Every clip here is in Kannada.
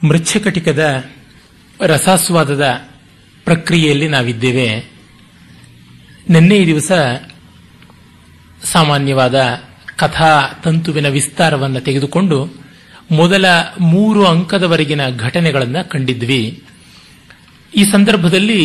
ಮೃಚ್ಛಕಟಿಕದ ರಸಾಸ್ವಾದದ ಪ್ರಕ್ರಿಯೆಯಲ್ಲಿ ನಾವಿದ್ದೇವೆ ನಿನ್ನೆ ದಿವಸ ಸಾಮಾನ್ಯವಾದ ಕಥಾ ತಂತುವಿನ ವಿಸ್ತಾರವನ್ನು ತೆಗೆದುಕೊಂಡು ಮೊದಲ ಮೂರು ಅಂಕದವರೆಗಿನ ಘಟನೆಗಳನ್ನು ಕಂಡಿದ್ವಿ ಈ ಸಂದರ್ಭದಲ್ಲಿ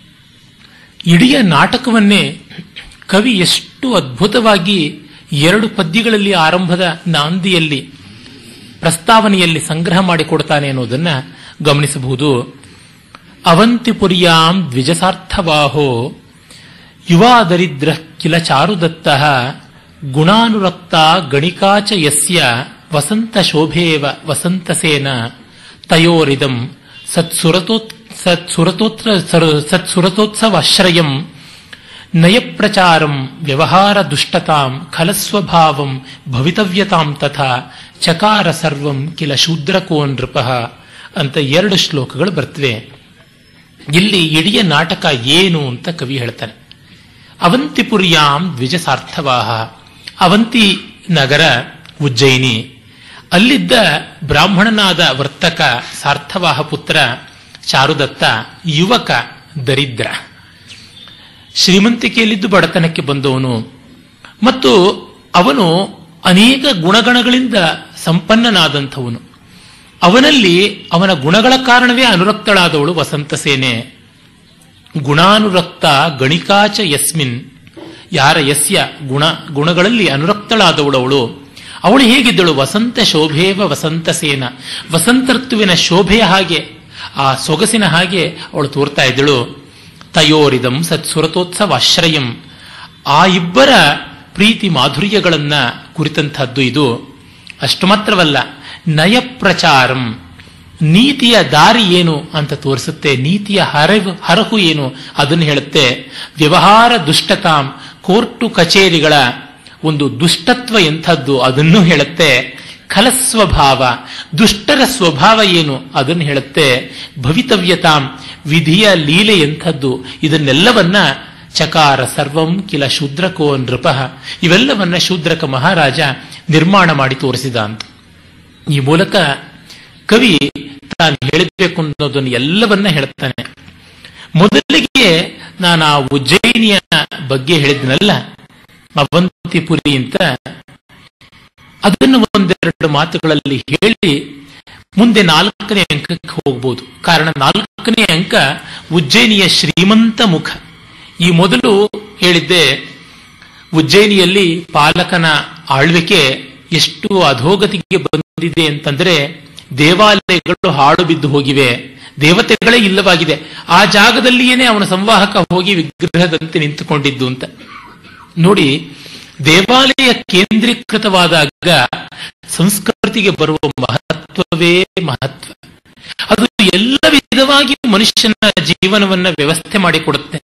ಇಡೀ ನಾಟಕವನ್ನೇ ಕವಿ ಎಷ್ಟು ಅದ್ಭುತವಾಗಿ ಎರಡು ಪದ್ಯಗಳಲ್ಲಿ ಆರಂಭದ ನಾಂದಿಯಲ್ಲಿ ಪ್ರಸ್ತಾವನೆಯಲ್ಲಿ ಸಂಗ್ರಹ ಮಾಡಿಕೊಡ್ತಾನೆ ಅನ್ನೋದನ್ನ ಗಮನಿಸಬಹುದು ಅವಂತಿಪುರ್ಯಾಂ ದ್ವಿಜಸಾರ್ಥವಾಹೋ ಯುವಾ ದರಿದ್ರ ಕಿಲ ಚಾರುದತ್ತ ಗುಣಾನುರಕ್ತ ಗಣಿಕಾಚ ಯಸ್ಯ ವಸಂತ ಶೋಭೇವ ವಸಂತಸೇನ ತಯೋರಿದಂ ಸತ್ಸುರತೋತ್ ಸತ್ಸುರತೋತ್ರ ಸತ್ಸುರತೋತ್ಸವಾಶ್ರಯಂ ನಯಪ್ರಚಾರಂ ವ್ಯವಹಾರ ದುಷ್ಟತಾಂ ಖಲಸ್ವಭಾವಂ ಭವಿತವ್ಯತಾಂ ತಥಾ ಚಕಾರ ಸರ್ವಂ ಕಿಲ ಶೂದ್ರಕೋ ನೃಪ ಅಂತ ಎರಡು ಶ್ಲೋಕಗಳು ಬರ್ತವೆ ಇಲ್ಲಿ ಇಡೀ ನಾಟಕ ಏನು ಅಂತ ಕವಿ ಹೇಳ್ತಾನೆ ಅವಂತಿಪುರ್ಯಾಂ ದ್ವಿಜ ಸಾರ್ಥವಾಹ ಅವಂತಿ ನಗರ ಉಜ್ಜಯಿನಿ ಅಲ್ಲಿದ್ದ ಬ್ರಾಹ್ಮಣನಾದ ವರ್ತಕ ಸಾರ್ಥವಾಹ ಪುತ್ರ ಚಾರುದತ್ತ ಯುವಕ ದರಿದ್ರ ಶ್ರೀಮಂತಿಕೆಯಲ್ಲಿದ್ದು ಬಡತನಕ್ಕೆ ಬಂದವನು ಮತ್ತು ಅವನು ಅನೇಕ ಗುಣಗಣಗಳಿಂದ ಸಂಪನ್ನನಾದಂಥವನು ಅವನಲ್ಲಿ ಅವನ ಗುಣಗಳ ಕಾರಣವೇ ಅನುರಕ್ತಳಾದವಳು ವಸಂತ ಸೇನೆ ಗುಣಾನುರಕ್ತ ಗಣಿಕಾಚ ಯಸ್ಮಿನ್ ಯಾರ ಯಸ್ಯ ಗುಣ ಗುಣಗಳಲ್ಲಿ ಅನುರಕ್ತಳಾದವಳು ಅವಳು ಅವಳು ಹೇಗಿದ್ದಳು ವಸಂತ ಶೋಭೇವ ವಸಂತ ಸೇನ ವಸಂತ ಋತುವಿನ ಶೋಭೆಯ ಹಾಗೆ ಆ ಸೊಗಸಿನ ಹಾಗೆ ಅವಳು ತೋರ್ತಾ ಇದ್ದಳು ತಯೋರಿದಂ ಸತ್ಸುರತೋತ್ಸವ ಆಶ್ರಯಂ ಆ ಇಬ್ಬರ ಪ್ರೀತಿ ಮಾಧುರ್ಯಗಳನ್ನ ಕುರಿತಂತಹದ್ದು ಇದು ಅಷ್ಟು ಮಾತ್ರವಲ್ಲ ನಯಪ್ರಚಾರಂ ನೀತಿಯ ದಾರಿ ಏನು ಅಂತ ತೋರಿಸುತ್ತೆ ನೀತಿಯ ಹರವು ಹರಹು ಏನು ಅದನ್ನು ಹೇಳುತ್ತೆ ವ್ಯವಹಾರ ದುಷ್ಟತಾಂ ಕೋರ್ಟು ಕಚೇರಿಗಳ ಒಂದು ದುಷ್ಟತ್ವ ಎಂಥದ್ದು ಅದನ್ನು ಹೇಳುತ್ತೆ ಖಲಸ್ವಭಾವ ದುಷ್ಟರ ಸ್ವಭಾವ ಏನು ಅದನ್ನು ಹೇಳುತ್ತೆ ಭವಿತವ್ಯತಾಂ ವಿಧಿಯ ಲೀಲೆ ಎಂಥದ್ದು ಇದನ್ನೆಲ್ಲವನ್ನ ಚಕಾರ ಸರ್ವಂ ಕಿಲ ಶೂದ್ರಕೋ ನೃಪ ಇವೆಲ್ಲವನ್ನ ಶೂದ್ರಕ ಮಹಾರಾಜ ನಿರ್ಮಾಣ ಮಾಡಿ ತೋರಿಸಿದ ಅಂತ ಈ ಮೂಲಕ ಕವಿ ತಾನು ಹೇಳಬೇಕು ಅನ್ನೋದನ್ನು ಎಲ್ಲವನ್ನ ಹೇಳ್ತಾನೆ ಮೊದಲಿಗೆ ನಾನು ಆ ಉಜ್ಜಯಿನಿಯ ಬಗ್ಗೆ ಹೇಳಿದ್ನಲ್ಲ ಅವಂತಿಪುರಿ ಅಂತ ಅದನ್ನು ಒಂದೆರಡು ಮಾತುಗಳಲ್ಲಿ ಹೇಳಿ ಮುಂದೆ ನಾಲ್ಕನೇ ಅಂಕಕ್ಕೆ ಹೋಗ್ಬೋದು ಕಾರಣ ನಾಲ್ಕನೇ ಅಂಕ ಉಜ್ಜಯಿನಿಯ ಶ್ರೀಮಂತ ಮುಖ ಈ ಮೊದಲು ಹೇಳಿದ್ದೆ ಉಜ್ಜಯಿನಿಯಲ್ಲಿ ಪಾಲಕನ ಆಳ್ವಿಕೆ ಎಷ್ಟು ಅಧೋಗತಿಗೆ ಬಂದಿದೆ ಅಂತಂದ್ರೆ ದೇವಾಲಯಗಳು ಹಾಳು ಬಿದ್ದು ಹೋಗಿವೆ ದೇವತೆಗಳೇ ಇಲ್ಲವಾಗಿದೆ ಆ ಜಾಗದಲ್ಲಿಯೇನೆ ಅವನ ಸಂವಾಹಕ ಹೋಗಿ ವಿಗ್ರಹದಂತೆ ನಿಂತುಕೊಂಡಿದ್ದು ಅಂತ ನೋಡಿ ದೇವಾಲಯ ಕೇಂದ್ರೀಕೃತವಾದಾಗ ಸಂಸ್ಕೃತಿಗೆ ಬರುವ ಮಹತ್ವವೇ ಮಹತ್ವ ಅದು ಎಲ್ಲ ವಿಧವಾಗಿ ಮನುಷ್ಯನ ಜೀವನವನ್ನ ವ್ಯವಸ್ಥೆ ಮಾಡಿಕೊಡುತ್ತೆ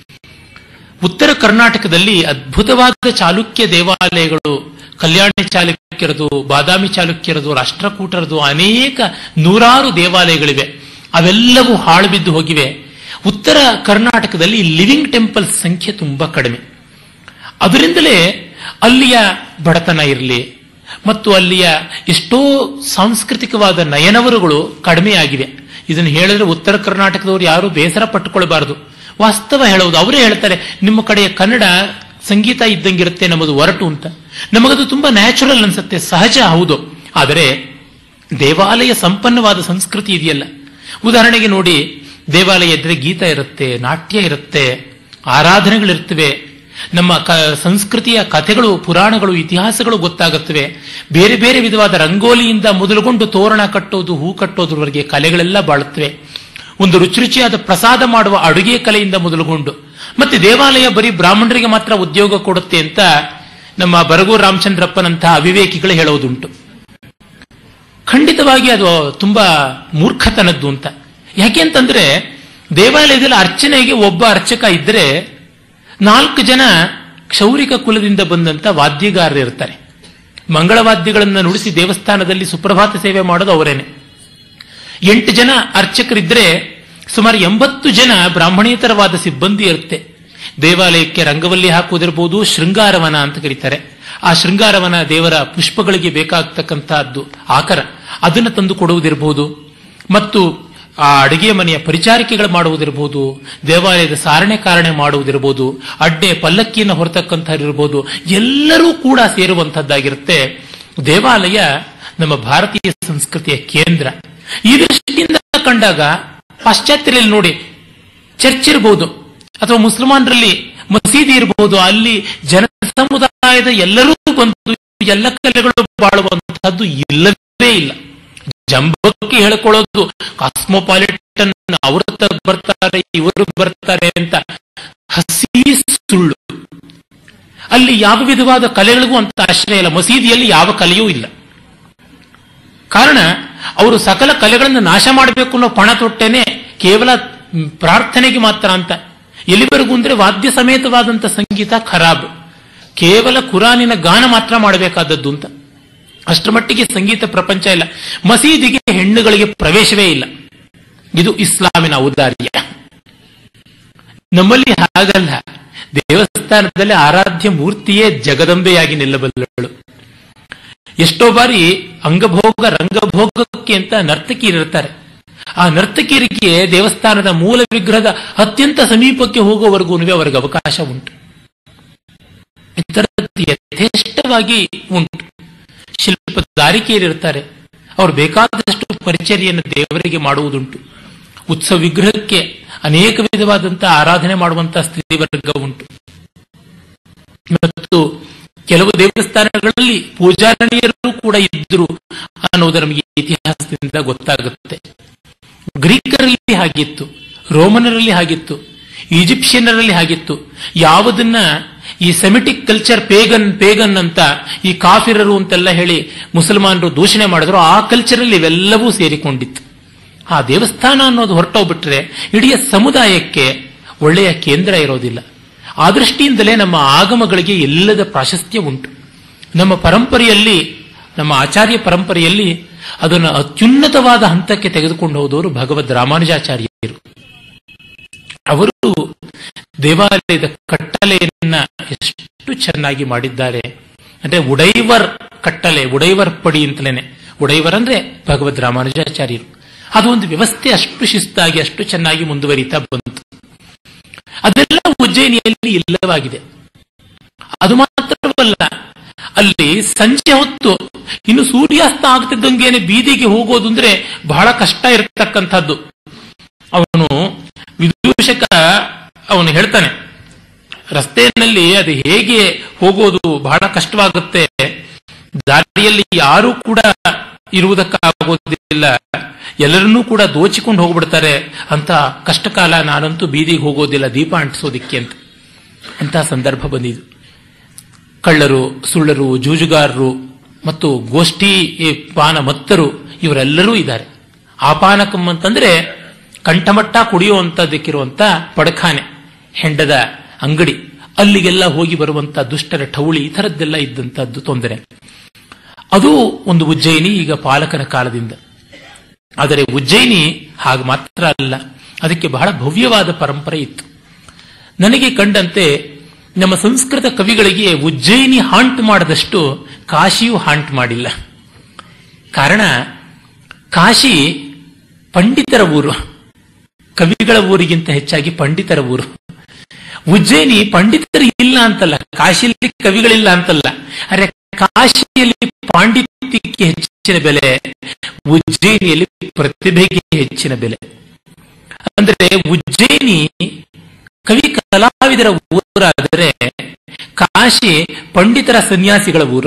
ಉತ್ತರ ಕರ್ನಾಟಕದಲ್ಲಿ ಅದ್ಭುತವಾದ ಚಾಲುಕ್ಯ ದೇವಾಲಯಗಳು ಕಲ್ಯಾಣಿ ಚಾಲುಕ್ಯರದು ಬಾದಾಮಿ ಚಾಲುಕ್ಯರದು ರಾಷ್ಟ್ರಕೂಟರದು ಅನೇಕ ನೂರಾರು ದೇವಾಲಯಗಳಿವೆ ಅವೆಲ್ಲವೂ ಹಾಳು ಬಿದ್ದು ಹೋಗಿವೆ ಉತ್ತರ ಕರ್ನಾಟಕದಲ್ಲಿ ಲಿವಿಂಗ್ ಟೆಂಪಲ್ಸ್ ಸಂಖ್ಯೆ ತುಂಬಾ ಕಡಿಮೆ ಅದರಿಂದಲೇ ಅಲ್ಲಿಯ ಬಡತನ ಇರಲಿ ಮತ್ತು ಅಲ್ಲಿಯ ಎಷ್ಟೋ ಸಾಂಸ್ಕೃತಿಕವಾದ ನಯನವರುಗಳು ಕಡಿಮೆಯಾಗಿವೆ ಇದನ್ನು ಹೇಳಿದ್ರೆ ಉತ್ತರ ಕರ್ನಾಟಕದವರು ಯಾರು ಬೇಸರ ಪಟ್ಟುಕೊಳ್ಬಾರದು ವಾಸ್ತವ ಹೇಳುವುದು ಅವರೇ ಹೇಳ್ತಾರೆ ನಿಮ್ಮ ಕಡೆಯ ಕನ್ನಡ ಸಂಗೀತ ಇದ್ದಂಗಿರುತ್ತೆ ನಮ್ಮದು ಒರಟು ಅಂತ ನಮಗದು ತುಂಬಾ ನ್ಯಾಚುರಲ್ ಅನ್ಸುತ್ತೆ ಸಹಜ ಹೌದು ಆದರೆ ದೇವಾಲಯ ಸಂಪನ್ನವಾದ ಸಂಸ್ಕೃತಿ ಇದೆಯಲ್ಲ ಉದಾಹರಣೆಗೆ ನೋಡಿ ದೇವಾಲಯ ಇದ್ರೆ ಗೀತ ಇರುತ್ತೆ ನಾಟ್ಯ ಇರುತ್ತೆ ಆರಾಧನೆಗಳಿರ್ತವೆ ನಮ್ಮ ಕ ಸಂಸ್ಕೃತಿಯ ಕಥೆಗಳು ಪುರಾಣಗಳು ಇತಿಹಾಸಗಳು ಗೊತ್ತಾಗುತ್ತವೆ ಬೇರೆ ಬೇರೆ ವಿಧವಾದ ರಂಗೋಲಿಯಿಂದ ಮೊದಲುಗೊಂಡು ತೋರಣ ಕಟ್ಟೋದು ಹೂ ಕಟ್ಟೋದ್ರವರೆಗೆ ಕಲೆಗಳೆಲ್ಲ ಬಾಳುತ್ತವೆ ಒಂದು ರುಚಿ ರುಚಿಯಾದ ಪ್ರಸಾದ ಮಾಡುವ ಅಡುಗೆ ಕಲೆಯಿಂದ ಮೊದಲುಗೊಂಡು ಮತ್ತೆ ದೇವಾಲಯ ಬರೀ ಬ್ರಾಹ್ಮಣರಿಗೆ ಮಾತ್ರ ಉದ್ಯೋಗ ಕೊಡುತ್ತೆ ಅಂತ ನಮ್ಮ ಬರಗೂರು ರಾಮಚಂದ್ರಪ್ಪನಂತಹ ಅವಿವೇಕಿಗಳು ಹೇಳೋದುಂಟು ಖಂಡಿತವಾಗಿ ಅದು ತುಂಬಾ ಮೂರ್ಖತನದ್ದು ಅಂತ ಯಾಕೆ ಅಂತಂದ್ರೆ ದೇವಾಲಯದಲ್ಲಿ ಅರ್ಚನೆಗೆ ಒಬ್ಬ ಅರ್ಚಕ ಇದ್ರೆ ನಾಲ್ಕು ಜನ ಕ್ಷೌರಿಕ ಕುಲದಿಂದ ಬಂದಂತ ವಾದ್ಯಗಾರರು ಇರ್ತಾರೆ ಮಂಗಳವಾದ್ಯಗಳನ್ನು ನುಡಿಸಿ ದೇವಸ್ಥಾನದಲ್ಲಿ ಸುಪ್ರಭಾತ ಸೇವೆ ಮಾಡೋದು ಅವರೇನೆ ಎಂಟು ಜನ ಅರ್ಚಕರಿದ್ರೆ ಸುಮಾರು ಎಂಬತ್ತು ಜನ ಬ್ರಾಹ್ಮಣೇತರವಾದ ಸಿಬ್ಬಂದಿ ಇರುತ್ತೆ ದೇವಾಲಯಕ್ಕೆ ರಂಗವಲ್ಲಿ ಹಾಕುವುದಿರಬಹುದು ಶೃಂಗಾರವನ ಅಂತ ಕರೀತಾರೆ ಆ ಶೃಂಗಾರವನ ದೇವರ ಪುಷ್ಪಗಳಿಗೆ ಬೇಕಾಗ್ತಕ್ಕಂತಹದ್ದು ಆಕರ ಅದನ್ನು ತಂದು ಕೊಡುವುದಿರಬಹುದು ಮತ್ತು ಆ ಅಡಿಗೆ ಮನೆಯ ಪರಿಚಾರಿಕೆಗಳು ಮಾಡುವುದಿರಬಹುದು ದೇವಾಲಯದ ಸಾರಣೆ ಕಾರಣೆ ಮಾಡುವುದಿರಬಹುದು ಅಡ್ಡೆ ಪಲ್ಲಕ್ಕಿಯನ್ನು ಹೊರತಕ್ಕಂಥವ್ರಿರ್ಬೋದು ಎಲ್ಲರೂ ಕೂಡ ಸೇರುವಂತಹದ್ದಾಗಿರುತ್ತೆ ದೇವಾಲಯ ನಮ್ಮ ಭಾರತೀಯ ಸಂಸ್ಕೃತಿಯ ಕೇಂದ್ರ ಈ ದೃಷ್ಟಿಯಿಂದ ಕಂಡಾಗ ಪಾಶ್ಚಾತ್ಯರಲ್ಲಿ ನೋಡಿ ಚರ್ಚ್ ಇರಬಹುದು ಅಥವಾ ಮುಸಲ್ಮಾನರಲ್ಲಿ ಮಸೀದಿ ಇರಬಹುದು ಅಲ್ಲಿ ಜನ ಸಮುದಾಯದ ಎಲ್ಲರೂ ಬಂದು ಎಲ್ಲ ಕಲೆಗಳು ಬಾಳುವಂತಹದ್ದು ಇಲ್ಲವೇ ಇಲ್ಲ ಜಂಬಕ್ಕೆ ಹೇಳ್ಕೊಳ್ಳೋದು ಕಾಸ್ಮೋಪಾಲಿಟನ್ ಅವರು ಬರ್ತಾರೆ ಇವರು ಬರ್ತಾರೆ ಅಂತ ಹಸಿ ಸುಳ್ಳು ಅಲ್ಲಿ ಯಾವ ವಿಧವಾದ ಕಲೆಗಳಿಗೂ ಅಂತ ಆಶ್ರಯ ಇಲ್ಲ ಮಸೀದಿಯಲ್ಲಿ ಯಾವ ಕಲೆಯೂ ಇಲ್ಲ ಕಾರಣ ಅವರು ಸಕಲ ಕಲೆಗಳನ್ನು ನಾಶ ಮಾಡಬೇಕು ಅನ್ನೋ ಪಣ ತೊಟ್ಟೇನೆ ಕೇವಲ ಪ್ರಾರ್ಥನೆಗೆ ಮಾತ್ರ ಅಂತ ಎಲ್ಲಿವರೆಗೂ ಅಂದ್ರೆ ವಾದ್ಯ ಸಮೇತವಾದಂಥ ಸಂಗೀತ ಖರಾಬ್ ಕೇವಲ ಕುರಾನಿನ ಗಾನ ಮಾತ್ರ ಮಾಡಬೇಕಾದದ್ದು ಅಂತ ಅಷ್ಟರ ಮಟ್ಟಿಗೆ ಸಂಗೀತ ಪ್ರಪಂಚ ಇಲ್ಲ ಮಸೀದಿಗೆ ಹೆಣ್ಣುಗಳಿಗೆ ಪ್ರವೇಶವೇ ಇಲ್ಲ ಇದು ಇಸ್ಲಾಮಿನ ಔದಾರ್ಯ ನಮ್ಮಲ್ಲಿ ಹಾಗಲ್ಲ ದೇವಸ್ಥಾನದಲ್ಲಿ ಆರಾಧ್ಯ ಮೂರ್ತಿಯೇ ಜಗದಂಬೆಯಾಗಿ ನಿಲ್ಲಬಲ್ಲಳು ಎಷ್ಟೋ ಬಾರಿ ಅಂಗಭೋಗ ರಂಗಭೋಗಕ್ಕೆ ಅಂತ ನರ್ತಕಿಯರಿರ್ತಾರೆ ಆ ನರ್ತಕಿಯರಿಗೆ ದೇವಸ್ಥಾನದ ಮೂಲ ವಿಗ್ರಹದ ಅತ್ಯಂತ ಸಮೀಪಕ್ಕೆ ಹೋಗುವವರೆಗೂ ಅವರಿಗೆ ಅವಕಾಶ ಉಂಟು ಯಥೇಷ್ಟವಾಗಿ ಉಂಟು ಶಿಲ್ಪದಾರಿಕೆಯರಿರ್ತಾರೆ ಅವರು ಬೇಕಾದಷ್ಟು ಪರಿಚರ್ಯನ್ನು ದೇವರಿಗೆ ಮಾಡುವುದುಂಟು ಉತ್ಸವ ವಿಗ್ರಹಕ್ಕೆ ಅನೇಕ ವಿಧವಾದಂತಹ ಆರಾಧನೆ ಮಾಡುವಂತಹ ಸ್ಥಿತಿ ವರ್ಗ ಉಂಟು ಮತ್ತು ಕೆಲವು ದೇವಸ್ಥಾನಗಳಲ್ಲಿ ಪೂಜಾರಣಿಯರು ಕೂಡ ಇದ್ದರು ಅನ್ನೋದು ನಮಗೆ ಇತಿಹಾಸದಿಂದ ಗೊತ್ತಾಗುತ್ತೆ ಗ್ರೀಕರಲ್ಲಿ ಹಾಗಿತ್ತು ರೋಮನರಲ್ಲಿ ಹಾಗಿತ್ತು ಈಜಿಪ್ಷಿಯನರಲ್ಲಿ ಹಾಗಿತ್ತು ಯಾವುದನ್ನ ಈ ಸೆಮಿಟಿಕ್ ಕಲ್ಚರ್ ಪೇಗನ್ ಪೇಗನ್ ಅಂತ ಈ ಕಾಫಿರರು ಅಂತೆಲ್ಲ ಹೇಳಿ ಮುಸಲ್ಮಾನರು ದೂಷಣೆ ಮಾಡಿದ್ರು ಆ ಕಲ್ಚರಲ್ಲಿ ಇವೆಲ್ಲವೂ ಸೇರಿಕೊಂಡಿತ್ತು ಆ ದೇವಸ್ಥಾನ ಅನ್ನೋದು ಹೊರಟೋಗ್ಬಿಟ್ರೆ ಇಡೀ ಸಮುದಾಯಕ್ಕೆ ಒಳ್ಳೆಯ ಕೇಂದ್ರ ಇರೋದಿಲ್ಲ ಆ ದೃಷ್ಟಿಯಿಂದಲೇ ನಮ್ಮ ಆಗಮಗಳಿಗೆ ಎಲ್ಲದ ಪ್ರಾಶಸ್ತ್ಯ ಉಂಟು ನಮ್ಮ ಪರಂಪರೆಯಲ್ಲಿ ನಮ್ಮ ಆಚಾರ್ಯ ಪರಂಪರೆಯಲ್ಲಿ ಅದನ್ನು ಅತ್ಯುನ್ನತವಾದ ಹಂತಕ್ಕೆ ತೆಗೆದುಕೊಂಡು ಹೋದವರು ಭಗವದ್ ರಾಮಾನುಜಾಚಾರ್ಯರು ಅವರು ದೇವಾಲಯದ ಕಟ್ಟಲೆಯನ್ನ ಎಷ್ಟು ಚೆನ್ನಾಗಿ ಮಾಡಿದ್ದಾರೆ ಅಂದ್ರೆ ಉಡೈವರ್ ಕಟ್ಟಲೆ ಉಡೈವರ್ ಪಡಿ ಅಂತಲೇನೆ ಉಡೈವರ್ ಅಂದ್ರೆ ಭಗವದ್ ರಾಮಾನುಜಾಚಾರ್ಯರು ಅದು ಒಂದು ವ್ಯವಸ್ಥೆ ಅಷ್ಟು ಶಿಸ್ತಾಗಿ ಅಷ್ಟು ಚೆನ್ನಾಗಿ ಮುಂದುವರಿತಾ ಬಂತು ಅದೆಲ್ಲ ಉಜ್ಜಯಿನಿಯಲ್ಲಿ ಇಲ್ಲವಾಗಿದೆ ಅದು ಮಾತ್ರವಲ್ಲ ಅಲ್ಲಿ ಸಂಜೆ ಹೊತ್ತು ಇನ್ನು ಸೂರ್ಯಾಸ್ತ ಆಗ್ತಿದ್ದಂಗೆನೆ ಬೀದಿಗೆ ಹೋಗೋದು ಅಂದ್ರೆ ಬಹಳ ಕಷ್ಟ ಇರತಕ್ಕಂಥದ್ದು ಅವನು ವಿದೂಷಕ ಅವನು ಹೇಳ್ತಾನೆ ರಸ್ತೆಯಲ್ಲಿ ಅದು ಹೇಗೆ ಹೋಗೋದು ಬಹಳ ಕಷ್ಟವಾಗುತ್ತೆ ದಾರಿಯಲ್ಲಿ ಯಾರೂ ಕೂಡ ಇರುವುದಕ್ಕಾಗೋದಿಲ್ಲ ಎಲ್ಲರನ್ನೂ ಕೂಡ ದೋಚಿಕೊಂಡು ಹೋಗ್ಬಿಡ್ತಾರೆ ಅಂತ ಕಷ್ಟಕಾಲ ನಾನಂತೂ ಬೀದಿಗೆ ಹೋಗೋದಿಲ್ಲ ದೀಪ ಅಂಟಿಸೋದಿಕ್ಕೆ ಅಂತ ಅಂತ ಸಂದರ್ಭ ಬಂದಿದ್ದು ಕಳ್ಳರು ಸುಳ್ಳರು ಜೂಜುಗಾರರು ಮತ್ತು ಗೋಷ್ಠಿ ಪಾನ ಮತ್ತರು ಇವರೆಲ್ಲರೂ ಇದ್ದಾರೆ ಆಪಾನಕಂ ಅಂತಂದ್ರೆ ಕಂಠಮಟ್ಟ ಕುಡಿಯುವಂತದಕ್ಕಿರುವಂತ ಪಡಖಾನೆ ಹೆಂಡದ ಅಂಗಡಿ ಅಲ್ಲಿಗೆಲ್ಲ ಹೋಗಿ ಬರುವಂತ ದುಷ್ಟರ ಠೌಳಿ ಈ ಥರದ್ದೆಲ್ಲ ಇದ್ದಂತದ್ದು ತೊಂದರೆ ಅದು ಒಂದು ಉಜ್ಜಯಿನಿ ಈಗ ಪಾಲಕನ ಕಾಲದಿಂದ ಆದರೆ ಉಜ್ಜಯಿನಿ ಹಾಗೆ ಮಾತ್ರ ಅಲ್ಲ ಅದಕ್ಕೆ ಬಹಳ ಭವ್ಯವಾದ ಪರಂಪರೆ ಇತ್ತು ನನಗೆ ಕಂಡಂತೆ ನಮ್ಮ ಸಂಸ್ಕೃತ ಕವಿಗಳಿಗೆ ಉಜ್ಜಯಿನಿ ಹಾಂಟ್ ಮಾಡದಷ್ಟು ಕಾಶಿಯು ಹಾಂಟ್ ಮಾಡಿಲ್ಲ ಕಾರಣ ಕಾಶಿ ಪಂಡಿತರ ಊರು ಕವಿಗಳ ಊರಿಗಿಂತ ಹೆಚ್ಚಾಗಿ ಪಂಡಿತರ ಊರು ಉಜ್ಜಯಿನಿ ಪಂಡಿತರು ಇಲ್ಲ ಅಂತಲ್ಲ ಕಾಶಿಯಲ್ಲಿ ಕವಿಗಳಿಲ್ಲ ಅಂತಲ್ಲ ಅರೆ ಕಾಶಿಯಲ್ಲಿ ಪಾಂಡಿತ್ಯಕ್ಕೆ ಹೆಚ್ಚಿನ ಬೆಲೆ ಉಜ್ಜಯಿನಿಯಲ್ಲಿ ಪ್ರತಿಭೆಗೆ ಹೆಚ್ಚಿನ ಬೆಲೆ ಅಂದ್ರೆ ಉಜ್ಜಯಿನಿ ಕವಿ ಕಲಾವಿದರ ಊರಾದರೆ ಕಾಶಿ ಪಂಡಿತರ ಸನ್ಯಾಸಿಗಳ ಊರು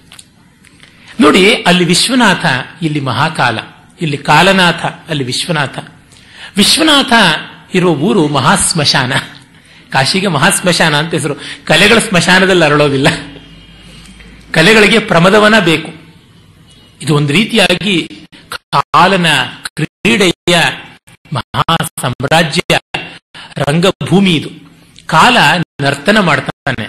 ನೋಡಿ ಅಲ್ಲಿ ವಿಶ್ವನಾಥ ಇಲ್ಲಿ ಮಹಾಕಾಲ ಇಲ್ಲಿ ಕಾಲನಾಥ ಅಲ್ಲಿ ವಿಶ್ವನಾಥ ವಿಶ್ವನಾಥ ಇರುವ ಊರು ಮಹಾಸ್ಮಶಾನ ಕಾಶಿಗೆ ಮಹಾಸ್ಮಶಾನ ಅಂತ ಹೆಸರು ಕಲೆಗಳ ಸ್ಮಶಾನದಲ್ಲಿ ಅರಳೋದಿಲ್ಲ ಕಲೆಗಳಿಗೆ ಪ್ರಮದವನ ಬೇಕು ಇದು ಒಂದು ರೀತಿಯಾಗಿ ಕಾಲನ ಕ್ರೀಡೆಯ ಮಹಾ ಸಾಮ್ರಾಜ್ಯ ರಂಗಭೂಮಿ ಇದು ಕಾಲ ನರ್ತನ ಮಾಡ್ತಾನೆ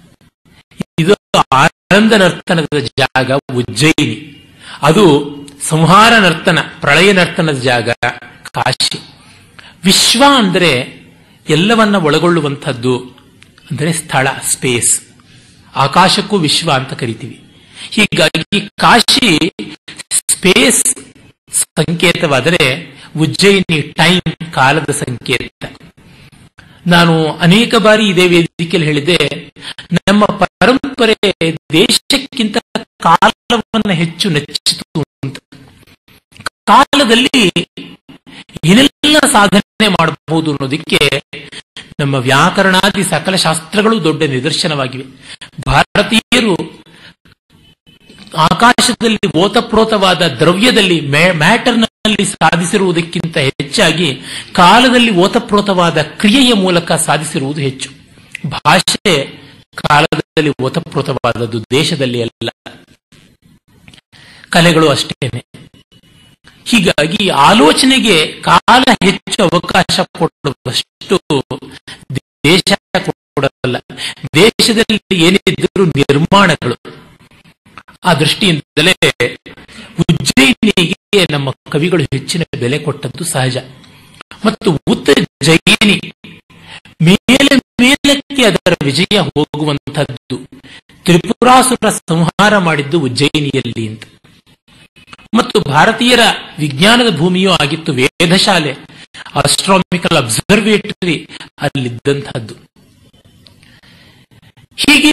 ಇದು ಆನಂದ ನರ್ತನದ ಜಾಗ ಉಜ್ಜಯಿನಿ ಅದು ಸಂಹಾರ ನರ್ತನ ಪ್ರಳಯ ನರ್ತನದ ಜಾಗ ಕಾಶಿ ವಿಶ್ವ ಅಂದರೆ ಎಲ್ಲವನ್ನ ಒಳಗೊಳ್ಳುವಂಥದ್ದು ಅಂದರೆ ಸ್ಥಳ ಸ್ಪೇಸ್ ಆಕಾಶಕ್ಕೂ ವಿಶ್ವ ಅಂತ ಕರಿತೀವಿ ಹೀಗಾಗಿ ಕಾಶಿ ಸ್ಪೇಸ್ ಸಂಕೇತವಾದರೆ ಉಜ್ಜಯಿನಿ ಟೈಮ್ ಕಾಲದ ಸಂಕೇತ ನಾನು ಅನೇಕ ಬಾರಿ ಇದೇ ವೇದಿಕೆಯಲ್ಲಿ ಹೇಳಿದ್ದೆ ನಮ್ಮ ಪರಂಪರೆ ದೇಶಕ್ಕಿಂತ ಕಾಲವನ್ನು ಹೆಚ್ಚು ನೆಚ್ಚಿತು ಅಂತ ಕಾಲದಲ್ಲಿ ಏನೆಲ್ಲ ಸಾಧನೆ ಮಾಡಬಹುದು ಅನ್ನೋದಕ್ಕೆ ನಮ್ಮ ವ್ಯಾಕರಣಾದಿ ಸಕಲ ಶಾಸ್ತ್ರಗಳು ದೊಡ್ಡ ನಿದರ್ಶನವಾಗಿವೆ ಭಾರತೀಯರು ಆಕಾಶದಲ್ಲಿ ಓತಪ್ರೋತವಾದ ದ್ರವ್ಯದಲ್ಲಿ ಮ್ಯಾಟರ್ನಲ್ಲಿ ಸಾಧಿಸಿರುವುದಕ್ಕಿಂತ ಹೆಚ್ಚಾಗಿ ಕಾಲದಲ್ಲಿ ಓತಪ್ರೋತವಾದ ಕ್ರಿಯೆಯ ಮೂಲಕ ಸಾಧಿಸಿರುವುದು ಹೆಚ್ಚು ಭಾಷೆ ಕಾಲದಲ್ಲಿ ಓತಪ್ರೋತವಾದದ್ದು ದೇಶದಲ್ಲಿ ಅಲ್ಲ ಕಲೆಗಳು ಅಷ್ಟೇನೆ ಹೀಗಾಗಿ ಆಲೋಚನೆಗೆ ಕಾಲ ಹೆಚ್ಚು ಅವಕಾಶ ಕೊಡುವಷ್ಟು ದೇಶ ಕೊಡಲ್ಲ ದೇಶದಲ್ಲಿ ಏನಿದ್ದರೂ ನಿರ್ಮಾಣಗಳು ಆ ದೃಷ್ಟಿಯಿಂದಲೇ ಉಜ್ಜಯಿನಿಗೆ ನಮ್ಮ ಕವಿಗಳು ಹೆಚ್ಚಿನ ಬೆಲೆ ಕೊಟ್ಟದ್ದು ಸಹಜ ಮತ್ತು ಉತ್ತರ ಜಯಿನಿ ಮೇಲೆ ಮೇಲಕ್ಕೆ ಅದರ ವಿಜಯ ಹೋಗುವಂತಹದ್ದು ತ್ರಿಪುರಾಸುರ ಸಂಹಾರ ಮಾಡಿದ್ದು ಉಜ್ಜಯಿನಿಯಲ್ಲಿ ಅಂತ ಮತ್ತು ಭಾರತೀಯರ ವಿಜ್ಞಾನದ ಭೂಮಿಯೂ ಆಗಿತ್ತು ವೇದಶಾಲೆ ಆಸ್ಟ್ರಾಮಿಕಲ್ ಅಬ್ಸರ್ವೇಟರಿ ಅಲ್ಲಿದ್ದಂತಹದ್ದು ಹೀಗೆ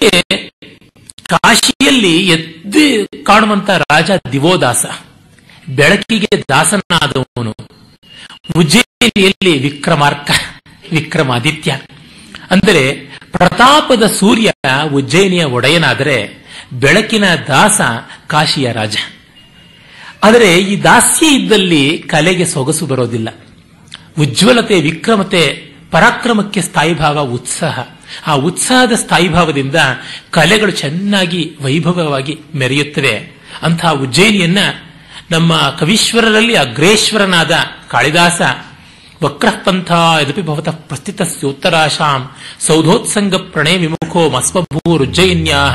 ಕಾಶಿಯಲ್ಲಿ ಎದ್ದು ಕಾಣುವಂತ ರಾಜ ದಿವೋದಾಸ ಬೆಳಕಿಗೆ ದಾಸನಾದವನು ಉಜ್ಜಯಿನಿಯಲ್ಲಿ ವಿಕ್ರಮಾರ್ಕ ವಿಕ್ರಮಾದಿತ್ಯ ಅಂದರೆ ಪ್ರತಾಪದ ಸೂರ್ಯ ಉಜ್ಜಯಿನಿಯ ಒಡೆಯನಾದರೆ ಬೆಳಕಿನ ದಾಸ ಕಾಶಿಯ ರಾಜ ಆದರೆ ಈ ದಾಸ್ಯ ಇದ್ದಲ್ಲಿ ಕಲೆಗೆ ಸೊಗಸು ಬರೋದಿಲ್ಲ ಉಜ್ವಲತೆ ವಿಕ್ರಮತೆ ಪರಾಕ್ರಮಕ್ಕೆ ಸ್ಥಾಯಿಭಾವ ಉತ್ಸಾಹ ಆ ಉತ್ಸಾಹದ ಸ್ಥಾಯಿಭಾವದಿಂದ ಕಲೆಗಳು ಚೆನ್ನಾಗಿ ವೈಭವವಾಗಿ ಮೆರೆಯುತ್ತವೆ ಅಂತಹ ಉಜ್ಜಯಿನಿಯನ್ನ ನಮ್ಮ ಕವೀಶ್ವರರಲ್ಲಿ ಅಗ್ರೇಶ್ವರನಾದ ಕಾಳಿದಾಸ ವಕ್ರಪಂಥ ಯದಪಿ ಭವತಃ ಪ್ರಸ್ಥಿತಸ್ಯೋತ್ತರಾಶಾಂ ಸೌಧೋತ್ಸಂಗ ಪ್ರಣಯ ವಿಮುಖೋ ಮಸ್ವಭೂರುಜ್ಜಯಿನ್ಯಾಹ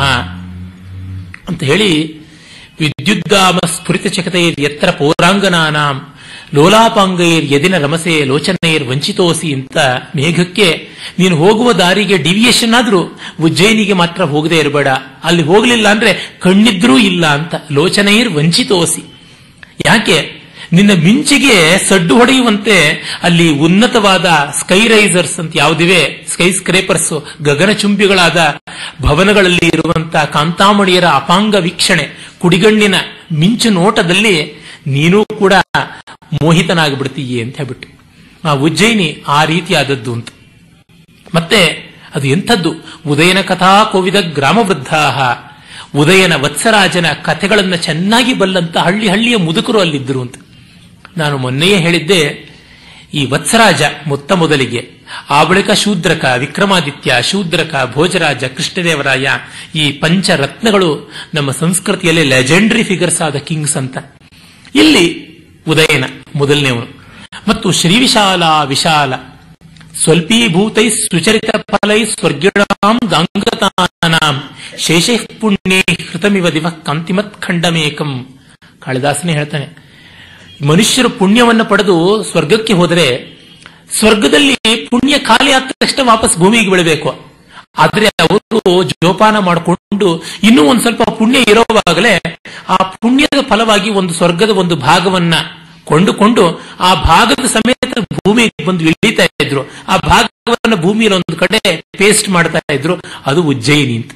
ಅಂತ ಹೇಳಿ ವಿದ್ಯುದ್ದಾಮ ಸ್ಫುರಿತ ಚಕತೈರ್ ಎತ್ತರ ಪೌರಾಂಗನಾನಾಂ ಲೋಲಾಪಾಂಗೈರ್ ಎದಿನ ರಮಸೆ ಲೋಚನೆಯರ್ ವಂಚಿತೋಸಿ ಅಂತ ಮೇಘಕ್ಕೆ ನೀನು ಹೋಗುವ ದಾರಿಗೆ ಡಿವಿಯೇಷನ್ ಆದ್ರೂ ಉಜ್ಜಯಿನಿಗೆ ಮಾತ್ರ ಹೋಗದೆ ಇರಬೇಡ ಅಲ್ಲಿ ಹೋಗಲಿಲ್ಲ ಅಂದ್ರೆ ಕಣ್ಣಿದ್ರೂ ಇಲ್ಲ ಅಂತ ಲೋಚನೆಯರ್ ವಂಚಿತೋಸಿ ಯಾಕೆ ನಿನ್ನ ಮಿಂಚಿಗೆ ಸಡ್ಡು ಹೊಡೆಯುವಂತೆ ಅಲ್ಲಿ ಉನ್ನತವಾದ ಸ್ಕೈ ರೈಸರ್ಸ್ ಅಂತ ಯಾವುದಿವೆ ಸ್ಕೈ ಸ್ಕ್ರೇಪರ್ಸ್ ಗಗನಚುಂಬಿಗಳಾದ ಭವನಗಳಲ್ಲಿ ಇರುವಂತಹ ಕಾಂತಾಮಣಿಯರ ಅಪಾಂಗ ವೀಕ್ಷಣೆ ಕುಡಿಗಣ್ಣಿನ ಮಿಂಚು ನೋಟದಲ್ಲಿ ನೀನೂ ಕೂಡ ಮೋಹಿತನಾಗಿಬಿಡ್ತೀಯೇ ಅಂತ ಹೇಳ್ಬಿಟ್ಟು ಆ ಉಜ್ಜಯಿನಿ ಆ ರೀತಿಯಾದದ್ದು ಅಂತ ಮತ್ತೆ ಅದು ಎಂಥದ್ದು ಉದಯನ ಕಥಾ ಕೋವಿದ ಗ್ರಾಮವೃದ್ಧಾಹ ಉದಯನ ವತ್ಸರಾಜನ ಕಥೆಗಳನ್ನು ಚೆನ್ನಾಗಿ ಬಲ್ಲಂತ ಹಳ್ಳಿ ಹಳ್ಳಿಯ ಮುದುಕರು ಅಲ್ಲಿದ್ದರು ಅಂತ ನಾನು ಮೊನ್ನೆಯೇ ಹೇಳಿದ್ದೆ ಈ ವತ್ಸರಾಜ ಮೊತ್ತ ಮೊದಲಿಗೆ ಆ ಬಳಿಕ ಶೂದ್ರಕ ವಿಕ್ರಮಾದಿತ್ಯ ಶೂದ್ರಕ ಭೋಜರಾಜ ಕೃಷ್ಣದೇವರಾಯ ಈ ಪಂಚರತ್ನಗಳು ನಮ್ಮ ಸಂಸ್ಕೃತಿಯಲ್ಲಿ ಲೆಜೆಂಡರಿ ಫಿಗರ್ಸ್ ಆದ ಕಿಂಗ್ಸ್ ಅಂತ ಇಲ್ಲಿ ಉದಯನ ಮೊದಲನೇವನು ಮತ್ತು ಶ್ರೀ ವಿಶಾಲ ವಿಶಾಲ ಸ್ವಲ್ಪೀಭೂತೈ ಸುಚರಿತ ಫಲೈ ಸ್ವರ್ಗಿಣಾಂ ಗಾಂಗತಾನಾಂ ಶೇಷೈ ಪುಣ್ಯೇ ಹೃತಮಿವ ದಿವ ಕಾಂತಿಮತ್ ಖಂಡಮೇಕಂ ಕಾಳಿದಾಸನೇ ಹೇಳ್ತಾನೆ ಮನುಷ್ಯರು ಪುಣ್ಯವನ್ನು ಪಡೆದು ಸ್ವರ್ಗಕ್ಕೆ ಹೋದರೆ ಸ್ವರ್ಗದಲ್ಲಿ ಪುಣ್ಯ ಖಾಲಿ ಆದ ತಕ್ಷಣ ವಾಪಸ್ ಭೂಮಿಗೆ ಬೀಳಬೇಕು ಆದ್ರೆ ಅವರು ಜೋಪಾನ ಮಾಡಿಕೊಂಡು ಇನ್ನೂ ಒಂದ್ ಸ್ವಲ್ಪ ಪುಣ್ಯ ಇರೋವಾಗಲೇ ಆ ಪುಣ್ಯದ ಫಲವಾಗಿ ಒಂದು ಸ್ವರ್ಗದ ಒಂದು ಭಾಗವನ್ನ ಕೊಂಡುಕೊಂಡು ಆ ಭಾಗದ ಸಮೇತ ಭೂಮಿಗೆ ಬಂದು ಇಳಿತಾ ಇದ್ರು ಆ ಭಾಗವನ್ನು ಭೂಮಿಯಲ್ಲಿ ಒಂದು ಕಡೆ ಪೇಸ್ಟ್ ಮಾಡ್ತಾ ಇದ್ರು ಅದು ಉಜ್ಜಯಿನಿ ಅಂತ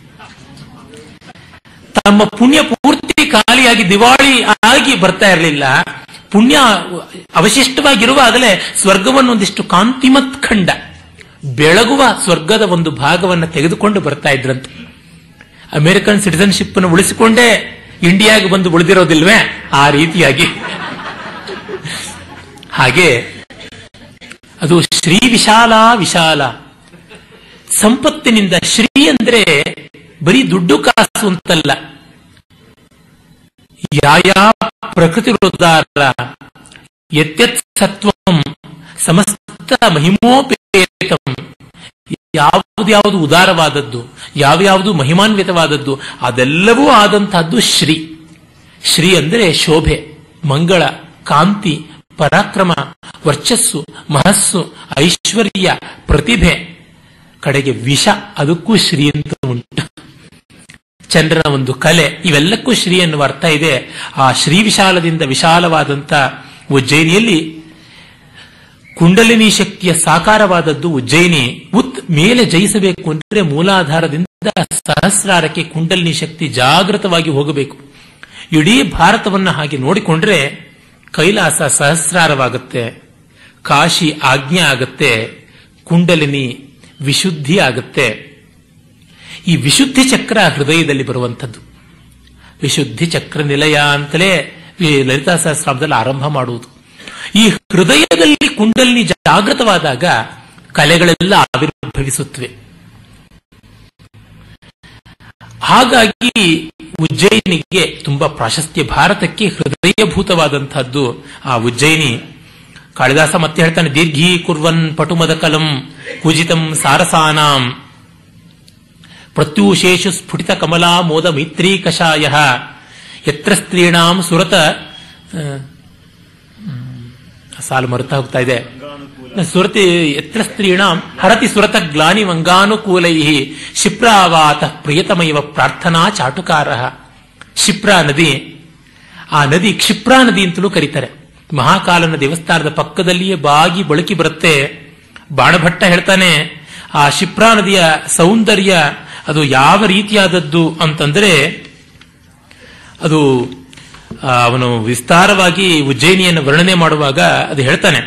ತಮ್ಮ ಪುಣ್ಯ ಪೂರ್ತಿ ಖಾಲಿಯಾಗಿ ದಿವಾಳಿ ಆಗಿ ಬರ್ತಾ ಇರಲಿಲ್ಲ ಪುಣ್ಯ ಅವಶಿಷ್ಟವಾಗಿರುವಾಗಲೇ ಸ್ವರ್ಗವನ್ನು ಒಂದಿಷ್ಟು ಕಾಂತಿಮತ್ ಖಂಡ ಬೆಳಗುವ ಸ್ವರ್ಗದ ಒಂದು ಭಾಗವನ್ನು ತೆಗೆದುಕೊಂಡು ಬರ್ತಾ ಇದ್ರಂತೆ ಅಮೆರಿಕನ್ ಸಿಟಿಸನ್ಶಿಪ್ ಅನ್ನು ಉಳಿಸಿಕೊಂಡೇ ಇಂಡಿಯಾಗೆ ಬಂದು ಉಳಿದಿರೋದಿಲ್ವೇ ಆ ರೀತಿಯಾಗಿ ಹಾಗೆ ಅದು ಶ್ರೀ ವಿಶಾಲ ವಿಶಾಲ ಸಂಪತ್ತಿನಿಂದ ಶ್ರೀ ಅಂದ್ರೆ ಬರೀ ದುಡ್ಡು ಕಾಸು ಅಂತಲ್ಲ ಯಾಯಾ ಪ್ರಕೃತಿ ಉದಾರ ಯತ್ಯತ್ ಸತ್ವಂ ಸಮಸ್ತ ಮಹಿಮೋಪೇತಂ ಯಾವುದ್ಯಾವುದು ಉದಾರವಾದದ್ದು ಯಾವ್ಯಾವುದು ಮಹಿಮಾನ್ವಿತವಾದದ್ದು ಅದೆಲ್ಲವೂ ಆದಂತಹದ್ದು ಶ್ರೀ ಶ್ರೀ ಅಂದರೆ ಶೋಭೆ ಮಂಗಳ ಕಾಂತಿ ಪರಾಕ್ರಮ ವರ್ಚಸ್ಸು ಮಹಸ್ಸು ಐಶ್ವರ್ಯ ಪ್ರತಿಭೆ ಕಡೆಗೆ ವಿಷ ಅದಕ್ಕೂ ಶ್ರೀ ಅಂತ ಉಂಟು ಚಂದ್ರನ ಒಂದು ಕಲೆ ಇವೆಲ್ಲಕ್ಕೂ ಶ್ರೀ ಎನ್ನುವ ಅರ್ಥ ಇದೆ ಆ ಶ್ರೀ ವಿಶಾಲದಿಂದ ವಿಶಾಲವಾದಂಥ ಉಜ್ಜಯಿನಿಯಲ್ಲಿ ಕುಂಡಲಿನಿ ಶಕ್ತಿಯ ಸಾಕಾರವಾದದ್ದು ಉಜ್ಜಯಿನಿ ಉತ್ ಮೇಲೆ ಜಯಿಸಬೇಕು ಅಂದ್ರೆ ಮೂಲಾಧಾರದಿಂದ ಸಹಸ್ರಾರಕ್ಕೆ ಕುಂಡಲಿನಿ ಶಕ್ತಿ ಜಾಗೃತವಾಗಿ ಹೋಗಬೇಕು ಇಡೀ ಭಾರತವನ್ನು ಹಾಗೆ ನೋಡಿಕೊಂಡ್ರೆ ಕೈಲಾಸ ಸಹಸ್ರಾರವಾಗುತ್ತೆ ಕಾಶಿ ಆಜ್ಞೆ ಆಗುತ್ತೆ ಕುಂಡಲಿನಿ ವಿಶುದ್ಧಿ ಆಗುತ್ತೆ ಈ ವಿಶುದ್ಧಿ ಚಕ್ರ ಹೃದಯದಲ್ಲಿ ಬರುವಂಥದ್ದು ವಿಶುದ್ಧಿ ಚಕ್ರ ನಿಲಯ ಅಂತಲೇ ಈ ಲಲಿತಾ ಸಹಸ್ರಾಮದಲ್ಲಿ ಆರಂಭ ಮಾಡುವುದು ಈ ಹೃದಯದಲ್ಲಿ ಕುಂಡಲಿನಿ ಜಾಗೃತವಾದಾಗ ಕಲೆಗಳೆಲ್ಲ ಆವಿರ್ಭವಿಸುತ್ತವೆ ಹಾಗಾಗಿ ಉಜ್ಜಯಿನಿಗೆ ತುಂಬಾ ಪ್ರಾಶಸ್ತ್ಯ ಭಾರತಕ್ಕೆ ಹೃದಯಭೂತವಾದಂತಹದ್ದು ಆ ಉಜ್ಜಯಿನಿ ಕಾಳಿದಾಸ ಮತ್ತೆ ಹೇಳ್ತಾನೆ ದೀರ್ಘೀ ಕುರ್ವನ್ ಪಟುಮದ ಕಲಂ ಕುಜಿತಂ ಸಾರಸಾನಾಂ ಪ್ರತ್ಯೂಷೇಷು ಸ್ಫುಟಿತ ಕಮಲಾ ಮೋದ ಮೈತ್ರೀ ಕಷಾಯ ಯತ್ರ ಸ್ತ್ರೀಣಾಂ ಸುರತ ಆ, ಹ್ಮ್, ಸಾಲು ಮರುತ್ತಾ ಹೋಗ್ತಾ ಇದೆ ಸುರತಿ ಯತ್ರ ಸ್ತ್ರೀಣಾಂ ಹರತಿ ಸುರತ ಗ್ಲಾನಿ ಮಂಗಾನುಕೂಲೈ ಶಿಪ್ರಾವಾತ ಪ್ರಿಯತಮೈವ ಪ್ರಾರ್ಥನಾ ಚಾಟುಕಾರ ಶಿಪ್ರಾ ನದಿ ಆ ನದಿ ಕ್ಷಿಪ್ರಾ ನದಿ ಅಂತಲೂ ಕರೀತಾರೆ ಮಹಾಕಾಲನ ದೇವಸ್ಥಾನದ ಪಕ್ಕದಲ್ಲಿಯೇ ಬಾಗಿ ಬಳಕಿ ಬರುತ್ತೆ ಬಾಣಭಟ್ಟ ಹೇಳ್ತಾನೆ ಆ ಶಿಪ್ರಾ ನದಿಯ ಸೌಂದರ್ಯ ಅದು ಯಾವ ರೀತಿಯಾದದ್ದು ಅಂತಂದ್ರೆ ಅದು ಆ, ಅವನು ವಿಸ್ತಾರವಾಗಿ ಉಜ್ಜಯಿನಿಯನ್ನು ವರ್ಣನೆ ಮಾಡುವಾಗ ಅದು ಹೇಳ್ತಾನೆ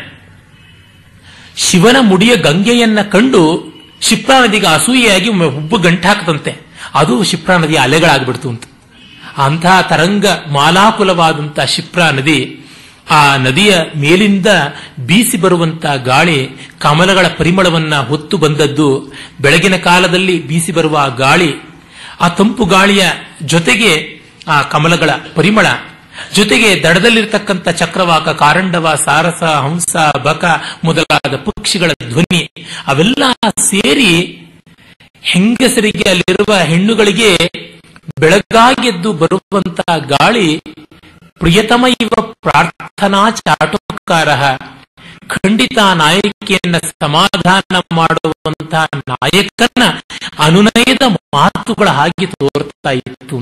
ಶಿವನ ಮುಡಿಯ ಗಂಗೆಯನ್ನ ಕಂಡು ಶಿಪ್ರಾ ನದಿಗೆ ಅಸೂಯೆಯಾಗಿ ಒಮ್ಮೆ ಹುಬ್ಬು ಗಂಟಾಕದಂತೆ ಅದು ಶಿಪ್ರಾ ನದಿಯ ಅಲೆಗಳಾಗ್ಬಿಡ್ತು ಅಂತ ಅಂತಹ ತರಂಗ ಮಾಲಾಕುಲವಾದಂತಹ ಶಿಪ್ರಾ ನದಿ ಆ ನದಿಯ ಮೇಲಿಂದ ಬೀಸಿ ಬರುವಂತಹ ಗಾಳಿ ಕಮಲಗಳ ಪರಿಮಳವನ್ನ ಹೊತ್ತು ಬಂದದ್ದು ಬೆಳಗಿನ ಕಾಲದಲ್ಲಿ ಬೀಸಿ ಬರುವ ಆ ಗಾಳಿ ಆ ತಂಪು ಗಾಳಿಯ ಜೊತೆಗೆ ಆ ಕಮಲಗಳ ಪರಿಮಳ ಜೊತೆಗೆ ದಡದಲ್ಲಿರ್ತಕ್ಕಂಥ ಚಕ್ರವಾಕ ಕಾರಂಡವ ಸಾರಸ ಹಂಸ ಬಕ ಮೊದಲಾದ ಪಕ್ಷಿಗಳ ಧ್ವನಿ ಅವೆಲ್ಲ ಸೇರಿ ಹೆಂಗಸರಿಗೆ ಅಲ್ಲಿರುವ ಹೆಣ್ಣುಗಳಿಗೆ ಬೆಳಗಾಗೆದ್ದು ಬರುವಂತಹ ಗಾಳಿ ಪ್ರಿಯತಮ ಇವ ಪ್ರಾರ್ಥನಾ ಚಾಟುಕಾರ ಖಂಡಿತ ನಾಯಕಿಯನ್ನ ಸಮಾಧಾನ ಮಾಡುವಂತಹ ನಾಯಕನ ಅನುನಯದ ಮಾತುಗಳ ಹಾಗೆ ತೋರ್ತಾ ಇತ್ತು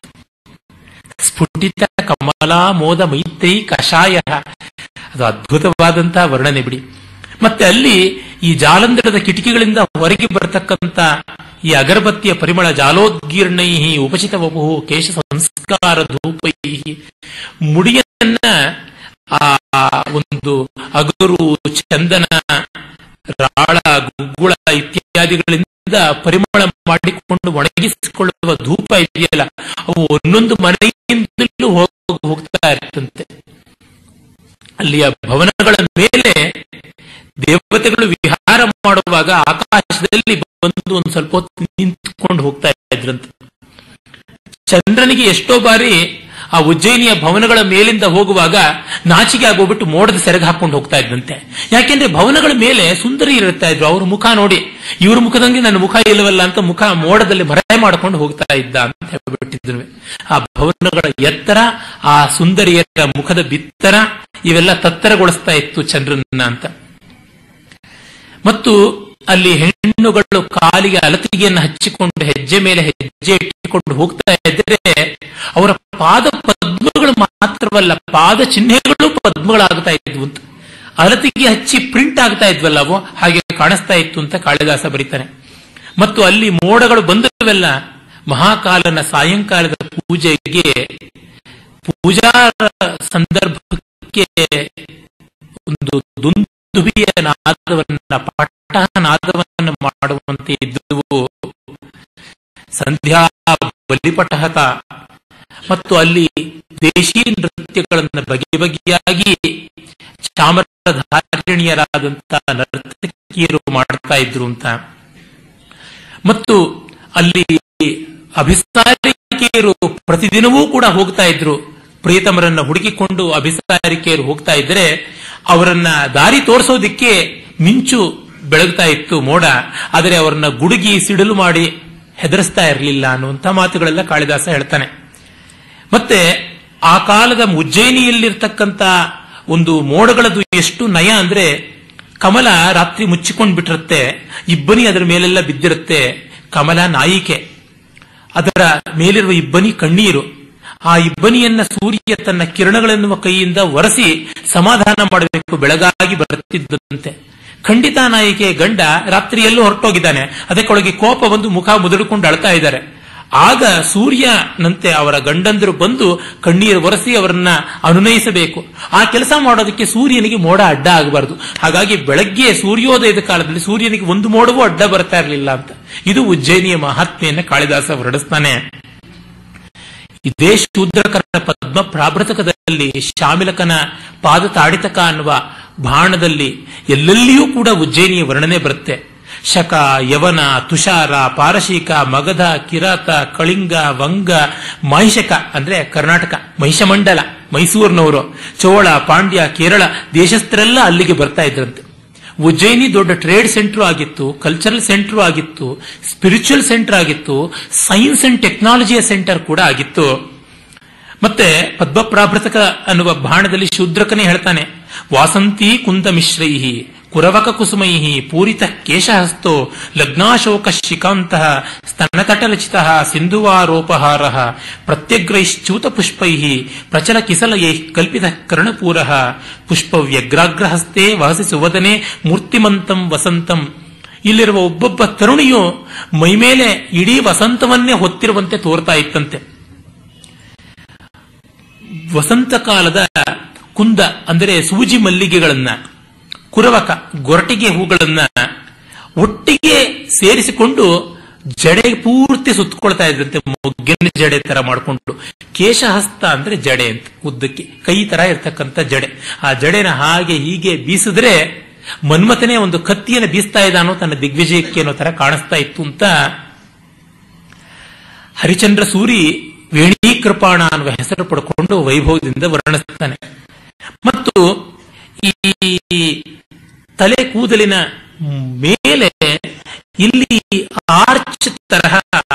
ಸ್ಫುಟಿತ ಕಮಲಾ ಮೋದ ಮೈತ್ರಿ ಕಷಾಯ ಅದು ಅದ್ಭುತವಾದಂತಹ ವರ್ಣನೆ ಬಿಡಿ ಮತ್ತೆ ಅಲ್ಲಿ ಈ ಜಾಲಂಧರದ ಕಿಟಕಿಗಳಿಂದ ಹೊರಗೆ ಬರತಕ್ಕಂತ ಈ ಅಗರಬತ್ತಿಯ ಪರಿಮಳ ಜಾಲೋದ್ಗೀರ್ಣೈ ಉಪಚಿತ ವಪು ಕೇಶ ಸಂಸ್ಕಾರ ಧೂಪೈ ಮುಡಿಯನ್ನ ಆ ಒಂದು ಅಗರು ಚಂದನ ರಾಳ ಗುಗ್ಗುಳ ಇತ್ಯಾದಿಗಳಿಂದ ಪರಿಮಳ ಮಾಡಿಕೊಂಡು ಒಣಗಿಸಿಕೊಳ್ಳುವ ಧೂಪ ಇದೆಯಲ್ಲ ಅವು ಒಂದೊಂದು ಮನೆಯಿಂದಲೂ ಹೋಗ್- ಹೋಗ್ತಾ ಇರ್ತಂತೆ ಅಲ್ಲಿಯ ಭವನಗಳ ಮೇಲೆ ದೇವತೆಗಳು ವಿಹಾರ ಮಾಡುವಾಗ ಆಕಾಶದಲ್ಲಿ ಬಂದು ಒಂದು ಸ್ವಲ್ಪ ಹೊತ್ತು ನಿಂತ್ಕೊಂಡು ಹೋಗ್ತಾ ಇದ್ರಂತೆ ಚಂದ್ರನಿಗೆ ಎಷ್ಟೋ ಬಾರಿ ಆ ಉಜ್ಜಯಿನಿಯ ಭವನಗಳ ಮೇಲಿಂದ ಹೋಗುವಾಗ ನಾಚಿಕೆ ಆಗೋಗ್ಬಿಟ್ಟು ಮೋಡದ ಸೆರಗ ಹಾಕೊಂಡು ಹೋಗ್ತಾ ಇದ್ದಂತೆ ಯಾಕೆಂದ್ರೆ ಭವನಗಳ ಮೇಲೆ ಸುಂದರಿ ಇರುತ್ತಾ ಇದ್ರು ಅವ್ರ ಮುಖ ನೋಡಿ ಇವ್ರ ಮುಖದಂಗೆ ನನ್ನ ಮುಖ ಇಲ್ಲವಲ್ಲ ಅಂತ ಮುಖ ಮೋಡದಲ್ಲಿ ಮರೆ ಮಾಡಿಕೊಂಡು ಹೋಗ್ತಾ ಇದ್ದ ಅಂತ ಹೇಳ್ಬಿಟ್ಟಿದ್ರು ಆ ಭವನಗಳ ಎತ್ತರ ಆ ಸುಂದರಿಯರ ಮುಖದ ಬಿತ್ತರ ಇವೆಲ್ಲ ತತ್ತರಗೊಳಿಸ್ತಾ ಇತ್ತು ಚಂದ್ರನ ಅಂತ ಮತ್ತು ಅಲ್ಲಿ ಹೆಣ್ಣುಗಳು ಕಾಲಿಗೆ ಅಲತಿಗೆಯನ್ನು ಹಚ್ಚಿಕೊಂಡು ಹೆಜ್ಜೆ ಮೇಲೆ ಹೆಜ್ಜೆ ಇಟ್ಟುಕೊಂಡು ಹೋಗ್ತಾ ಇದ್ದರೆ ಅವರ ಪಾದ ಪದ್ಮಗಳು ಮಾತ್ರವಲ್ಲ ಪಾದ ಚಿಹ್ನೆಗಳು ಪದ್ಮಗಳಾಗ್ತಾ ಇದ್ವು ಅಂತ ಅಲತಿಗೆ ಹಚ್ಚಿ ಪ್ರಿಂಟ್ ಆಗ್ತಾ ಇದ್ವಲ್ಲ ಅವು ಹಾಗೆ ಕಾಣಿಸ್ತಾ ಇತ್ತು ಅಂತ ಕಾಳಿದಾಸ ಬರೀತಾನೆ ಮತ್ತು ಅಲ್ಲಿ ಮೋಡಗಳು ಬಂದವೆಲ್ಲ ಮಹಾಕಾಲನ ಸಾಯಂಕಾಲದ ಪೂಜೆಗೆ ಪೂಜಾ ಸಂದರ್ಭಕ್ಕೆ ಒಂದು ದುಂದುಬಿಯ ನಾದವನ್ನ ಪಟ ನಾದವನ್ನು ಮಾಡುವಂತೆ ಇದ್ದುವು ಸಂಧ್ಯಾ ಬಲಿಪಟಹತ ಮತ್ತು ಅಲ್ಲಿ ದೇಶಿ ನೃತ್ಯಗಳನ್ನು ಬಗೆ ಬಗೆಯಾಗಿ ಚಾಮರಧಾರಿಣಿಯರಾದಂತಹ ನರ್ತಕಿಯರು ಮಾಡ್ತಾ ಇದ್ರು ಅಂತ ಮತ್ತು ಅಲ್ಲಿ ಅಭಿಸಾರಿಕೆಯರು ಪ್ರತಿದಿನವೂ ಕೂಡ ಹೋಗ್ತಾ ಇದ್ರು ಪ್ರಿಯತಮರನ್ನ ಹುಡುಕಿಕೊಂಡು ಅಭಿಸಾರಿಕೆಯರು ಹೋಗ್ತಾ ಇದ್ರೆ ಅವರನ್ನ ದಾರಿ ತೋರಿಸೋದಿಕ್ಕೆ ಮಿಂಚು ಬೆಳಗ್ತಾ ಇತ್ತು ಮೋಡ ಆದರೆ ಅವರನ್ನ ಗುಡುಗಿ ಸಿಡಿಲು ಮಾಡಿ ಹೆದರಿಸ್ತಾ ಇರಲಿಲ್ಲ ಅನ್ನುವಂಥ ಮಾತುಗಳೆಲ್ಲ ಕಾಳಿದಾಸ ಹೇಳ್ತಾನೆ ಮತ್ತೆ ಆ ಕಾಲದ ಉಜ್ಜಯಿನಿಯಲ್ಲಿರ್ತಕ್ಕಂಥ ಒಂದು ಮೋಡಗಳದು ಎಷ್ಟು ನಯ ಅಂದ್ರೆ ಕಮಲ ರಾತ್ರಿ ಮುಚ್ಚಿಕೊಂಡು ಬಿಟ್ಟಿರುತ್ತೆ ಇಬ್ಬನಿ ಅದರ ಮೇಲೆಲ್ಲ ಬಿದ್ದಿರುತ್ತೆ ಕಮಲ ನಾಯಿಕೆ ಅದರ ಮೇಲಿರುವ ಇಬ್ಬನಿ ಕಣ್ಣೀರು ಆ ಇಬ್ಬನಿಯನ್ನ ಸೂರ್ಯ ತನ್ನ ಕಿರಣಗಳೆನ್ನುವ ಕೈಯಿಂದ ಒರೆಸಿ ಸಮಾಧಾನ ಮಾಡಬೇಕು ಬೆಳಗಾಗಿ ಬರುತ್ತಿದ್ದಂತೆ ಖಂಡಿತ ನಾಯಿಗೆ ಗಂಡ ರಾತ್ರಿಯಲ್ಲೂ ಹೊರಟೋಗಿದ್ದಾನೆ ಅದಕ್ಕೊಳಗೆ ಕೋಪ ಬಂದು ಮುಖ ಮುದುಡಿಕೊಂಡು ಅಳ್ತಾ ಇದ್ದಾರೆ ಆಗ ಸೂರ್ಯನಂತೆ ಅವರ ಗಂಡಂದರು ಬಂದು ಕಣ್ಣೀರು ಒರೆಸಿ ಅವರನ್ನ ಅನುನಯಿಸಬೇಕು ಆ ಕೆಲಸ ಮಾಡೋದಕ್ಕೆ ಸೂರ್ಯನಿಗೆ ಮೋಡ ಅಡ್ಡ ಆಗಬಾರದು ಹಾಗಾಗಿ ಬೆಳಗ್ಗೆ ಸೂರ್ಯೋದಯದ ಕಾಲದಲ್ಲಿ ಸೂರ್ಯನಿಗೆ ಒಂದು ಮೋಡವೂ ಅಡ್ಡ ಬರ್ತಾ ಇರಲಿಲ್ಲ ಅಂತ ಇದು ಉಜ್ಜಯಿನಿಯ ಮಹಾತ್ಮೆಯನ್ನ ಕಾಳಿದಾಸ ಹೊರಡಿಸ್ತಾನೆ ಇದೇ ಶೂದ್ರಕರ ಪದ್ಮ ಪ್ರಾಭೃತಕದಲ್ಲಿ ಶಾಮಿಲಕನ ಪಾದ ತಾಡಿತಕ ಅನ್ನುವ ಬಾಣದಲ್ಲಿ ಎಲ್ಲೆಲ್ಲಿಯೂ ಕೂಡ ಉಜ್ಜಯಿನಿಯ ವರ್ಣನೆ ಬರುತ್ತೆ ಶಕ ಯವನ ತುಷಾರ ಪಾರಶೀಕ ಮಗಧ ಕಿರಾತ ಕಳಿಂಗ ವಂಗ ಮಹಿಷಕ ಅಂದ್ರೆ ಕರ್ನಾಟಕ ಮಹಿಷಮಂಡಲ ಮೈಸೂರಿನವರು ಚೋಳ ಪಾಂಡ್ಯ ಕೇರಳ ದೇಶಸ್ಥರೆಲ್ಲ ಅಲ್ಲಿಗೆ ಬರ್ತಾ ಇದ್ರಂತೆ ಉಜ್ಜಯಿನಿ ದೊಡ್ಡ ಟ್ರೇಡ್ ಸೆಂಟರ್ ಆಗಿತ್ತು ಕಲ್ಚರಲ್ ಸೆಂಟರ್ ಆಗಿತ್ತು ಸ್ಪಿರಿಚುವಲ್ ಸೆಂಟರ್ ಆಗಿತ್ತು ಸೈನ್ಸ್ ಅಂಡ್ ಟೆಕ್ನಾಲಜಿಯ ಸೆಂಟರ್ ಕೂಡ ಆಗಿತ್ತು ಮತ್ತೆ ಪದ್ಮಪ್ರಾಭೃತಕ ಅನ್ನುವ ಬಾಣದಲ್ಲಿ ಶೂದ್ರಕನೇ ಹೇಳ್ತಾನೆ ವಾಸಂತಿ ಕುಂದ ಮಿಶ್ರೈಹಿ ಕುರವಕ ಕುಸುಮೈಹಿ ಪೂರಿತ ಕೇಶಹಸ್ತೋ ಲಗ್ನಾಶೋಕ ಶಿಕಾಂತ ಸ್ತನತಟಲಚಿತ ಸಿಂಧುವಾರೋಪಹಾರ ಪ್ರತ್ಯಗ್ರೈಶ್ಚ್ಯೂತ ಪುಷ್ಪೈ ಪ್ರಚಲ ಕಿಸಲಯೈ ಕಲ್ಪಿತ ಕರ್ಣಪೂರ ಪುಷ್ಪ ವ್ಯಗ್ರಾಗ್ರಹಸ್ತೆ ವಹಸಿ ಸುವದನೆ ಮೂರ್ತಿಮಂತಂ ವಸಂತಂ ಇಲ್ಲಿರುವ ಒಬ್ಬೊಬ್ಬ ತರುಣಿಯು ಮೈಮೇಲೆ ಇಡೀ ವಸಂತವನ್ನೇ ಹೊತ್ತಿರುವಂತೆ ತೋರ್ತಾ ಇತ್ತಂತೆ ವಸಂತ ಕಾಲದ ಕುಂದ ಅಂದರೆ ಸೂಜಿ ಮಲ್ಲಿಗೆಗಳನ್ನ ಕುರವಕ ಗೊರಟಿಗೆ ಹೂಗಳನ್ನ ಒಟ್ಟಿಗೆ ಸೇರಿಸಿಕೊಂಡು ಜಡೆ ಪೂರ್ತಿ ಸುತ್ತಕೊಳ್ತಾ ಇದ್ರಂತೆ ಮೊಗ್ಗಿನ ಜಡೆ ತರ ಮಾಡಿಕೊಂಡು ಕೇಶಹಸ್ತ ಅಂದ್ರೆ ಜಡೆ ಅಂತ ಉದ್ದಕ್ಕೆ ಕೈ ತರ ಇರ್ತಕ್ಕಂಥ ಜಡೆ ಆ ಜಡೆನ ಹಾಗೆ ಹೀಗೆ ಬೀಸಿದ್ರೆ ಮನ್ಮಥನೇ ಒಂದು ಕತ್ತಿಯನ್ನು ಬೀಸ್ತಾ ಇದ್ದಾನೋ ತನ್ನ ದಿಗ್ವಿಜಯಕ್ಕೆ ಅನ್ನೋ ತರ ಕಾಣಿಸ್ತಾ ಇತ್ತು ಅಂತ ಹರಿಚಂದ್ರ ಸೂರಿ ವೇಣೀಕೃಪಾಣ ಅನ್ನುವ ಹೆಸರು ಪಡ್ಕೊಂಡು ವೈಭವದಿಂದ ವರ್ಣಿಸ್ತಾನೆ ಮತ್ತು ಈ ತಲೆ ಕೂದಲಿನ ಮೇಲೆ ಇಲ್ಲಿ ಆರ್ಚ್ ತರಹ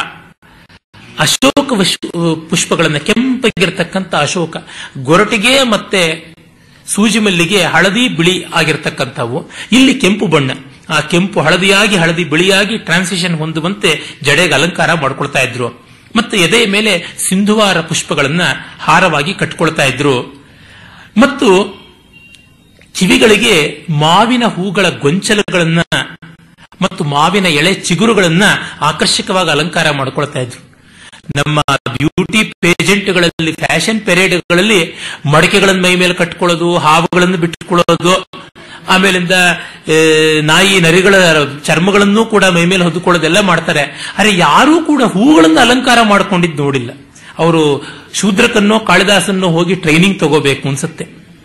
ಅಶೋಕ ಪುಷ್ಪಗಳನ್ನ ಕೆಂಪಗಿರ್ತಕ್ಕಂಥ ಅಶೋಕ ಗೊರಟಿಗೆ ಮತ್ತೆ ಸೂಜಿ ಮಲ್ಲಿಗೆ ಹಳದಿ ಬಿಳಿ ಆಗಿರ್ತಕ್ಕಂಥವು ಇಲ್ಲಿ ಕೆಂಪು ಬಣ್ಣ ಆ ಕೆಂಪು ಹಳದಿಯಾಗಿ ಹಳದಿ ಬಿಳಿಯಾಗಿ ಟ್ರಾನ್ಸಿಷನ್ ಹೊಂದುವಂತೆ ಜಡೆಗೆ ಅಲಂಕಾರ ಮಾಡ್ಕೊಳ್ತಾ ಇದ್ರು ಮತ್ತೆ ಎದೆಯ ಮೇಲೆ ಸಿಂಧುವಾರ ಪುಷ್ಪಗಳನ್ನ ಹಾರವಾಗಿ ಕಟ್ಕೊಳ್ತಾ ಇದ್ರು ಮತ್ತು ಕಿವಿಗಳಿಗೆ ಮಾವಿನ ಹೂಗಳ ಗೊಂಚಲುಗಳನ್ನ ಮತ್ತು ಮಾವಿನ ಎಳೆ ಚಿಗುರುಗಳನ್ನ ಆಕರ್ಷಕವಾಗಿ ಅಲಂಕಾರ ಮಾಡ್ಕೊಳ್ತಾ ಇದ್ರು ನಮ್ಮ ಬ್ಯೂಟಿ ಪೇಜೆಂಟ್ಗಳಲ್ಲಿ ಫ್ಯಾಷನ್ ಪೆರೇಡ್ಗಳಲ್ಲಿ ಮಡಕೆಗಳನ್ನ ಮೈ ಮೇಲೆ ಕಟ್ಕೊಳ್ಳೋದು ಹಾವುಗಳನ್ನು ಬಿಟ್ಟುಕೊಳ್ಳೋದು ಆಮೇಲಿಂದ ನಾಯಿ ನರಿಗಳ ಚರ್ಮಗಳನ್ನು ಕೂಡ ಮೈ ಮೇಲೆ ಹೊದ್ದುಕೊಳ್ಳೋದೆಲ್ಲ ಮಾಡ್ತಾರೆ ಅರೆ ಯಾರೂ ಕೂಡ ಹೂಗಳನ್ನು ಅಲಂಕಾರ ಮಾಡ್ಕೊಂಡಿದ್ದು ನೋಡಿಲ್ಲ ಅವರು ಶೂದ್ರಕನ್ನೋ ಕಾಳಿದಾಸನ್ನೋ ಹೋಗಿ ಟ್ರೈನಿಂಗ್ ತಗೋಬೇಕು ಅನ್ಸುತ್ತೆ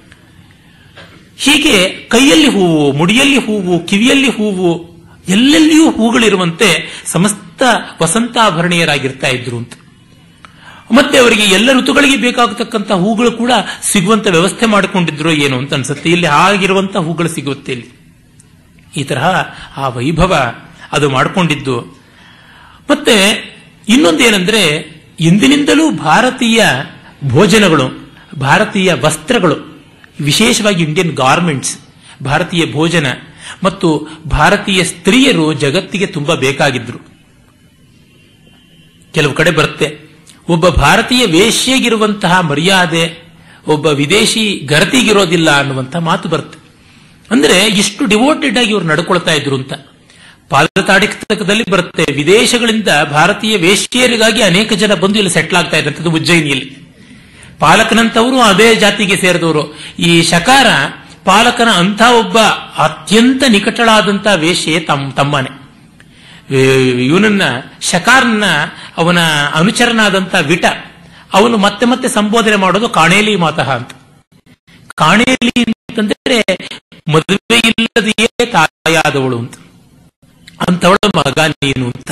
ಹೀಗೆ ಕೈಯಲ್ಲಿ ಹೂವು ಮುಡಿಯಲ್ಲಿ ಹೂವು ಕಿವಿಯಲ್ಲಿ ಹೂವು ಎಲ್ಲೆಲ್ಲಿಯೂ ಹೂಗಳಿರುವಂತೆ ಸಮಸ್ತ ವಸಂತಾಭರಣೀಯರಾಗಿರ್ತಾ ಇದ್ರು ಅಂತ ಮತ್ತೆ ಅವರಿಗೆ ಎಲ್ಲ ಋತುಗಳಿಗೆ ಬೇಕಾಗತಕ್ಕಂಥ ಹೂಗಳು ಕೂಡ ಸಿಗುವಂತ ವ್ಯವಸ್ಥೆ ಮಾಡಿಕೊಂಡಿದ್ರು ಏನು ಅಂತ ಅನ್ಸುತ್ತೆ ಇಲ್ಲಿ ಆಗಿರುವಂತ ಹೂಗಳು ಸಿಗುತ್ತೆ ಇಲ್ಲಿ ಈ ತರಹ ಆ ವೈಭವ ಅದು ಮಾಡಿಕೊಂಡಿದ್ದು ಮತ್ತೆ ಇನ್ನೊಂದೇನೆಂದ್ರೆ ಇಂದಿನಿಂದಲೂ ಭಾರತೀಯ ಭೋಜನಗಳು ಭಾರತೀಯ ವಸ್ತ್ರಗಳು ವಿಶೇಷವಾಗಿ ಇಂಡಿಯನ್ ಗಾರ್ಮೆಂಟ್ಸ್ ಭಾರತೀಯ ಭೋಜನ ಮತ್ತು ಭಾರತೀಯ ಸ್ತ್ರೀಯರು ಜಗತ್ತಿಗೆ ತುಂಬಾ ಬೇಕಾಗಿದ್ರು ಕೆಲವು ಕಡೆ ಬರುತ್ತೆ ಒಬ್ಬ ಭಾರತೀಯ ವೇಶ್ಯಗಿರುವಂತಹ ಮರ್ಯಾದೆ ಒಬ್ಬ ವಿದೇಶಿ ಗರತಿಗಿರೋದಿಲ್ಲ ಅನ್ನುವಂತಹ ಮಾತು ಬರುತ್ತೆ ಅಂದ್ರೆ ಇಷ್ಟು ಡಿವೋಟೆಡ್ ಆಗಿ ಇವರು ನಡ್ಕೊಳ್ತಾ ಇದ್ರು ಅಂತ ಪಾದತಾಡಿಕದಲ್ಲಿ ಬರುತ್ತೆ ವಿದೇಶಗಳಿಂದ ಭಾರತೀಯ ವೇಶ್ಯರಿಗಾಗಿ ಅನೇಕ ಜನ ಬಂದು ಇಲ್ಲಿ ಸೆಟ್ಲ್ ಆಗ್ತಾ ಇದ್ದಂಥದ್ದು ಉಜ್ಜಯಿನಿಯಲ್ಲಿ ಪಾಲಕನಂತವರು ಅದೇ ಜಾತಿಗೆ ಸೇರಿದವರು ಈ ಶಕಾರ ಪಾಲಕನ ಅಂಥ ಒಬ್ಬ ಅತ್ಯಂತ ನಿಕಟಳಾದಂತಹ ವೇಶ್ಯೆ ತಮ್ಮ ತಮ್ಮನೆ ಇವನನ್ನ ಶಕಾರ್ನ ಅವನ ಅನುಚರನಾದಂತ ವಿಟ ಅವನು ಮತ್ತೆ ಮತ್ತೆ ಸಂಬೋಧನೆ ಮಾಡೋದು ಕಾಣೇಲಿ ಮಾತಃ ಅಂತ ಕಾಣೇಲಿ ಅಂತಂದ್ರೆ ಮದುವೆ ಇಲ್ಲದೆಯೇ ತಾಯಾದವಳು ಅಂತ ಅಂತವಳ ಮಗ ನೀನು ಅಂತ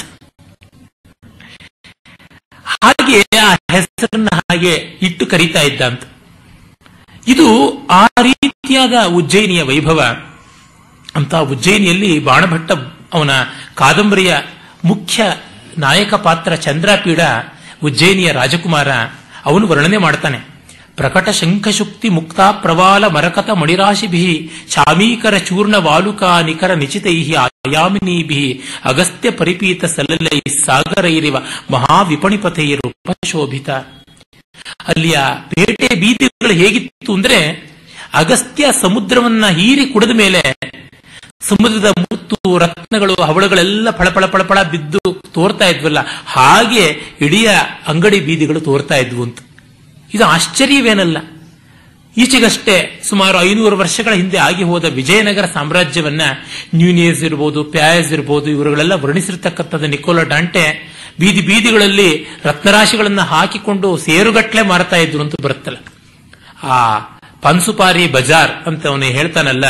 ಹಾಗೆ ಆ ಹೆಸರನ್ನ ಹಾಗೆ ಇಟ್ಟು ಕರೀತಾ ಇದ್ದ ಅಂತ ಇದು ಆ ರೀತಿಯಾದ ಉಜ್ಜಯಿನಿಯ ವೈಭವ ಅಂತ ಉಜ್ಜಯಿನಿಯಲ್ಲಿ ಬಾಣಭಟ್ಟ ಅವನ ಕಾದಂಬರಿಯ ಮುಖ್ಯ ನಾಯಕ ಪಾತ್ರ ಚಂದ್ರಪೀಡ ಉಜ್ಜಯಿನಿಯ ರಾಜಕುಮಾರ ಅವನು ವರ್ಣನೆ ಮಾಡ್ತಾನೆ ಪ್ರಕಟ ಶಂಖಶುಕ್ತಿ ಮುಕ್ತ ಪ್ರವಾಲ ಮರಕತ ಮಣಿರಾಶಿಭಿ ಶಾಮೀಕರ ಚೂರ್ಣ ವಾಲುಕಾ ನಿಖರ ನಿಚಿತೈ ಯಾಮಿನೀಭಿ ಅಗಸ್ತ್ಯ ಪರಿಪೀತ ಸಲಲೈ ಸಾಗರೈರಿವ ಮಹಾವಿಪಣಿಪಥೆಯರು ಶೋಭಿತ ಅಲ್ಲಿಯ ಪೇಟೆ ಬೀದಿಗಳು ಹೇಗಿತ್ತು ಅಂದ್ರೆ ಅಗಸ್ತ್ಯ ಸಮುದ್ರವನ್ನ ಹೀರಿ ಕುಡಿದ ಮೇಲೆ ಸಮುದ್ರದ ಮುತ್ತು ರತ್ನಗಳು ಹವಳಗಳೆಲ್ಲ ಫಳಫಳ ಫಳಫಳ ಬಿದ್ದು ತೋರ್ತಾ ಇದ್ವಲ್ಲ ಹಾಗೆ ಇಡೀ ಅಂಗಡಿ ಬೀದಿಗಳು ತೋರ್ತಾ ಇದ್ವು ಅಂತ ಇದು ಆಶ್ಚರ್ಯವೇನಲ್ಲ ಈಚೆಗಷ್ಟೇ ಸುಮಾರು ಐನೂರು ವರ್ಷಗಳ ಹಿಂದೆ ಆಗಿ ಹೋದ ವಿಜಯನಗರ ಸಾಮ್ರಾಜ್ಯವನ್ನ ನ್ಯೂನಿಯಸ್ ಇರ್ಬೋದು ಪ್ಯಾಯಸ್ ಇರ್ಬೋದು ಇವರುಗಳೆಲ್ಲ ವರ್ಣಿಸಿರ್ತಕ್ಕಂಥದ್ದು ನಿಕೋಲಾ ಡಾಂಟೆ ಬೀದಿ ಬೀದಿಗಳಲ್ಲಿ ರತ್ನರಾಶಿಗಳನ್ನ ಹಾಕಿಕೊಂಡು ಸೇರುಗಟ್ಲೆ ಮಾರ್ತಾ ಇದ್ರು ಅಂತ ಬರುತ್ತಲ್ಲ ಆ ಪನ್ಸುಪಾರಿ ಬಜಾರ್ ಅಂತ ಅವನು ಹೇಳ್ತಾನಲ್ಲ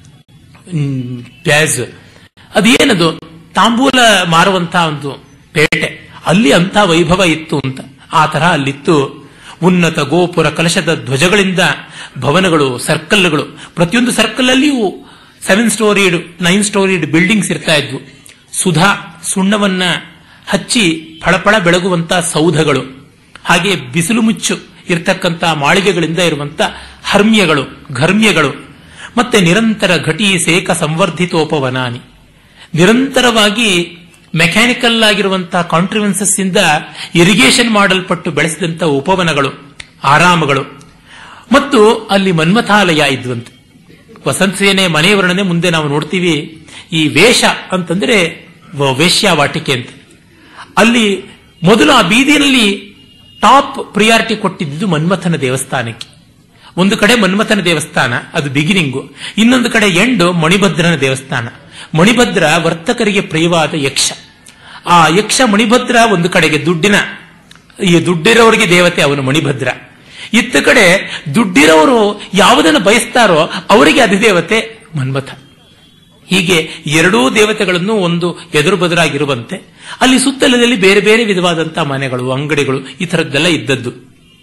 ಪ್ಯಾಜ್ ಅದೇನದು ತಾಂಬೂಲ ಮಾರುವಂತ ಒಂದು ಪೇಟೆ ಅಲ್ಲಿ ಅಂತ ವೈಭವ ಇತ್ತು ಅಂತ ಆ ತರಹ ಅಲ್ಲಿತ್ತು ಉನ್ನತ ಗೋಪುರ ಕಲಶದ ಧ್ವಜಗಳಿಂದ ಭವನಗಳು ಸರ್ಕಲ್ಗಳು ಪ್ರತಿಯೊಂದು ಸರ್ಕಲ್ ಅಲ್ಲಿಯೂ seven storeyed nine storeyed buildings ಇರ್ತಾ ಇದ್ವು ಸುಧಾ ಸುಣ್ಣವನ್ನ ಹಚ್ಚಿ ಫಳಫಳ ಬೆಳಗುವಂತ ಸೌಧಗಳು ಹಾಗೆ ಬಿಸಿಲು ಮುಚ್ಚು ಇರತಕ್ಕಂತ ಮಾಳಿಗೆಗಳಿಂದ ಇರುವಂತ ಹರ್ಮ್ಯಗಳು ಘರ್ಮ್ಯಗಳು ಮತ್ತೆ ನಿರಂತರ ಘಟಿ ಸೇಕ ಸಂವರ್ಧಿತೋಪವನಾನಿ ನಿರಂತರವಾಗಿ ಮೆಕ್ಯಾನಿಕಲ್ ಆಗಿರುವಂತಹ ಕಾಂಟ್ರಿವೆನ್ಸಸ್ ಇಂದ ಇರಿಗೇಷನ್ ಮಾಡಲ್ಪಟ್ಟು ಬೆಳೆಸಿದಂತ ಉಪವನಗಳು ಆರಾಮಗಳು ಮತ್ತು ಅಲ್ಲಿ ಮನ್ಮಥಾಲಯ ಇದ್ವಂತೆ ವಸಂತ ಸೇನೆ ಮನೆ ವರ್ಣನೆ ಮುಂದೆ ನಾವು ನೋಡ್ತೀವಿ ಈ ವೇಷ ಅಂತಂದ್ರೆ ವೇಶ್ಯಾವಾಟಿಕೆ ಅಂತ ಅಲ್ಲಿ ಮೊದಲು ಆ ಬೀದಿಯಲ್ಲಿ ಟಾಪ್ ಪ್ರಿಯಾರಿಟಿ ಕೊಟ್ಟಿದ್ದು ಮನ್ಮಥನ ದೇವಸ್ಥಾನಕ್ಕೆ ಒಂದು ಕಡೆ ಮನ್ಮಥನ ದೇವಸ್ಥಾನ ಅದು ಬಿಗಿನಿಂಗು ಇನ್ನೊಂದು ಕಡೆ ಎಂಡು ಮಣಿಭದ್ರನ ದೇವಸ್ಥಾನ ಮಣಿಭದ್ರ ವರ್ತಕರಿಗೆ ಪ್ರಿಯವಾದ ಯಕ್ಷ ಆ ಯಕ್ಷ ಮಣಿಭದ್ರ ಒಂದು ಕಡೆಗೆ ದುಡ್ಡಿನ ಈ ದುಡ್ಡಿರೋರಿಗೆ ದೇವತೆ ಅವನು ಮಣಿಭದ್ರ ಇತ್ತ ಕಡೆ ದುಡ್ಡಿರೋರು ಯಾವುದನ್ನು ಬಯಸ್ತಾರೋ ಅವರಿಗೆ ಅಧಿದೇವತೆ ಮನ್ಮಥ ಹೀಗೆ ಎರಡೂ ದೇವತೆಗಳನ್ನು ಒಂದು ಎದುರು ಬದುರಾಗಿರುವಂತೆ ಅಲ್ಲಿ ಸುತ್ತಲದಲ್ಲಿ ಬೇರೆ ಬೇರೆ ವಿಧವಾದಂತಹ ಮನೆಗಳು ಅಂಗಡಿಗಳು ಈ ಥರದ್ದೆಲ್ಲ ಇದ್ದದ್ದು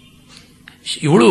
ಇವಳು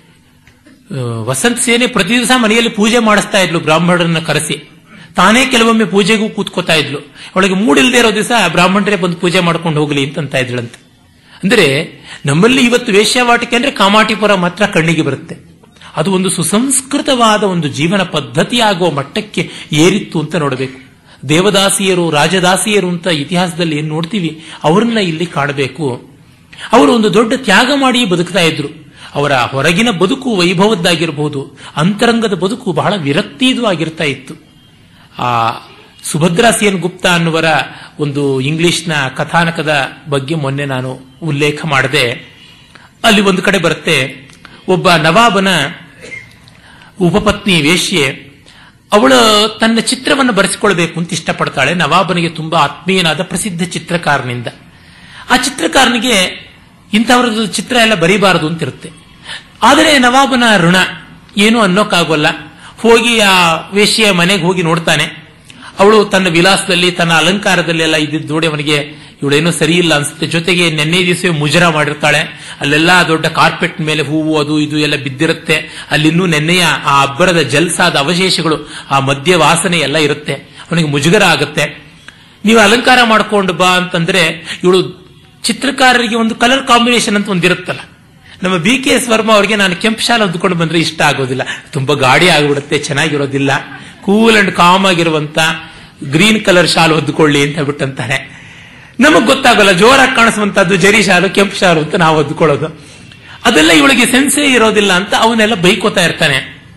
ವಸಂತ ಸೇನೆ ಪ್ರತಿ ದಿವಸ ಮನೆಯಲ್ಲಿ ಪೂಜೆ ಮಾಡಿಸ್ತಾ ಇದ್ಲು ಬ್ರಾಹ್ಮಣರನ್ನ ಕರೆಸಿ ತಾನೇ ಕೆಲವೊಮ್ಮೆ ಪೂಜೆಗೂ ಕೂತ್ಕೋತಾ ಇದ್ಲು ಅವಳಿಗೆ ಮೂಡಿಲ್ದೇ ಇರೋ ದಿವಸ ಬ್ರಾಹ್ಮಣರೇ ಬಂದು ಪೂಜೆ ಮಾಡ್ಕೊಂಡು ಹೋಗ್ಲಿ ಅಂತ ಇದ್ಳಂತೆ ಅಂದ್ರೆ ನಮ್ಮಲ್ಲಿ ಇವತ್ತು ವೇಶ್ಯಾವಾಟಿಕೆ ಅಂದ್ರೆ ಕಾಮಾಟಿಪುರ ಮಾತ್ರ ಕಣ್ಣಿಗೆ ಬರುತ್ತೆ ಅದು ಒಂದು ಸುಸಂಸ್ಕೃತವಾದ ಒಂದು ಜೀವನ ಪದ್ಧತಿ ಆಗುವ ಮಟ್ಟಕ್ಕೆ ಏರಿತ್ತು ಅಂತ ನೋಡಬೇಕು ದೇವದಾಸಿಯರು ರಾಜದಾಸಿಯರು ಅಂತ ಇತಿಹಾಸದಲ್ಲಿ ಏನ್ ನೋಡ್ತೀವಿ ಅವರನ್ನ ಇಲ್ಲಿ ಕಾಣಬೇಕು ಅವರು ಒಂದು ದೊಡ್ಡ ತ್ಯಾಗ ಮಾಡಿ ಬದುಕ್ತಾ ಇದ್ರು ಅವರ ಹೊರಗಿನ ಬದುಕು ವೈಭವದ್ದಾಗಿರಬಹುದು ಅಂತರಂಗದ ಬದುಕು ಬಹಳ ವಿರಕ್ತಿದು ಆಗಿರ್ತಾ ಇತ್ತು ಆ ಸುಭದ್ರಾ ಸಿಯನ್ ಗುಪ್ತಾ ಅನ್ನುವರ ಒಂದು ಇಂಗ್ಲಿಷ್ನ ಕಥಾನಕದ ಬಗ್ಗೆ ಮೊನ್ನೆ ನಾನು ಉಲ್ಲೇಖ ಮಾಡಿದೆ ಅಲ್ಲಿ ಒಂದು ಕಡೆ ಬರುತ್ತೆ ಒಬ್ಬ ನವಾಬನ ಉಪಪತ್ನಿ ವೇಶ್ಯೆ ಅವಳು ತನ್ನ ಚಿತ್ರವನ್ನು ಬರೆಸಿಕೊಳ್ಬೇಕು ಅಂತ ಇಷ್ಟಪಡ್ತಾಳೆ ನವಾಬನಿಗೆ ತುಂಬಾ ಆತ್ಮೀಯನಾದ ಪ್ರಸಿದ್ಧ ಚಿತ್ರಕಾರನಿಂದ ಆ ಚಿತ್ರಕಾರನಿಗೆ ಇಂಥವರದ್ದು ಚಿತ್ರ ಎಲ್ಲ ಬರೀಬಾರದು ಅಂತಿರುತ್ತೆ ಆದರೆ ನವಾಬನ ಋಣ ಏನು ಅನ್ನೋಕ್ಕಾಗೋಲ್ಲ ಹೋಗಿ ಆ ವೇಶ್ಯೆಯ ಮನೆಗೆ ಹೋಗಿ ನೋಡ್ತಾನೆ ಅವಳು ತನ್ನ ವಿಲಾಸದಲ್ಲಿ ತನ್ನ ಅಲಂಕಾರದಲ್ಲಿ ಎಲ್ಲ ಇದ್ದಿದ್ದು ನೋಡಿ ಅವನಿಗೆ ಇವಳೇನೋ ಸರಿ ಇಲ್ಲ ಅನ್ಸುತ್ತೆ ಜೊತೆಗೆ ನೆನ್ನೆ ದಿವಸ ಮುಜರ ಮಾಡಿರ್ತಾಳೆ ಅಲ್ಲೆಲ್ಲ ದೊಡ್ಡ ಕಾರ್ಪೆಟ್ ಮೇಲೆ ಹೂವು ಅದು ಇದು ಎಲ್ಲ ಬಿದ್ದಿರುತ್ತೆ ಅಲ್ಲಿನ್ನೂ ನೆನ್ನೆಯ ಆ ಅಬ್ಬರದ ಜಲ್ಸಾದ ಅವಶೇಷಗಳು ಆ ಮದ್ಯ ವಾಸನೆ ಎಲ್ಲ ಇರುತ್ತೆ ಅವನಿಗೆ ಮುಜುಗರ ಆಗುತ್ತೆ ನೀವು ಅಲಂಕಾರ ಮಾಡ್ಕೊಂಡು ಬಾ ಅಂತಂದ್ರೆ ಇವಳು ಚಿತ್ರಕಾರರಿಗೆ ಒಂದು ಕಲರ್ ಕಾಂಬಿನೇಷನ್ ಅಂತ ಒಂದಿರುತ್ತಲ್ಲ ನಮ್ಮ ಬಿ ಕೆ ಎಸ್ ವರ್ಮಾ ಅವರಿಗೆ ನಾನು ಕೆಂಪು ಶಾಲ ಹೊದ್ಕೊಂಡು ಬಂದ್ರೆ ಇಷ್ಟ ಆಗೋದಿಲ್ಲ ತುಂಬಾ ಗಾಡಿ ಆಗಿಬಿಡುತ್ತೆ ಚೆನ್ನಾಗಿರೋದಿಲ್ಲ ಕೂಲ್ ಅಂಡ್ ಕಾಮ್ ಆಗಿರುವಂತ ಗ್ರೀನ್ ಕಲರ್ ಶಾಲು ಹೊದ್ದುಕೊಳ್ಳಿ ಅಂತ ಹೇಳ್ಬಿಟ್ಟಂತಾರೆ ನಮಗ್ ಗೊತ್ತಾಗಲ್ಲ ಜೋರಾಗಿ ಕಾಣಿಸುವಂತದ್ದು ಜರಿ ಶಾಲು ಕೆಂಪು ಶಾಲು ಅಂತ ನಾವು ಹೊದ್ದುಕೊಳ್ಳೋದು ಅದೆಲ್ಲ ಇವಳಿಗೆ ಸೆನ್ಸೇ ಇರೋದಿಲ್ಲ ಅಂತ ಅವನ್ನೆಲ್ಲ ಬೈಕೋತಾ ಇರ್ತಾನೆ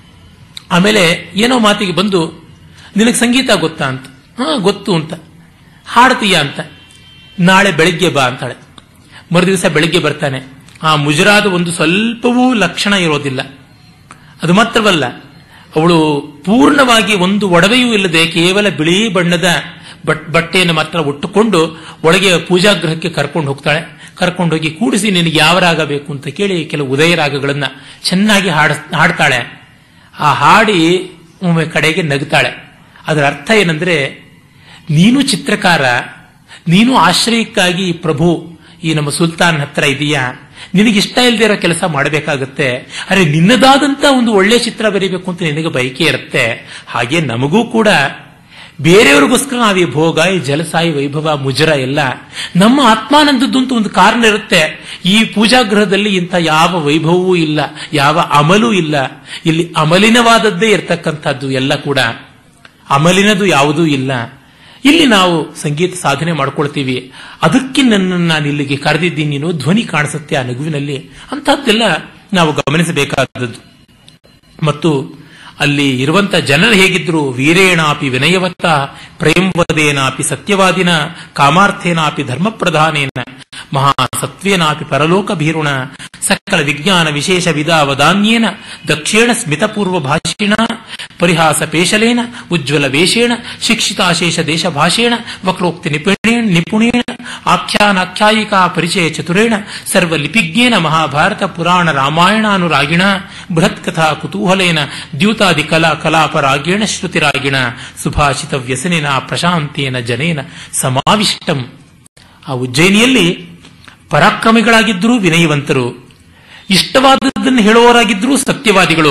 ಆಮೇಲೆ ಏನೋ ಮಾತಿಗೆ ಬಂದು ನಿನಗೆ ಸಂಗೀತ ಗೊತ್ತಾ ಅಂತ ಹಾ ಗೊತ್ತು ಅಂತ ಹಾಡ್ತೀಯ ಅಂತ ನಾಳೆ ಬೆಳಿಗ್ಗೆ ಬಾ ಅಂತಾಳೆ ಮರುದಿವಸ ಬೆಳಿಗ್ಗೆ ಬರ್ತಾನೆ ಆ ಮುಜರಾದ ಒಂದು ಸ್ವಲ್ಪವೂ ಲಕ್ಷಣ ಇರೋದಿಲ್ಲ ಅದು ಮಾತ್ರವಲ್ಲ ಅವಳು ಪೂರ್ಣವಾಗಿ ಒಂದು ಒಡವೆಯೂ ಇಲ್ಲದೆ ಕೇವಲ ಬಿಳಿ ಬಣ್ಣದ ಬಟ್ಟೆಯನ್ನು ಮಾತ್ರ ಉಟ್ಟುಕೊಂಡು ಒಳಗೆ ಪೂಜಾಗೃಹಕ್ಕೆ ಕರ್ಕೊಂಡು ಹೋಗ್ತಾಳೆ ಕರ್ಕೊಂಡು ಹೋಗಿ ಕೂಡಿಸಿ ನಿನಗೆ ಯಾವ ರಾಗ ಬೇಕು ಅಂತ ಕೇಳಿ ಕೆಲವು ಉದಯ ರಾಗಗಳನ್ನ ಚೆನ್ನಾಗಿ ಹಾಡ ಹಾಡ್ತಾಳೆ ಆ ಹಾಡಿ ಒಮ್ಮೆ ಕಡೆಗೆ ನಗ್ತಾಳೆ ಅದರ ಅರ್ಥ ಏನಂದ್ರೆ ನೀನು ಚಿತ್ರಕಾರ ನೀನು ಆಶ್ರಯಕ್ಕಾಗಿ ಪ್ರಭು ಈ ನಮ್ಮ ಸುಲ್ತಾನ್ ಹತ್ರ ಇದೆಯಾ ನಿನಗಿಷ್ಟ ಇಲ್ಲದೆ ಇರೋ ಕೆಲಸ ಮಾಡಬೇಕಾಗುತ್ತೆ ಅರೆ ನಿನ್ನದಾದಂತ ಒಂದು ಒಳ್ಳೆ ಚಿತ್ರ ಬರೀಬೇಕು ಅಂತ ನಿನಗೆ ಬಯಕೆ ಇರುತ್ತೆ ಹಾಗೆ ನಮಗೂ ಕೂಡ ಬೇರೆಯವ್ರಿಗೋಸ್ಕರ ನಾವು ಈ ಭೋಗ ಈ ಜಲಸಾಯಿ ವೈಭವ ಮುಜರ ಎಲ್ಲ ನಮ್ಮ ಆತ್ಮಾನಂದದ್ದು ಅಂತ ಒಂದು ಕಾರಣ ಇರುತ್ತೆ ಈ ಪೂಜಾಗೃಹದಲ್ಲಿ ಇಂಥ ಯಾವ ವೈಭವವೂ ಇಲ್ಲ ಯಾವ ಅಮಲೂ ಇಲ್ಲ ಇಲ್ಲಿ ಅಮಲಿನವಾದದ್ದೇ ಇರತಕ್ಕಂಥದ್ದು ಎಲ್ಲ ಕೂಡ ಅಮಲಿನದು ಯಾವುದೂ ಇಲ್ಲ ಇಲ್ಲಿ ನಾವು ಸಂಗೀತ ಸಾಧನೆ ಮಾಡ್ಕೊಳ್ತೀವಿ ಅದಕ್ಕೆ ನನ್ನನ್ನು ನಾನು ಇಲ್ಲಿಗೆ ಕರೆದಿದ್ದೀನಿ ನೀನು ಧ್ವನಿ ಕಾಣಿಸುತ್ತೆ ಆ ನಗುವಿನಲ್ಲಿ ಅಂತಹದ್ದೆಲ್ಲ ನಾವು ಗಮನಿಸಬೇಕಾದದ್ದು ಮತ್ತು ಅಲ್ಲಿ ಇರುವಂತ ಜನರು ಹೇಗಿದ್ರು ವೀರೇಣಾಪಿ ವಿನಯವತ್ತ ಪ್ರೇಮವದೇನಾಪಿ ಸತ್ಯವಾದಿನ ಕಾಮಾರ್ಥೇನಾಪಿ ಧರ್ಮಪ್ರಧಾನೇನ ಮಹಾಸತ್ವೇನಾಪಿ ಪರಲೋಕ ಭೀರುಣ ಸಕಲ ವಿಜ್ಞಾನ ವಿಶೇಷ ವಿಧ ವದಾನ್ಯೇನ ದಕ್ಷೇಣ ಸ್ಮಿತಪೂರ್ವ ಭಾಷಿಣ ಪರಿಹಾಸ ಪೇಶಲೇನ ಉಜ್ವಲ ವೇಷೇಣ ಶಿಕ್ಷಿತಾಶೇಷ ದೇಶ ಭಾಷೇಣ ವಕ್ರೋಕ್ತಿ ನಿಪುಣೇಣ ನಿಪುಣೇಣ ಆಖ್ಯಾನಾಖ್ಯಾಯಿಕಾ ಪರಿಚಯ ಚತುರೇಣ ಸರ್ವಲಿಪಿಜ್ಞೇನ ಮಹಾಭಾರತ ಪುರಾಣ ರಾಮಾಯಣಾನುರಾಗಿಣ ಬೃಹತ್ ಕಥಾ ಕುತೂಹಲೇನ ದ್ಯೂತಾದಿ ಕಲಾ ಕಲಾಪರಾಗೇಣ ಶ್ರುತಿರಾಗಿಣ ಸುಭಾಷಿತ ವ್ಯಸನಿನ ಪ್ರಶಾಂತೇನ ಜನೇನ ಸಮಾವಿಷ್ಟಂ ಆ ಉಜ್ಜಯಿನಿಯಲ್ಲಿ ಪರಾಕ್ರಮಿಗಳಾಗಿದ್ದರೂ ವಿನಯವಂತರು ಇಷ್ಟವಾದದ್ದನ್ನು ಹೇಳುವವರಾಗಿದ್ದರೂ ಸತ್ಯವಾದಿಗಳು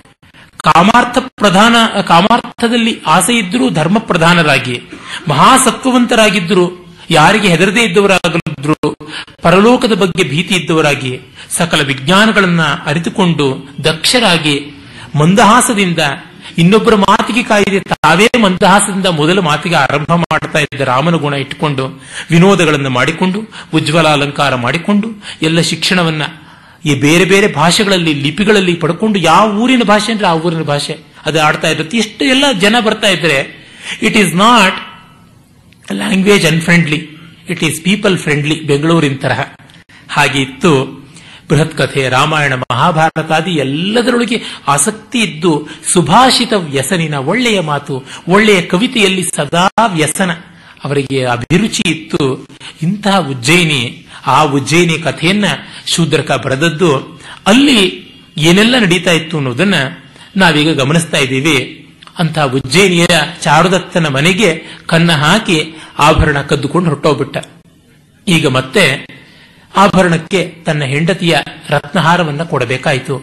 ಕಾಮಾರ್ಥ ಪ್ರಧಾನ ಕಾಮಾರ್ಥದಲ್ಲಿ ಆಸೆ ಇದ್ದರೂ ಧರ್ಮ ಪ್ರಧಾನರಾಗಿ ಮಹಾಸತ್ವವಂತರಾಗಿದ್ದರು ಯಾರಿಗೆ ಹೆದರದೇ ಇದ್ದವರಾಗಲಿದ್ರು ಪರಲೋಕದ ಬಗ್ಗೆ ಭೀತಿ ಇದ್ದವರಾಗಿ ಸಕಲ ವಿಜ್ಞಾನಗಳನ್ನ ಅರಿತುಕೊಂಡು ದಕ್ಷರಾಗಿ ಮಂದಹಾಸದಿಂದ ಇನ್ನೊಬ್ಬರ ಮಾತಿಗೆ ಕಾಯಿದೆ ತಾವೇ ಮಂದಹಾಸದಿಂದ ಮೊದಲ ಮಾತಿಗೆ ಆರಂಭ ಮಾಡ್ತಾ ಇದ್ದ ರಾಮನ ಗುಣ ಇಟ್ಟುಕೊಂಡು ವಿನೋದಗಳನ್ನು ಮಾಡಿಕೊಂಡು ಉಜ್ವಲ ಅಲಂಕಾರ ಮಾಡಿಕೊಂಡು ಎಲ್ಲ ಶಿಕ್ಷಣವನ್ನ ಈ ಬೇರೆ ಬೇರೆ ಭಾಷೆಗಳಲ್ಲಿ ಲಿಪಿಗಳಲ್ಲಿ ಪಡ್ಕೊಂಡು ಯಾವ ಊರಿನ ಭಾಷೆ ಅಂದ್ರೆ ಆ ಊರಿನ ಭಾಷೆ ಅದು ಆಡ್ತಾ ಇರುತ್ತೆ ಇಷ್ಟು ಎಲ್ಲ ಜನ ಬರ್ತಾ ಇದ್ರೆ it is not language unfriendly it is people friendly ಬೆಂಗಳೂರಿನ ತರಹ ಹಾಗೆ ಇತ್ತು ಬೃಹತ್ ಕಥೆ ರಾಮಾಯಣ ಮಹಾಭಾರತಾದಿ ಎಲ್ಲದರೊಳಗೆ ಆಸಕ್ತಿ ಇದ್ದು ಸುಭಾಷಿತ ವ್ಯಸನಿನ ಒಳ್ಳೆಯ ಮಾತು ಒಳ್ಳೆಯ ಕವಿತೆಯಲ್ಲಿ ಸದಾ ವ್ಯಸನ ಅವರಿಗೆ ಅಭಿರುಚಿ ಇತ್ತು ಇಂತಹ ಉಜ್ಜಯಿನಿ ಆ ಉಜ್ಜಯಿನಿ ಕಥೆಯನ್ನ ಶೂದ್ರಕ ಬರೆದದ್ದು ಅಲ್ಲಿ ಏನೆಲ್ಲ ನಡೀತಾ ಇತ್ತು ಅನ್ನೋದನ್ನ ನಾವೀಗ ಗಮನಿಸ್ತಾ ಇದ್ದೀವಿ ಅಂತಹ ಉಜ್ಜಯಿನಿಯ ಚಾರುದತ್ತನ ಮನೆಗೆ ಕನ್ನ ಹಾಕಿ ಆಭರಣ ಕದ್ದುಕೊಂಡು ಹೊರಟೋಗ್ಬಿಟ್ಟ ಈಗ ಮತ್ತೆ ಆಭರಣಕ್ಕೆ ತನ್ನ ಹೆಂಡತಿಯ ರತ್ನಹಾರವನ್ನ ಕೊಡಬೇಕಾಯಿತು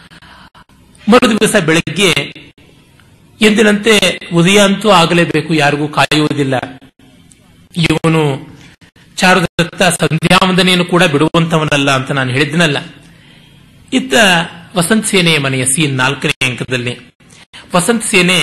ಮರು ದಿವಸ ಬೆಳಗ್ಗೆ ಎಂದಿನಂತೆ ಉದಯ ಅಂತೂ ಆಗಲೇಬೇಕು ಯಾರಿಗೂ ಕಾಯುವುದಿಲ್ಲ ಇವನು ಚಾರುದತ್ತ ಸಂಧ್ಯಾವಂದನೆಯನ್ನು ಕೂಡ ಬಿಡುವಂತವನಲ್ಲ ಅಂತ ನಾನು ಹೇಳಿದ್ನಲ್ಲ ಇತ್ತ ವಸಂತ ಸೇನೆಯ ಮನೆಯ ಸೀನ್ ನಾಲ್ಕನೇ ಅಂಕದಲ್ಲಿ ವಸಂತ ಸೇನೆ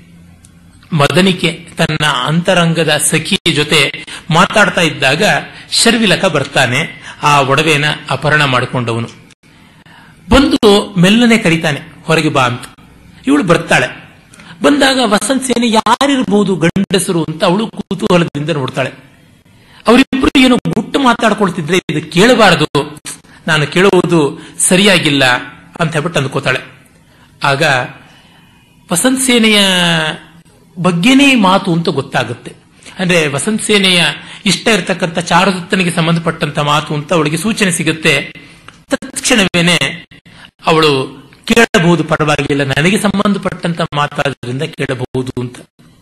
ಮದನಿಕೆ ತನ್ನ ಅಂತರಂಗದ ಸಖಿ ಜೊತೆ ಮಾತಾಡ್ತಾ ಇದ್ದಾಗ ಶರ್ವಿಲಕ ಬರ್ತಾನೆ ಆ ಒಡವೆನ ಅಪಹರಣ ಮಾಡಿಕೊಂಡವನು ಬಂದು ಮೆಲ್ಲನೆ ಕರೀತಾನೆ ಹೊರಗೆ ಬಾ ಅಂತ ಇವಳು ಬರ್ತಾಳೆ ಬಂದಾಗ ವಸಂತ ಸೇನೆ ಯಾರಿರ್ಬೋದು ಗಂಡಸರು ಅಂತ ಅವಳು ಕುತೂಹಲದಿಂದ ನೋಡ್ತಾಳೆ ಅವರಿಬ್ರು ಏನೋ ಗುಟ್ಟು ಮಾತಾಡ್ಕೊಳ್ತಿದ್ರೆ ಇದು ಕೇಳಬಾರದು ನಾನು ಕೇಳುವುದು ಸರಿಯಾಗಿಲ್ಲ ಅಂತ ಹೇಳ್ಬಿಟ್ಟು ಅಂದ್ಕೋತಾಳೆ ಆಗ ವಸಂತ ಸೇನೆಯ ಬಗ್ಗೆನೇ ಮಾತು ಅಂತ ಗೊತ್ತಾಗುತ್ತೆ ಅಂದ್ರೆ ವಸಂತ ಸೇನೆಯ ಇಷ್ಟ ಇರತಕ್ಕಂಥ ಚಾರುದತ್ತನಿಗೆ ಸಂಬಂಧಪಟ್ಟಂತ ಮಾತು ಅಂತ ಅವಳಿಗೆ ಸೂಚನೆ ಸಿಗುತ್ತೆ ತಕ್ಷಣವೇನೆ ಅವಳು ಕೇಳಬಹುದು ಪರವಾಗಿಲ್ಲ ನನಗೆ ಸಂಬಂಧಪಟ್ಟಂತ ಮಾತಾದ್ರಿಂದ ಕೇಳಬಹುದು ಅಂತ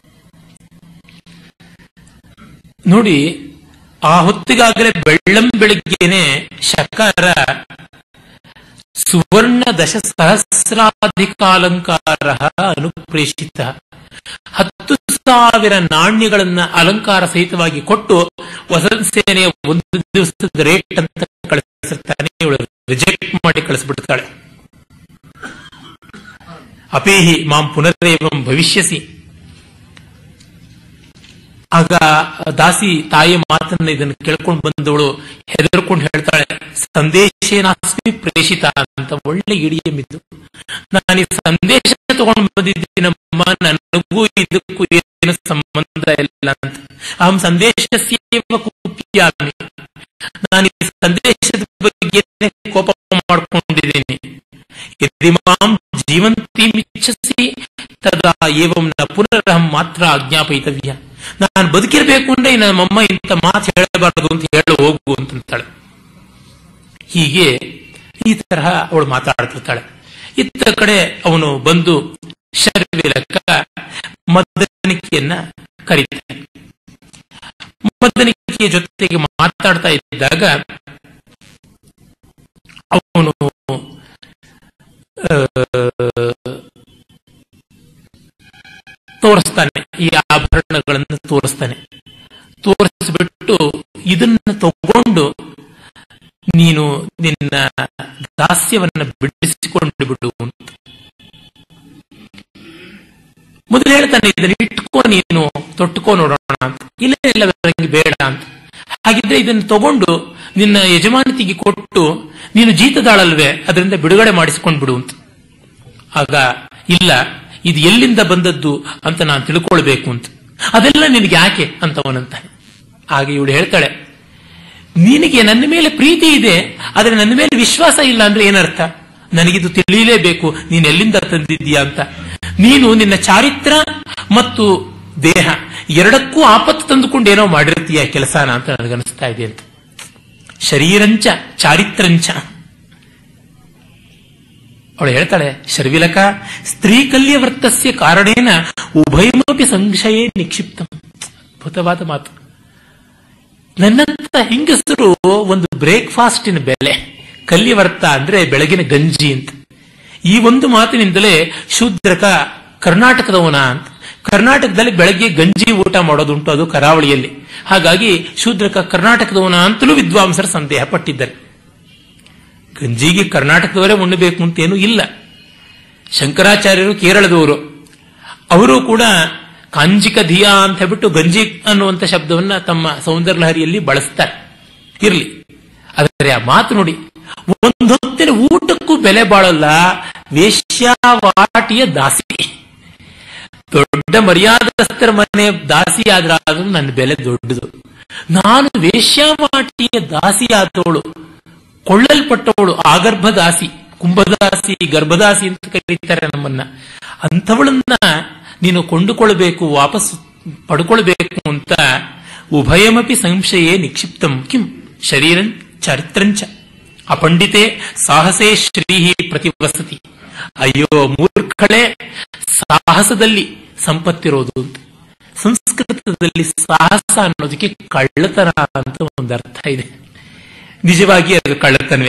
ನೋಡಿ ಆ ಹೊತ್ತಿಗಾಗಲೇ ಬೆಳ್ಳಂ ಬೆಳಿಗ್ಗೆನೆ ಶಕಾರ ಸುವರ್ಣ ದಶ ಸಹಸ್ರಾಧಿಕಾಲಂಕಾರ ಅನುಪ್ರೇಷಿತ ಹತ್ತು ಸಾವಿರ ನಾಣ್ಯಗಳನ್ನ ಅಲಂಕಾರ ಸಹಿತವಾಗಿ ಕೊಟ್ಟು ವಸಂತ ಸೇನೆಯ ಒಂದು ದಿವಸದ ರೇಟ್ ಅಂತ ಕಳಿಸಿರ್ತಾನೆ ಇವಳು ರಿಜೆಕ್ಟ್ ಮಾಡಿ ಕಳಿಸ್ಬಿಡ್ತಾಳೆ ಅಪೇಹಿ ಮಾಂ ಪುನರೇವಂ ಭವಿಷ್ಯಸಿ ಆಗ ದಾಸಿ ತಾಯಿ ಮಾತನ್ನ ಇದನ್ನು ಕೇಳ್ಕೊಂಡು ಬಂದವಳು ಹೆದರ್ಕೊಂಡು ಹೇಳ್ತಾಳೆ ಸಂದೇಶೇನಾಸ್ಮಿ ಪ್ರೇಷಿತ ಅಂತ ಒಳ್ಳೆ ಇಡಿಯಮಿದ್ದು ನಾನು ಈ ಸಂದೇಶ ತಗೊಂಡು ಬಂದಿದ್ದೀನಮ್ಮ ನನಗೂ ಇದಕ್ಕೂ ಏನು ಸಂಬಂಧ ಇಲ್ಲ ಅಂತ ಅಹಂ ಸಂದೇಶಸ್ಯೇವ ಕುಪ್ಯಾಮಿ ನಾನು ಈ ಸಂದೇಶದ ಬಗ್ಗೆ ಕೋಪ ಮಾಡ್ಕೊಂಡಿದ್ದೀನಿ ಯದಿ ಮಾಂ ಜೀವಂತಿಮಿಚ್ಛಸಿ ತದಾ ಏವಂ ನ ಪುನರಹಂ ಮಾತ್ರ ಆಜ್ಞಾಪಯಿತವ್ಯ ನಾನು ಬದುಕಿರ್ಬೇಕು ಅಂದ್ರೆ ನಮ್ಮಮ್ಮ ಇಂಥ ಮಾತು ಹೇಳಬಾರದು ಅಂತ ಹೇಳು ಹೋಗು ಅಂತಂತಾಳೆ ಹೀಗೆ ಈ ತರಹ ಅವಳು ಮಾತಾಡ್ತಿರ್ತಾಳೆ ಇತ್ತ ಕಡೆ ಅವನು ಬಂದು ಶರ್ವಿಲಕ ಮದ್ದನಿಕೆಯನ್ನ ಕರೀತಾನೆ ಮದ್ದನಿಕೆಯ ಜೊತೆಗೆ ಮಾತಾಡ್ತಾ ಇದ್ದಾಗ ಅವನು ತೋರಿಸ್ತಾನೆ ಈ ಆಭರಣಗಳನ್ನು ತೋರಿಸ್ತಾನೆ ತೋರಿಸ್ಬಿಟ್ಟು ಇದನ್ನ ತಗೊಂಡು ನೀನು ನಿನ್ನ ದಾಸ್ಯವನ್ನ ಬಿಡಿಸಿಕೊಂಡು ಬಿಡು ಅಂತ ಮೊದಲು ಹೇಳ್ತಾನೆ ಇದನ್ನ ಇಟ್ಕೋ ನೀನು ತೊಟ್ಟುಕೋ ನೋಡೋಣ ಅಂತ ಇಲ್ಲ ಇಲ್ಲ ನನಗೆ ಬೇಡ ಅಂತ ಹಾಗಿದ್ರೆ ಇದನ್ನು ತಗೊಂಡು ನಿನ್ನ ಯಜಮಾನತಿಗೆ ಕೊಟ್ಟು ನೀನು ಜೀತದಾಳಲ್ವೇ ಅದರಿಂದ ಬಿಡುಗಡೆ ಮಾಡಿಸಿಕೊಂಡು ಬಿಡು ಅಂತ ಆಗ ಇಲ್ಲ ಇದು ಎಲ್ಲಿಂದ ಬಂದದ್ದು ಅಂತ ನಾನು ತಿಳ್ಕೊಳ್ಬೇಕು ಅಂತ ಅದೆಲ್ಲ ನಿನಗೆ ಯಾಕೆ ಅಂತ ಅವನಂತಾನೆ ಆಗ ಇವಳು ಹೇಳ್ತಾಳೆ ನಿನಗೆ ನನ್ನ ಮೇಲೆ ಪ್ರೀತಿ ಇದೆ ಆದರೆ ನನ್ನ ಮೇಲೆ ವಿಶ್ವಾಸ ಇಲ್ಲ ಅಂದ್ರೆ ಏನರ್ಥ ನನಗಿದು ತಿಳಿಯಲೇಬೇಕು ನೀನು ಎಲ್ಲಿಂದ ತಂದಿದ್ದೀಯಾ ಅಂತ ನೀನು ನಿನ್ನ ಚಾರಿತ್ರ ಮತ್ತು ದೇಹ ಎರಡಕ್ಕೂ ಆಪತ್ತು ತಂದುಕೊಂಡು ಏನೋ ಮಾಡಿರ್ತೀಯ ಕೆಲಸನ ಅಂತ ನನಗನ್ನಿಸ್ತಾ ಇದೆ ಅಂತ ಶರೀರಂಚ ಚಾರಿತ್ರಂಚ ಅವಳು ಹೇಳ್ತಾಳೆ ಶರ್ವಿಲಕ ಸ್ತ್ರೀ ಕಲ್ಯವರ್ತಸ್ಯ ಕಾರಣೇನ ಉಭಯಮಪಿ ಸಂಶಯೇ ನಿಕ್ಷಿಪ್ತಂ ಅದ್ಭುತವಾದ ಮಾತು ನನ್ನಂತ ಹೆಂಗಸರು ಒಂದು ಬ್ರೇಕ್ಫಾಸ್ಟಿನ ಬೆಲೆ ಕಲ್ಯವರ್ತ ಅಂದ್ರೆ ಬೆಳಗಿನ ಗಂಜಿ ಅಂತ ಈ ಒಂದು ಮಾತಿನಿಂದಲೇ ಶೂದ್ರಕ ಕರ್ನಾಟಕದವನ ಅಂತ ಕರ್ನಾಟಕದಲ್ಲಿ ಬೆಳಗ್ಗೆ ಗಂಜಿ ಊಟ ಮಾಡೋದುಂಟು ಅದು ಕರಾವಳಿಯಲ್ಲಿ ಹಾಗಾಗಿ ಶೂದ್ರಕ ಕರ್ನಾಟಕದವನ ಅಂತಲೂ ವಿದ್ವಾಂಸರು ಸಂದೇಹ ಪಟ್ಟಿದ್ದಾರೆ ಗಂಜಿಗೆ ಕರ್ನಾಟಕದವರೇ ಉಣ್ಣಬೇಕು ಅಂತೇನೂ ಇಲ್ಲ ಶಂಕರಾಚಾರ್ಯರು ಕೇರಳದವರು ಅವರು ಕೂಡ ಕಾಂಜಿಕ ಧಿಯಾ ಅಂತ ಹೇಳ್ಬಿಟ್ಟು ಗಂಜಿ ಅನ್ನುವಂಥ ಶಬ್ದವನ್ನ ತಮ್ಮ ಸೌಂದರ್ಯಲಹರಿಯಲ್ಲಿ ಬಳಸ್ತಾರೆ ಇರಲಿ ಆದರೆ ಆ ಮಾತು ನೋಡಿ ಒಂದೊತ್ತಿನ ಊಟಕ್ಕೂ ಬೆಲೆ ಬಾಳಲ್ಲ ವೇಶ್ಯಾವಾಟಿಯ ದಾಸಿ ದೊಡ್ಡ ಮರ್ಯಾದಸ್ಥರ ಮನೆ ದಾಸಿ ಆದ್ರಾದ್ರೂ ನನ್ನ ಬೆಲೆ ದೊಡ್ಡದು ನಾನು ವೇಶ್ಯಾವಾಟಿಯ ದಾಸಿ ಆದವಳು ಕೊಳ್ಳಲ್ಪಟ್ಟವಳು ಆಗರ್ಭ ದಾಸಿ ಕುಂಭದಾಸಿ ಗರ್ಭದಾಸಿ ಅಂತ ಕರೀತಾರೆ ನಮ್ಮನ್ನ ಅಂಥವಳನ್ನ ನೀನು ಕೊಂಡುಕೊಳ್ಬೇಕು ವಾಪಸ್ ಪಡ್ಕೊಳ್ಬೇಕು ಅಂತ ಉಭಯಮಪಿ ಸಂಶಯೇ ನಿಕ್ಷಿಪ್ತಂ ಕಿಂ ಶರೀರಂ ಚರಿತ್ರಂಚ ಅಪಂಡಿತೆ ಸಾಹಸೇ ಶ್ರೀಹಿ ಪ್ರತಿವಸತಿ ಅಯ್ಯೋ ಮೂರ್ಖಳೆ ಸಾಹಸದಲ್ಲಿ ಸಂಪತ್ತಿರೋದು ಅಂತ ಸಂಸ್ಕೃತದಲ್ಲಿ ಸಾಹಸ ಅನ್ನೋದಕ್ಕೆ ಕಳ್ಳತನ ಅಂತ ಒಂದು ಅರ್ಥ ಇದೆ ನಿಜವಾಗಿ ಅದು ಕಳ್ಳತನವೇ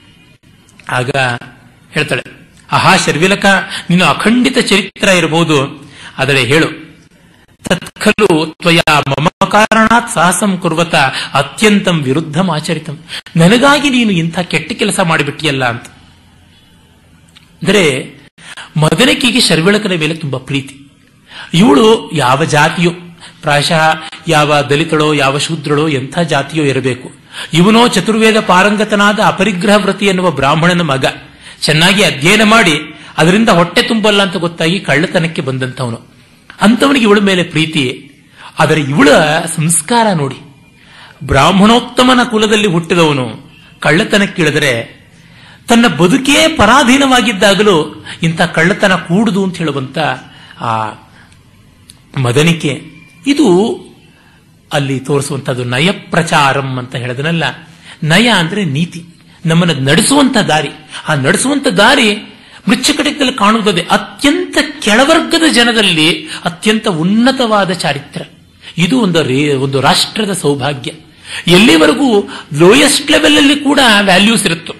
ಆಗ ಹೇಳ್ತಾಳೆ ಆಹಾ ಶರ್ವಿಲಕ ನೀನು ಅಖಂಡಿತ ಚರಿತ್ರ ಇರಬಹುದು ಆದರೆ ಹೇಳು ತತ್ಖಲು ತ್ವಯ ಮಮ ಕಾರಣಾತ್ ಸಾಹಸಂ ಕುರ್ವತ ಅತ್ಯಂತಂ ವಿರುದ್ಧಂ ಆಚರಿತಂ ನನಗಾಗಿ ನೀನು ಇಂಥ ಕೆಟ್ಟ ಕೆಲಸ ಮಾಡಿಬಿಟ್ಟಿಯಲ್ಲ ಅಂತ ಅಂದರೆ ಮದನಕಿಗೆ ಶರ್ವಿಳಕನ ಮೇಲೆ ತುಂಬಾ ಪ್ರೀತಿ ಇವಳು ಯಾವ ಜಾತಿಯೋ ಪ್ರಾಯಶಃ ಯಾವ ದಲಿತಳೋ ಯಾವ ಶೂದ್ರಳೋ ಎಂಥ ಜಾತಿಯೋ ಇರಬೇಕು ಇವನೋ ಚತುರ್ವೇದ ಪಾರಂಗತನಾದ ಅಪರಿಗ್ರಹ ವ್ರತಿ ಎನ್ನುವ ಬ್ರಾಹ್ಮಣನ ಮಗ ಚೆನ್ನಾಗಿ ಅಧ್ಯಯನ ಮಾಡಿ ಅದರಿಂದ ಹೊಟ್ಟೆ ತುಂಬಲ್ಲ ಅಂತ ಗೊತ್ತಾಗಿ ಕಳ್ಳತನಕ್ಕೆ ಬಂದಂಥವನು ಅಂಥವನಿಗೆ ಇವಳ ಮೇಲೆ ಪ್ರೀತಿ ಆದರೆ ಇವಳ ಸಂಸ್ಕಾರ ನೋಡಿ ಬ್ರಾಹ್ಮಣೋತ್ತಮನ ಕುಲದಲ್ಲಿ ಹುಟ್ಟಿದವನು ಕಳ್ಳತನಕ್ಕಿಳಿದರೆ ತನ್ನ ಬದುಕೇ ಪರಾಧೀನವಾಗಿದ್ದಾಗಲೂ ಇಂಥ ಕಳ್ಳತನ ಕೂಡುದು ಅಂತ ಹೇಳುವಂತ ಆ ಮದನಿಕೆ ಇದು ಅಲ್ಲಿ ತೋರಿಸುವಂತದ್ದು ನಯ ಪ್ರಚಾರಂ ಅಂತ ಹೇಳದನಲ್ಲ ನಯ ಅಂದ್ರೆ ನೀತಿ ನಮ್ಮನ್ನು ನಡೆಸುವಂತ ದಾರಿ ಆ ನಡೆಸುವಂತ ದಾರಿ ಮೃಚ್ಛಕಟಕದಲ್ಲಿ ಕಾಣುತ್ತದೆ ಅತ್ಯಂತ ಕೆಳವರ್ಗದ ಜನದಲ್ಲಿ ಅತ್ಯಂತ ಉನ್ನತವಾದ ಚಾರಿತ್ರ್ಯ ಇದು ಒಂದು ರೇ ಒಂದು ರಾಷ್ಟ್ರದ ಸೌಭಾಗ್ಯ ಎಲ್ಲಿವರೆಗೂ ಲೋಯೆಸ್ಟ್ ಲೆವೆಲ್ ಅಲ್ಲಿ ಕೂಡ ವ್ಯಾಲ್ಯೂಸ್ ಇರುತ್ತೋ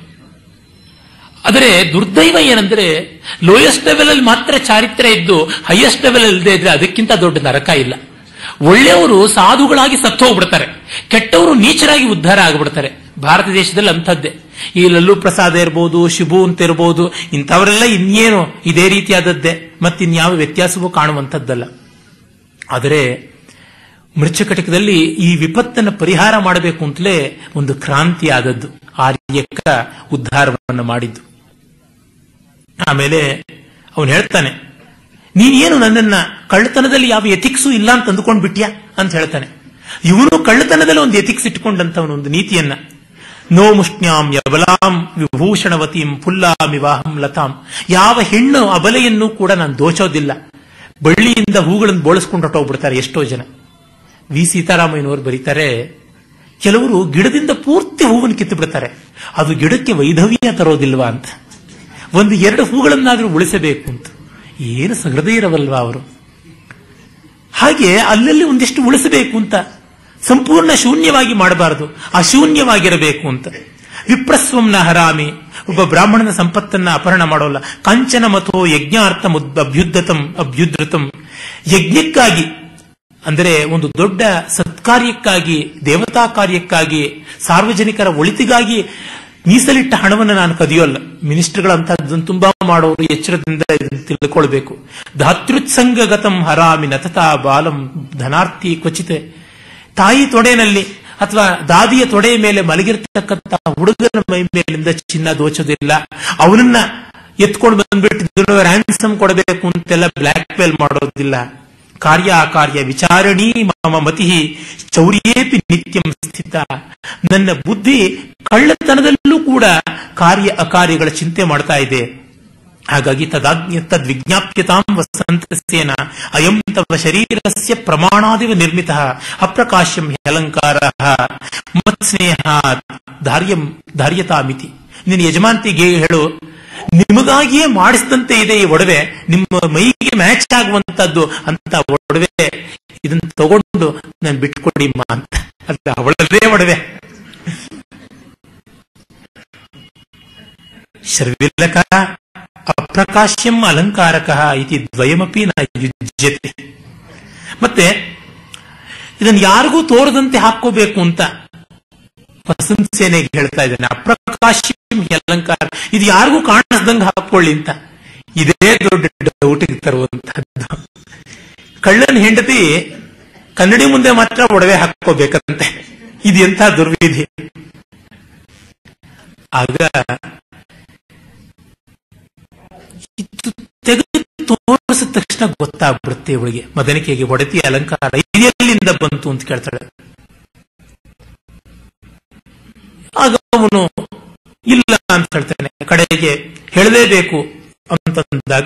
ಆದರೆ ದುರ್ದೈವ ಏನಂದ್ರೆ ಲೋಯೆಸ್ಟ್ ಲೆವೆಲ್ ಅಲ್ಲಿ ಮಾತ್ರ ಚಾರಿತ್ರ್ಯ ಇದ್ದು ಹೈಯೆಸ್ಟ್ ಲೆವೆಲ್ ಇಲ್ಲದೆ ಇದ್ರೆ ಅದಕ್ಕಿಂತ ದೊಡ್ಡ ನರಕ ಇಲ್ಲ ಒಳ್ಳೆಯವರು ಸಾಧುಗಳಾಗಿ ಸತ್ತು ಹೋಗ್ಬಿಡ್ತಾರೆ ಕೆಟ್ಟವರು ನೀಚರಾಗಿ ಉದ್ಧಾರ ಆಗಿಬಿಡ್ತಾರೆ ಭಾರತ ದೇಶದಲ್ಲಿ ಅಂಥದ್ದೇ ಈ ಲಲ್ಲು ಪ್ರಸಾದ ಇರ್ಬೋದು ಶಿಬು ಅಂತ ಇರ್ಬೋದು ಇಂಥವರೆಲ್ಲ ಇನ್ನೇನು ಇದೇ ರೀತಿಯಾದದ್ದೇ ಮತ್ತಿನ್ಯಾವ ವ್ಯತ್ಯಾಸವೂ ಕಾಣುವಂಥದ್ದಲ್ಲ ಆದರೆ ಮೃಚ್ಛಕಟಿಕದಲ್ಲಿ ಈ ವಿಪತ್ತನ್ನು ಪರಿಹಾರ ಮಾಡಬೇಕು ಅಂತಲೇ ಒಂದು ಕ್ರಾಂತಿ ಆದದ್ದು ಆರ್ಯಕ ಉದ್ಧಾರವನ್ನು ಮಾಡಿದ್ದು ಆಮೇಲೆ ಅವನು ಹೇಳ್ತಾನೆ ನೀನೇನು ನನ್ನನ್ನ ಕಳ್ಳತನದಲ್ಲಿ ಯಾವ ಎಥಿಕ್ಸು ಇಲ್ಲ ಅಂತ ಅಂದುಕೊಂಡ್ ಬಿಟ್ಯಾ ಅಂತ ಹೇಳ್ತಾನೆ ಇವನು ಕಳ್ಳತನದಲ್ಲಿ ಒಂದು ಎಥಿಕ್ಸ್ ಇಟ್ಟುಕೊಂಡಂತವನು ಒಂದು ನೀತಿಯನ್ನ ನೋ ಮುಷ್ಣ್ಯಾಂ ಯಬಲಾಂ ವಿಭೂಷಣವತೀಂ ಪುಲ್ಲಾಂ ವಿವಾಹಂ ಲತಾಂ ಯಾವ ಹೆಣ್ಣು ಅಬಲೆಯನ್ನು ಕೂಡ ನಾನು ದೋಚೋದಿಲ್ಲ ಬಳ್ಳಿಯಿಂದ ಹೂಗಳನ್ನು ಬೋಳಿಸ್ಕೊಂಡು ಹೊಟ್ಟೋಗ್ಬಿಡ್ತಾರೆ ಎಷ್ಟೋ ಜನ ವಿ ಸೀತಾರಾಮಯ್ಯನವರು ಬರೀತಾರೆ ಕೆಲವರು ಗಿಡದಿಂದ ಪೂರ್ತಿ ಹೂವನ್ನು ಕಿತ್ತು ಬಿಡ್ತಾರೆ ಅದು ಗಿಡಕ್ಕೆ ವೈಧವ್ಯ ತರೋದಿಲ್ವಾ ಅಂತ ಒಂದು ಎರಡು ಹೂಗಳನ್ನಾದ್ರೂ ಉಳಿಸಬೇಕು ಅಂತ ಏನು ಸಹೃದಯ ಇರವಲ್ವಾ ಅವರು ಹಾಗೆ ಅಲ್ಲಲ್ಲಿ ಒಂದಿಷ್ಟು ಉಳಿಸಬೇಕು ಅಂತ ಸಂಪೂರ್ಣ ಶೂನ್ಯವಾಗಿ ಮಾಡಬಾರದು ಅಶೂನ್ಯವಾಗಿರಬೇಕು ಅಂತ ವಿಪ್ರಸ್ವಂನ ಹರಾಮಿ ಒಬ್ಬ ಬ್ರಾಹ್ಮಣನ ಸಂಪತ್ತನ್ನ ಅಪಹರಣ ಮಾಡೋಲ್ಲ ಕಾಂಚನ ಮತೋ ಯಜ್ಞಾರ್ಥ ಅಭ್ಯುದ್ಧತಂ ಅಭ್ಯುದ್ರತಂ ಯಜ್ಞಕ್ಕಾಗಿ ಅಂದರೆ ಒಂದು ದೊಡ್ಡ ಸತ್ಕಾರ್ಯಕ್ಕಾಗಿ ದೇವತಾ ಕಾರ್ಯಕ್ಕಾಗಿ ಸಾರ್ವಜನಿಕರ ಒಳಿತಿಗಾಗಿ ಮೀಸಲಿಟ್ಟ ಹಣವನ್ನು ನಾನು ಕದಿಯೋಲ್ಲ ಮಿನಿಸ್ಟರ್ಗಳಂತಹದ್ದನ್ನು ತುಂಬಾ ಮಾಡೋರು ಎಚ್ಚರದಿಂದ ಇದನ್ನು ತಿಳ್ಕೊಳ್ಬೇಕು ಧಾತೃತ್ಸಂಗಗತಂ ಹರಾಮಿ ನತತಾ ಬಾಲಂ ಧನಾರ್ಥಿ ಕ್ವಚಿತೆ ತಾಯಿ ತೊಡೆನಲ್ಲಿ ಅಥವಾ ದಾದಿಯ ತೊಡೆಯ ಮೇಲೆ ಮಲಗಿರ್ತಕ್ಕಂಥ ಹುಡುಗನ ಮೈ ಮೇಲಿಂದ ಚಿನ್ನ ದೋಚೋದಿಲ್ಲ ಅವನನ್ನ ಎತ್ಕೊಂಡು ಬಂದ್ಬಿಟ್ಟು ರ್ಯಾನ್ಸಮ್ ಕೊಡಬೇಕು ಅಂತೆಲ್ಲ ಬ್ಲ್ಯಾಕ್ ಮೇಲ್ ಮಾಡೋದಿಲ್ಲ ಕಾರ್ಯ ಅಕಾರ್ಯ ವಿಚಾರಣಿ ಮಮ ಮತಿ ಚೌರ್ಯೇಪಿ ನಿತ್ಯಂ ಸ್ಥಿತ ನನ್ನ ಬುದ್ಧಿ ಕಳ್ಳತನದಲ್ಲೂ ಕೂಡ ಕಾರ್ಯ ಅಕಾರ್ಯಗಳ ಚಿಂತೆ ಮಾಡ್ತಾ ಇದೆ ಹಾಗಾಗಿ ತದಾಜ್ಞ ತದ್ವಿಜ್ಞಾಪ್ಯತಾಂ ವಸಂತಸ್ಯೇನ ಅಯಂ ತವ ಶರೀರಸ್ಯ ಪ್ರಮಾಣಾದಿವ ನಿರ್ಮಿತ ಅಪ್ರಕಾಶ್ಯಂ ಹ್ಯಲಂಕಾರ ಮತ್ಸ್ನೇಹ ಧಾರ್ಯಂ ಧಾರ್ಯತಾಮಿತಿ ನಿನ್ನ ಯಜಮಾಂತಿಗೆ ಹೇಳು ನಿಮಗಾಗಿಯೇ ಮಾಡಿಸಿದಂತೆ ಇದೆ ಈ ಒಡವೆ ನಿಮ್ಮ ಮೈಗೆ ಮ್ಯಾಚ್ ಆಗುವಂತದ್ದು ಅಂತ ಒಡವೆ ಇದನ್ನ ತಗೊಂಡು ನಾನು ಬಿಟ್ಕೊಡಿಮ್ಮ ಅಂತ ಅಲ್ಲ ಅವಳದೇ ಒಡವೆ ಶರ್ವಿಲ್ಲಕ ಅಪ್ರಕಾಶ್ಯಂ ಅಲಂಕಾರಕ ಇತಿ ದ್ವಯಮಪಿ ನ ಯುಜ್ಯತೆ ಮತ್ತೆ ಇದನ್ನು ಯಾರಿಗೂ ತೋರದಂತೆ ಹಾಕೋಬೇಕು ಅಂತ ವಸಂತ ಸೇನೆಗೆ ಹೇಳ್ತಾ ಇದ್ದಾನೆ ಅಪ್ರಕಾಶ್ಯಂ ಅಲಂಕಾರ ಇದು ಯಾರಿಗೂ ಕಾಣಿಸ್ದಂಗೆ ಹಾಕೊಳ್ಳಿ ಅಂತ ಇದೇ ದೊಡ್ಡ ಡೌಟಿಗೆ ತರುವಂತಹದ್ದು ಕಳ್ಳನ ಹೆಂಡತಿ ಕನ್ನಡಿ ಮುಂದೆ ಮಾತ್ರ ಒಡವೆ ಹಾಕೋಬೇಕಂತೆ ಇದು ಎಂಥ ದುರ್ವಿಧಿ ಆಗ ಇದು ತೆಗೆದು ತೋರಿಸಿದ ತಕ್ಷಣ ಗೊತ್ತಾಗ್ಬಿಡುತ್ತೆ ಇವಳಿಗೆ ಮದನಿಕೆಗೆ ಒಡತಿ ಅಲಂಕಾರ ಇದೆಲ್ಲಿಂದ ಬಂತು ಅಂತ ಕೇಳ್ತಾಳೆ ಆಗ ಅವನು ಇಲ್ಲ ಅಂತ ಹೇಳ್ತಾನೆ ಕಡೆಗೆ ಹೇಳಲೇಬೇಕು ಅಂತಂದಾಗ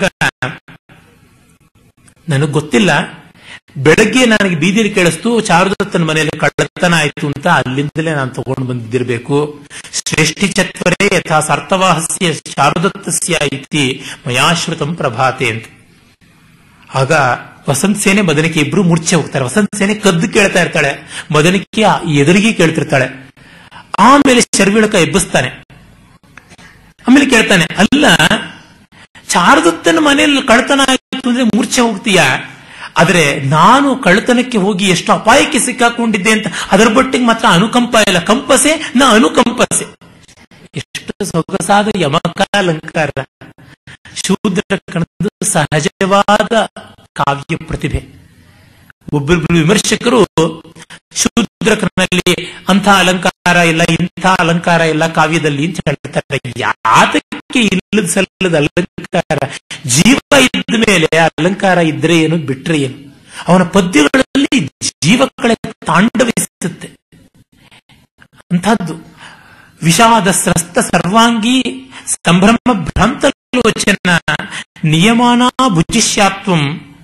ನನಗೆ ಗೊತ್ತಿಲ್ಲ ಬೆಳಗ್ಗೆ ನನಗೆ ಬೀದಿಲಿ ಕೇಳಿಸ್ತು ಚಾರುದತ್ತನ ಮನೆಯಲ್ಲಿ ಕಳ್ಳತನ ಆಯ್ತು ಅಂತ ಅಲ್ಲಿಂದಲೇ ನಾನು ತಗೊಂಡು ಬಂದಿದ್ದಿರಬೇಕು ಶ್ರೇಷ್ಠಿ ಚತ್ವರೇ ಯಥಾ ಸಾರ್ಥವಾಹಸ್ಯ ಶಾರದತ್ತಸ್ಯ ಇತಿ ಮಯಾಶ್ರುತಂ ಪ್ರಭಾತೆ ಅಂತ ಆಗ ವಸಂತ ಸೇನೆ ಮದನಿಕೆ ಇಬ್ರು ಮುರ್ಚೆ ಹೋಗ್ತಾರೆ ವಸಂತ ಸೇನೆ ಕದ್ದು ಕೇಳ್ತಾ ಇರ್ತಾಳೆ ಮದನಿಕೆ ಎದುರಿಗೆ ಕೇಳ್ತಿರ್ತಾಳೆ ಆಮೇಲೆ ಶರ್ವಿಳಕ ಎಬ್ಬಿಸ್ತಾನೆ ಆಮೇಲೆ ಕೇಳ್ತಾನೆ ಅಲ್ಲ ಚಾರದತ್ತನ ಮನೆಯಲ್ಲಿ ಕಳ್ತನ ಆಯ್ತು ಅಂದ್ರೆ ಮೂರ್ಛೆ ಹೋಗ್ತೀಯ ಆದ್ರೆ ನಾನು ಕಳ್ಳತನಕ್ಕೆ ಹೋಗಿ ಎಷ್ಟು ಅಪಾಯಕ್ಕೆ ಸಿಕ್ಕಾಕೊಂಡಿದ್ದೆ ಅಂತ ಅದರ ಬಟ್ಟಿಗೆ ಮಾತ್ರ ಅನುಕಂಪ ಇಲ್ಲ ಕಂಪಸೆ ನ ಅನುಕಂಪಸೆ ಎಷ್ಟು ಸೊಗಸಾದ ಯಮಕಾಲಂಕಾರ ಶೂದ್ರ ಕಣದ ಸಹಜವಾದ ಕಾವ್ಯ ಪ್ರತಿಭೆ ಒಬ್ಬೊಬ್ರು ವಿಮರ್ಶಕರು ಶೂದ್ರಕನಲ್ಲಿ ಅಂಥ ಅಲಂಕಾರ ಇಲ್ಲ ಇಂಥ ಅಲಂಕಾರ ಇಲ್ಲ ಕಾವ್ಯದಲ್ಲಿ ಅಂತ ಹೇಳ್ತಾರೆ ಯಾತಕ್ಕೆ ಇಲ್ಲದ ಸಲ್ಲದ ಅಲಂಕಾರ ಜೀವ ಇದ್ದ ಮೇಲೆ ಅಲಂಕಾರ ಇದ್ರೆ ಏನು ಬಿಟ್ರೆ ಏನು ಅವನ ಪದ್ಯಗಳಲ್ಲಿ ಜೀವಕಳೆ ತಾಂಡವಿಸುತ್ತೆ ಅಂಥದ್ದು ವಿಷಾದ ಸ್ರಸ್ತ ಸರ್ವಾಂಗಿ ಸಂಭ್ರಮ ಭ್ರಾಂತಲೋಚನ ನಿಯಮಾನ ಭುಜಿಷ್ಯಾತ್ವಂ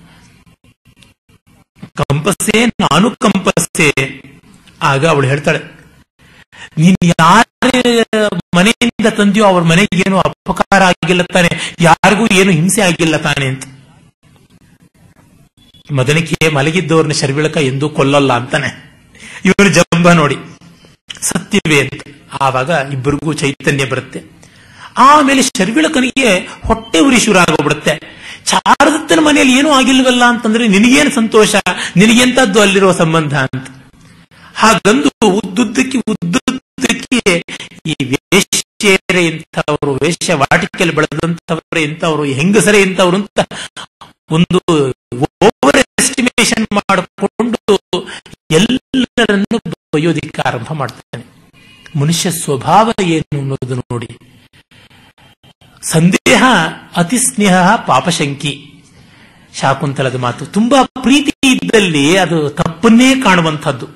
ಕಂಪಸ್ಸೆ ನಾನು ಕಂಪಸ್ಸೆ ಆಗ ಅವಳು ಹೇಳ್ತಾಳೆ ನೀನ್ ಯಾರ ಮನೆಯಿಂದ ತಂದೆಯೋ ಅವ್ರ ಮನೆಗೆ ಏನು ಅಪಕಾರ ಆಗಿಲ್ಲ ತಾನೆ ಯಾರಿಗೂ ಏನು ಹಿಂಸೆ ಆಗಿಲ್ಲ ತಾನೆ ಅಂತ ಮದನಿಕೆ ಮಲಗಿದ್ದವ್ರನ್ನ ಶರ್ವಿಳಕ ಎಂದೂ ಕೊಲ್ಲಲ್ಲ ಅಂತಾನೆ ಇವನು ಜಂಬ ನೋಡಿ ಸತ್ಯವೇ ಅಂತ ಆವಾಗ ಇಬ್ಬರಿಗೂ ಚೈತನ್ಯ ಬರುತ್ತೆ ಆಮೇಲೆ ಶರ್ವಿಳಕನಿಗೆ ಹೊಟ್ಟೆ ಉರಿ ಶುರು ಆಗೋಗ್ಬಿಡುತ್ತೆ ಚಾರದತ್ತನ ಮನೆಯಲ್ಲಿ ಏನೂ ಆಗಿಲ್ವಲ್ಲ ಅಂತಂದ್ರೆ ನಿನಗೇನು ಸಂತೋಷ ನಿನಗೆಂತದ್ದು ಅಲ್ಲಿರೋ ಸಂಬಂಧ ಅಂತ ಹಾಗಂದು ಉದ್ದುದ್ದಕ್ಕೆ ಉದ್ದುದ್ದಕ್ಕೆ ಈ ವೇಶ್ಯರೆ ಇಂಥವರು ವೇಶ್ಯ ವಾಟಿಕೆಯಲ್ಲಿ ಬೆಳೆದಂಥವ್ರೆ ಇಂಥವ್ರು ಹೆಂಗಸರೆ ಇಂಥವ್ರು ಅಂತ ಒಂದು ಓವರ್ ಎಸ್ಟಿಮೇಷನ್ ಮಾಡಿಕೊಂಡು ಎಲ್ಲರನ್ನು ಬಯೋದಿಕ್ಕೆ ಆರಂಭ ಮಾಡ್ತಾನೆ ಮನುಷ್ಯ ಸ್ವಭಾವ ಏನು ಅನ್ನೋದು ನೋಡಿ ಸಂದೇಹ ಅತಿ ಸ್ನೇಹ ಪಾಪಶಂಕಿ ಶಾಕುಂತಲದ ಮಾತು ತುಂಬಾ ಪ್ರೀತಿ ಇದ್ದಲ್ಲಿ ಅದು ತಪ್ಪನ್ನೇ ಕಾಣುವಂಥದ್ದು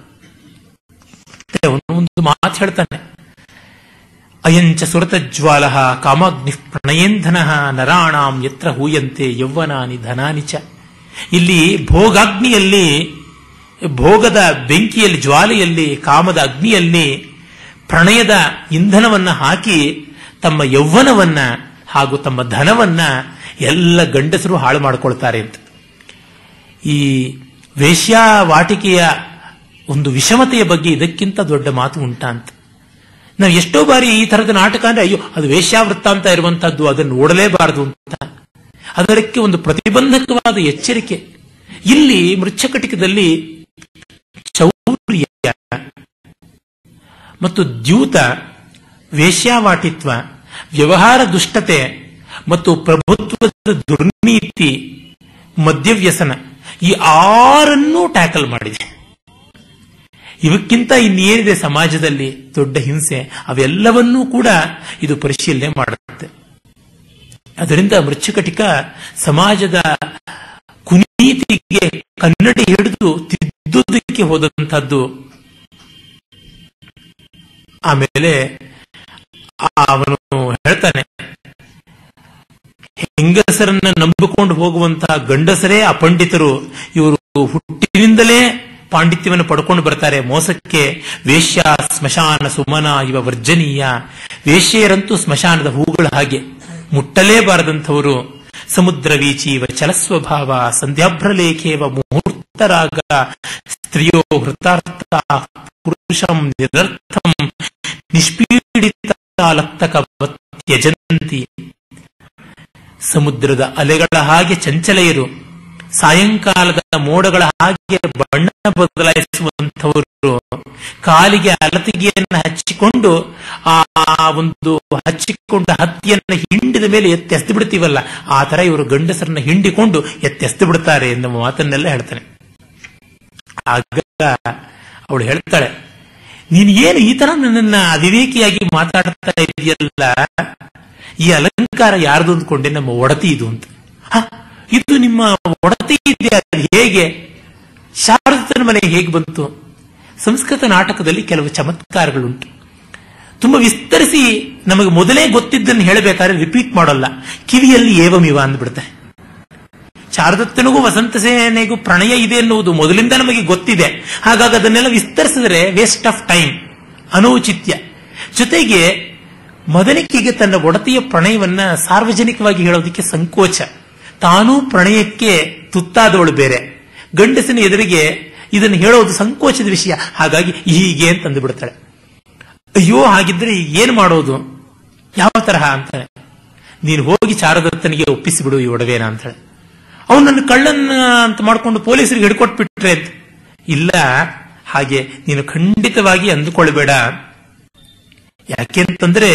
ಒಂದು ಮಾತು ಹೇಳ್ತಾನೆ ಅಯಂಚ ಸುರತಜ್ವಾಲ ಕಾಮಾಗ್ನಿ ಪ್ರಣಯೇಂಧನ ನರಾಣಾಂ ಯತ್ರ ಹೂಯಂತೆ ಯೌವನಾನಿ ಧನಾನಿ ಚ ಇಲ್ಲಿ ಭೋಗಾಗ್ನಿಯಲ್ಲಿ ಭೋಗದ ಬೆಂಕಿಯಲ್ಲಿ ಜ್ವಾಲೆಯಲ್ಲಿ ಕಾಮದ ಅಗ್ನಿಯಲ್ಲಿ ಪ್ರಣಯದ ಇಂಧನವನ್ನ ಹಾಕಿ ತಮ್ಮ ಯೌವನವನ್ನ ಹಾಗೂ ತಮ್ಮ ಧನವನ್ನ ಎಲ್ಲ ಗಂಡಸರು ಹಾಳು ಮಾಡಿಕೊಳ್ತಾರೆ ಅಂತ ಈ ವೇಶ್ಯಾವಾಟಿಕೆಯ ಒಂದು ವಿಷಮತೆಯ ಬಗ್ಗೆ ಇದಕ್ಕಿಂತ ದೊಡ್ಡ ಮಾತು ಉಂಟಾ ಅಂತ ನಾವು ಎಷ್ಟೋ ಬಾರಿ ಈ ತರದ ನಾಟಕ ಅಂದ್ರೆ ಅಯ್ಯೋ ಅದು ವೇಶ್ಯಾವೃತ್ತ ಅಂತ ಇರುವಂತಹದ್ದು ಅದನ್ನು ನೋಡಲೇಬಾರದು ಅಂತ ಅದಕ್ಕೆ ಒಂದು ಪ್ರತಿಬಂಧಕವಾದ ಎಚ್ಚರಿಕೆ ಇಲ್ಲಿ ಮೃಚ್ಛಕಟಿಕದಲ್ಲಿ ಚೌರ್ಯ ಮತ್ತು ದ್ಯೂತ ವೇಶ್ಯಾವಾಟಿತ್ವ ವ್ಯವಹಾರ ದುಷ್ಟತೆ ಮತ್ತು ಪ್ರಭುತ್ವದ ದುರ್ನೀತಿ ಮದ್ಯವ್ಯಸನ ಈ ಆರನ್ನೂ ಟ್ಯಾಕಲ್ ಮಾಡಿದೆ ಇವಕ್ಕಿಂತ ಇನ್ನೇನಿದೆ ಸಮಾಜದಲ್ಲಿ ದೊಡ್ಡ ಹಿಂಸೆ ಅವೆಲ್ಲವನ್ನೂ ಕೂಡ ಇದು ಪರಿಶೀಲನೆ ಮಾಡುತ್ತೆ ಅದರಿಂದ ಮೃಚ್ಛಕಟಿಕ ಸಮಾಜದ ಕುನೀತಿಗೆ ಕನ್ನಡಿ ಹಿಡಿದು ತಿದ್ದುದಕ್ಕೆ ಹೋದಂತಹದ್ದು ಆಮೇಲೆ ಅವನು ಹೇಳ್ತಾನೆ ಹೆಂಗಸರನ್ನ ನಂಬಿಕೊಂಡು ಹೋಗುವಂತಹ ಗಂಡಸರೇ ಅಪಂಡಿತರು ಇವರು ಹುಟ್ಟಿನಿಂದಲೇ ಪಾಂಡಿತ್ಯವನ್ನು ಪಡ್ಕೊಂಡು ಬರ್ತಾರೆ ಮೋಸಕ್ಕೆ ವೇಶ್ಯ ಸ್ಮಶಾನ ಸುಮನ ಇವ ವರ್ಜನೀಯ ವೇಶ್ಯೆಯರಂತೂ ಸ್ಮಶಾನದ ಹೂಗಳ ಹಾಗೆ ಮುಟ್ಟಲೇಬಾರದಂಥವರು ಸಮುದ್ರ ವೀಚೀವ ಚಲಸ್ವಭಾವ ಸಂಧ್ಯಾಭ್ರಲೇಖೇವ ಮುಹೂರ್ತರಾಗ ಸ್ತ್ರೀಯೋ ಹೃತಾರ್ಥ ಪುರುಷಂ ನಿರರ್ಥಂ ನಿಷ್ಪೀಡಿತ ತ್ಯಜಂತಿ ಸಮುದ್ರದ ಅಲೆಗಳ ಹಾಗೆ ಚಂಚಲೆಯರು ಸಾಯಂಕಾಲದ ಮೋಡಗಳ ಹಾಗೆ ಬಣ್ಣ ಬದಲಾಯಿಸುವಂಥವರು ಕಾಲಿಗೆ ಅಲತಿಗೆಯನ್ನು ಹಚ್ಚಿಕೊಂಡು ಆ ಒಂದು ಹಚ್ಚಿಕೊಂಡ ಹತ್ತಿಯನ್ನು ಹಿಂಡಿದ ಮೇಲೆ ಎತ್ತೆಸ್ದು ಬಿಡ್ತೀವಲ್ಲ ಆ ತರ ಇವರು ಗಂಡಸರನ್ನ ಹಿಂಡಿಕೊಂಡು ಎತ್ತೆಸ್ದು ಬಿಡ್ತಾರೆ ಎನ್ನುವ ಮಾತನ್ನೆಲ್ಲ ಹೇಳ್ತಾನೆ ಆಗ ಅವಳು ಹೇಳ್ತಾಳೆ ನೀನು ಏನು ಈ ತರ ನನ್ನನ್ನ ಅವಿವೇಕಿಯಾಗಿ ಮಾತಾಡ್ತಾ ಇದೆಯಲ್ಲ ಈ ಅಲಂಕಾರ ಯಾರ್ದು ಅಂದ್ಕೊಂಡೆ ನಮ್ಮ ಒಡತಿ ಇದು ಅಂತ ಹ, ಇದು ನಿಮ್ಮ ಒಡತಿ ಇದೆ ಅದು ಹೇಗೆ ಶಾರದನ ಮನೆಗೆ ಹೇಗೆ ಬಂತು ಸಂಸ್ಕೃತ ನಾಟಕದಲ್ಲಿ ಕೆಲವು ಚಮತ್ಕಾರಗಳುಂಟು ತುಂಬಾ ವಿಸ್ತರಿಸಿ ನಮಗೆ ಮೊದಲೇ ಗೊತ್ತಿದ್ದನ್ನು ಹೇಳಬೇಕಾದ್ರೆ ರಿಪೀಟ್ ಮಾಡೋಲ್ಲ ಕಿವಿಯಲ್ಲಿ ಏವಮಿವ ಅಂದ್ಬಿಡ್ತಾರೆ ಶಾರದತ್ತನಿಗೂ ವಸಂತ ಸೇನೆಗೂ ಪ್ರಣಯ ಇದೆ ಎನ್ನುವುದು ಮೊದಲಿಂದ ನಮಗೆ ಗೊತ್ತಿದೆ ಹಾಗಾಗಿ ಅದನ್ನೆಲ್ಲ ವಿಸ್ತರಿಸಿದ್ರೆ ವೇಸ್ಟ್ ಆಫ್ ಟೈಮ್ ಅನೌಚಿತ್ಯ ಜೊತೆಗೆ ಮದನಿಕೆಗೆ ತನ್ನ ಒಡತಿಯ ಪ್ರಣಯವನ್ನ ಸಾರ್ವಜನಿಕವಾಗಿ ಹೇಳೋದಕ್ಕೆ ಸಂಕೋಚ ತಾನೂ ಪ್ರಣಯಕ್ಕೆ ತುತ್ತಾದವಳು ಬೇರೆ ಗಂಡಸಿನ ಎದುರಿಗೆ ಇದನ್ನು ಹೇಳೋದು ಸಂಕೋಚದ ವಿಷಯ ಹಾಗಾಗಿ ಹೀಗೆ ಅಂತಂದು ಬಿಡ್ತಾಳೆ ಅಯ್ಯೋ ಹಾಗಿದ್ರೆ ಈಗ ಏನ್ ಮಾಡೋದು ಯಾವ ತರಹ ಅಂತಾಳೆ ನೀನು ಹೋಗಿ ಚಾರದತ್ತನಿಗೆ ಒಪ್ಪಿಸಿಬಿಡು ಈ ಒಡವೆನ ಅಂತಾಳೆ ಅವನು ನನ್ನ ಕಳ್ಳನ್ನ ಅಂತ ಮಾಡ್ಕೊಂಡು ಪೊಲೀಸರಿಗೆ ಹಿಡ್ಕೊಟ್ಬಿಟ್ರೆ ಅಂತ ಇಲ್ಲ ಹಾಗೆ ನೀನು ಖಂಡಿತವಾಗಿ ಅಂದುಕೊಳ್ಬೇಡ ಯಾಕೆಂತಂದ್ರೆ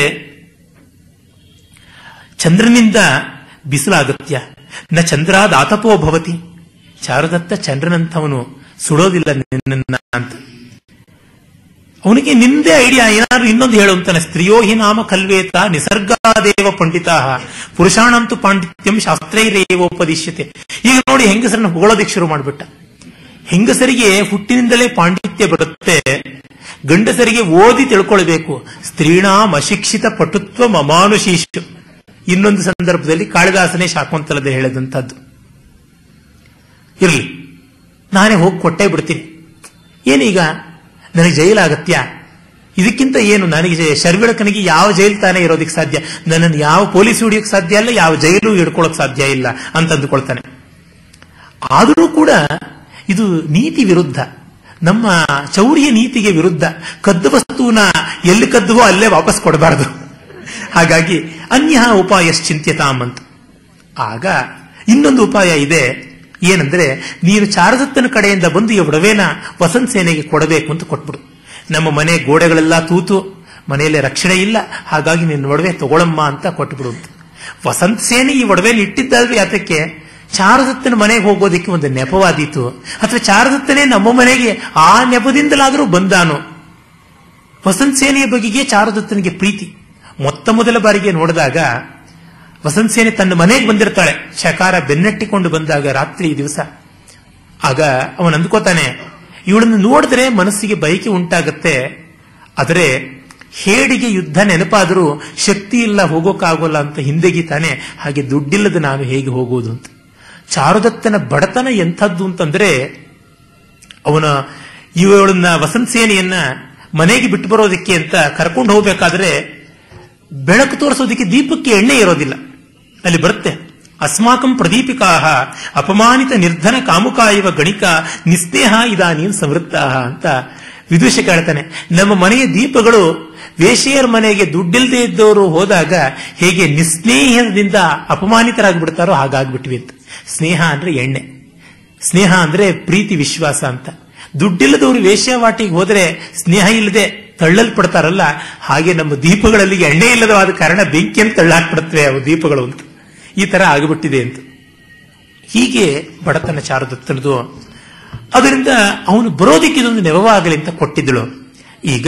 ಚಂದ್ರನಿಂದ ಬಿಸಿಲು ಅಗತ್ಯ ನ ಚಂದ್ರಾದ ಆತಪೋ ಭವತಿ ಚಾರುದತ್ತ ಚಂದ್ರನಂತವನು ಸುಡೋದಿಲ್ಲ ನಿನ್ನ ಅಂತ ಅವನಿಗೆ ನಿಂದೇ ಐಡಿಯಾ ಏನಾದ್ರು ಇನ್ನೊಂದು ಹೇಳು ಅಂತಾನೆ ಸ್ತ್ರೀಯೋ ಹಿ ನಾಮ ಕಲ್ವೇತ ನಿಸರ್ಗಾದೇವ ಪಂಡಿತಾ ಪುರುಷಾಣಂತು ಪಾಂಡಿತ್ಯಂ ಶಾಸ್ತ್ರೈರೇವೋಪದಿಶ್ಯತೆ ಈಗ ನೋಡಿ ಹೆಂಗಸರನ್ನ ಹೊಗಳೋದಿಕ್ ಶುರು ಮಾಡಿಬಿಟ್ಟ ಹೆಂಗಸರಿಗೆ ಹುಟ್ಟಿನಿಂದಲೇ ಪಾಂಡಿತ್ಯ ಬರುತ್ತೆ ಗಂಡಸರಿಗೆ ಓದಿ ತಿಳ್ಕೊಳ್ಬೇಕು ಸ್ತ್ರೀಣಾಂ ಅಶಿಕ್ಷಿತ ಪಟುತ್ವ ಮಮಾನುಶೀಶು ಇನ್ನೊಂದು ಸಂದರ್ಭದಲ್ಲಿ ಕಾಳಿದಾಸನೇ ಶಾಕುಂತಲದ ಹೇಳಿದಂಥದ್ದು ಇರಲಿ ನಾನೇ ಹೋಗಿ ಕೊಟ್ಟೇ ಬಿಡ್ತೀನಿ ಏನೀಗ ನನಗೆ ಜೈಲು ಅಗತ್ಯ ಇದಕ್ಕಿಂತ ಏನು ನನಗೆ ಜೈ- ಶರ್ವಿಳಕನಿಗೆ ಯಾವ ಜೈಲು ತಾನೇ ಇರೋದಕ್ಕೆ ಸಾಧ್ಯ ನನ್ನನ್ನು ಯಾವ ಪೊಲೀಸ್ ಹಿಡಿಯೋಕೆ ಸಾಧ್ಯ ಇಲ್ಲ ಯಾವ ಜೈಲು ಹಿಡ್ಕೊಳ್ಳೋಕೆ ಸಾಧ್ಯ ಇಲ್ಲ ಅಂತ ಅಂದುಕೊಳ್ತಾನೆ ಆದರೂ ಕೂಡ ಇದು ನೀತಿ ವಿರುದ್ಧ ನಮ್ಮ ಚೌರ್ಯ ನೀತಿಗೆ ವಿರುದ್ಧ ಕದ್ದು ವಸ್ತುವನ್ನ ಎಲ್ಲಿ ಕದ್ದುವೋ ಅಲ್ಲೇ ವಾಪಸ್ ಕೊಡಬಾರದು ಹಾಗಾಗಿ ಅನ್ಯ ಉಪಾಯಶ್ಚಿಂತ್ಯತಾಮ್ ಅಂತ ಆಗ ಇನ್ನೊಂದು ಉಪಾಯ ಇದೆ ಏನಂದ್ರೆ ನೀನು ಚಾರದತ್ತನ ಕಡೆಯಿಂದ ಬಂದು ಈ ಒಡವೆನ ವಸಂತ ಸೇನೆಗೆ ಕೊಡಬೇಕು ಅಂತ ಕೊಟ್ಬಿಡು ನಮ್ಮ ಮನೆ ಗೋಡೆಗಳೆಲ್ಲ ತೂತು ಮನೆಯಲ್ಲಿ ರಕ್ಷಣೆ ಇಲ್ಲ ಹಾಗಾಗಿ ನಿನ್ನ ಒಡವೆ ತಗೊಳಮ್ಮ ಅಂತ ಕೊಟ್ಬಿಡು ಅಂತ ವಸಂತ ಸೇನೆ ಈ ಒಡವೆನ ಇಟ್ಟಿದ್ದಾದ್ರೆ ಯಾತಕ್ಕೆ ಚಾರದತ್ತನ ಮನೆಗೆ ಹೋಗೋದಕ್ಕೆ ಒಂದು ನೆಪವಾದೀತು ಅಥವಾ ಚಾರದತ್ತನೇ ನಮ್ಮ ಮನೆಗೆ ಆ ನೆಪದಿಂದಲಾದರೂ ಬಂದಾನು ವಸಂತ ಸೇನೆಯ ಬಗೆಗೆ ಚಾರುದತ್ತನಿಗೆ ಪ್ರೀತಿ ಮೊತ್ತ ಮೊದಲ ಬಾರಿಗೆ ನೋಡಿದಾಗ ವಸಂತ ಸೇನೆ ತನ್ನ ಮನೆಗೆ ಬಂದಿರ್ತಾಳೆ ಶಕಾರ ಬೆನ್ನಟ್ಟಿಕೊಂಡು ಬಂದಾಗ ರಾತ್ರಿ ದಿವಸ ಆಗ ಅವನು ಅಂದ್ಕೋತಾನೆ ಇವಳನ್ನು ನೋಡಿದ್ರೆ ಮನಸ್ಸಿಗೆ ಬಯಕೆ ಉಂಟಾಗತ್ತೆ ಆದರೆ ಹೇಡಿಗೆ ಯುದ್ಧ ನೆನಪಾದರೂ ಶಕ್ತಿ ಇಲ್ಲ ಹೋಗೋಕ್ಕಾಗೋಲ್ಲ ಅಂತ ಹಿಂದೆಗಿತಾನೆ ಹಾಗೆ ದುಡ್ಡಿಲ್ಲದ ನಾನು ಹೇಗೆ ಹೋಗೋದು ಅಂತ ಚಾರುದತ್ತನ ಬಡತನ ಎಂಥದ್ದು ಅಂತಂದ್ರೆ ಅವನ ಇವಳನ್ನ ವಸಂತ ಸೇನೆಯನ್ನ ಮನೆಗೆ ಬಿಟ್ಟು ಬರೋದಕ್ಕೆ ಅಂತ ಕರ್ಕೊಂಡು ಹೋಗ್ಬೇಕಾದ್ರೆ ಬೆಳಕು ತೋರಿಸೋದಕ್ಕೆ ದೀಪಕ್ಕೆ ಎಣ್ಣೆ ಇರೋದಿಲ್ಲ ಅಲ್ಲಿ ಬರುತ್ತೆ ಅಸ್ಮಾಕಂ ಪ್ರದೀಪಿಕಾ ಅಪಮಾನಿತ ನಿರ್ಧನ ಕಾಮುಕ ಇವ ಗಣಿಕ ನಿಸ್ನೇಹ ಇದಾನೀನ್ ಸಮೃದ್ಧ ಅಂತ ವಿದೂಷಕ ಹೇಳ್ತಾನೆ ನಮ್ಮ ಮನೆಯ ದೀಪಗಳು ವೇಷೆಯರ ಮನೆಗೆ ದುಡ್ಡಿಲ್ಲದೆ ಇದ್ದವರು ಹೋದಾಗ ಹೇಗೆ ನಿಸ್ನೇಹದಿಂದ ಅಪಮಾನಿತರಾಗ್ಬಿಡ್ತಾರೋ ಹಾಗಾಗ್ಬಿಟ್ವಿ ಅಂತ ಸ್ನೇಹ ಅಂದ್ರೆ ಎಣ್ಣೆ ಸ್ನೇಹ ಅಂದ್ರೆ ಪ್ರೀತಿ ವಿಶ್ವಾಸ ಅಂತ ದುಡ್ಡಿಲ್ಲದವರು ವೇಶ್ಯಾವಾಟಿಗೆ ಹೋದ್ರೆ ಸ್ನೇಹ ಇಲ್ಲದೆ ತಳ್ಳಲ್ಪಡ್ತಾರಲ್ಲ ಹಾಗೆ ನಮ್ಮ ದೀಪಗಳಲ್ಲಿ ಎಣ್ಣೆ ಇಲ್ಲದವಾದ ಕಾರಣ ಬೆಂಕಿಯನ್ನು ತಳ್ಳಾಕ್ಬಿಡುತ್ತವೆ ಅವು ದೀಪಗಳು ಅಂತ ಈ ತರ ಆಗಿಬಿಟ್ಟಿದೆ ಅಂತ ಹೀಗೆ ಬಡತನ ಚಾರುದತ್ತನದು ಅದರಿಂದ ಅವನು ಬರೋದಿಕ್ಕೆ ಇದೊಂದು ನೆವವಾಗಲಿ ಅಂತ ಕೊಟ್ಟಿದ್ದಳು ಈಗ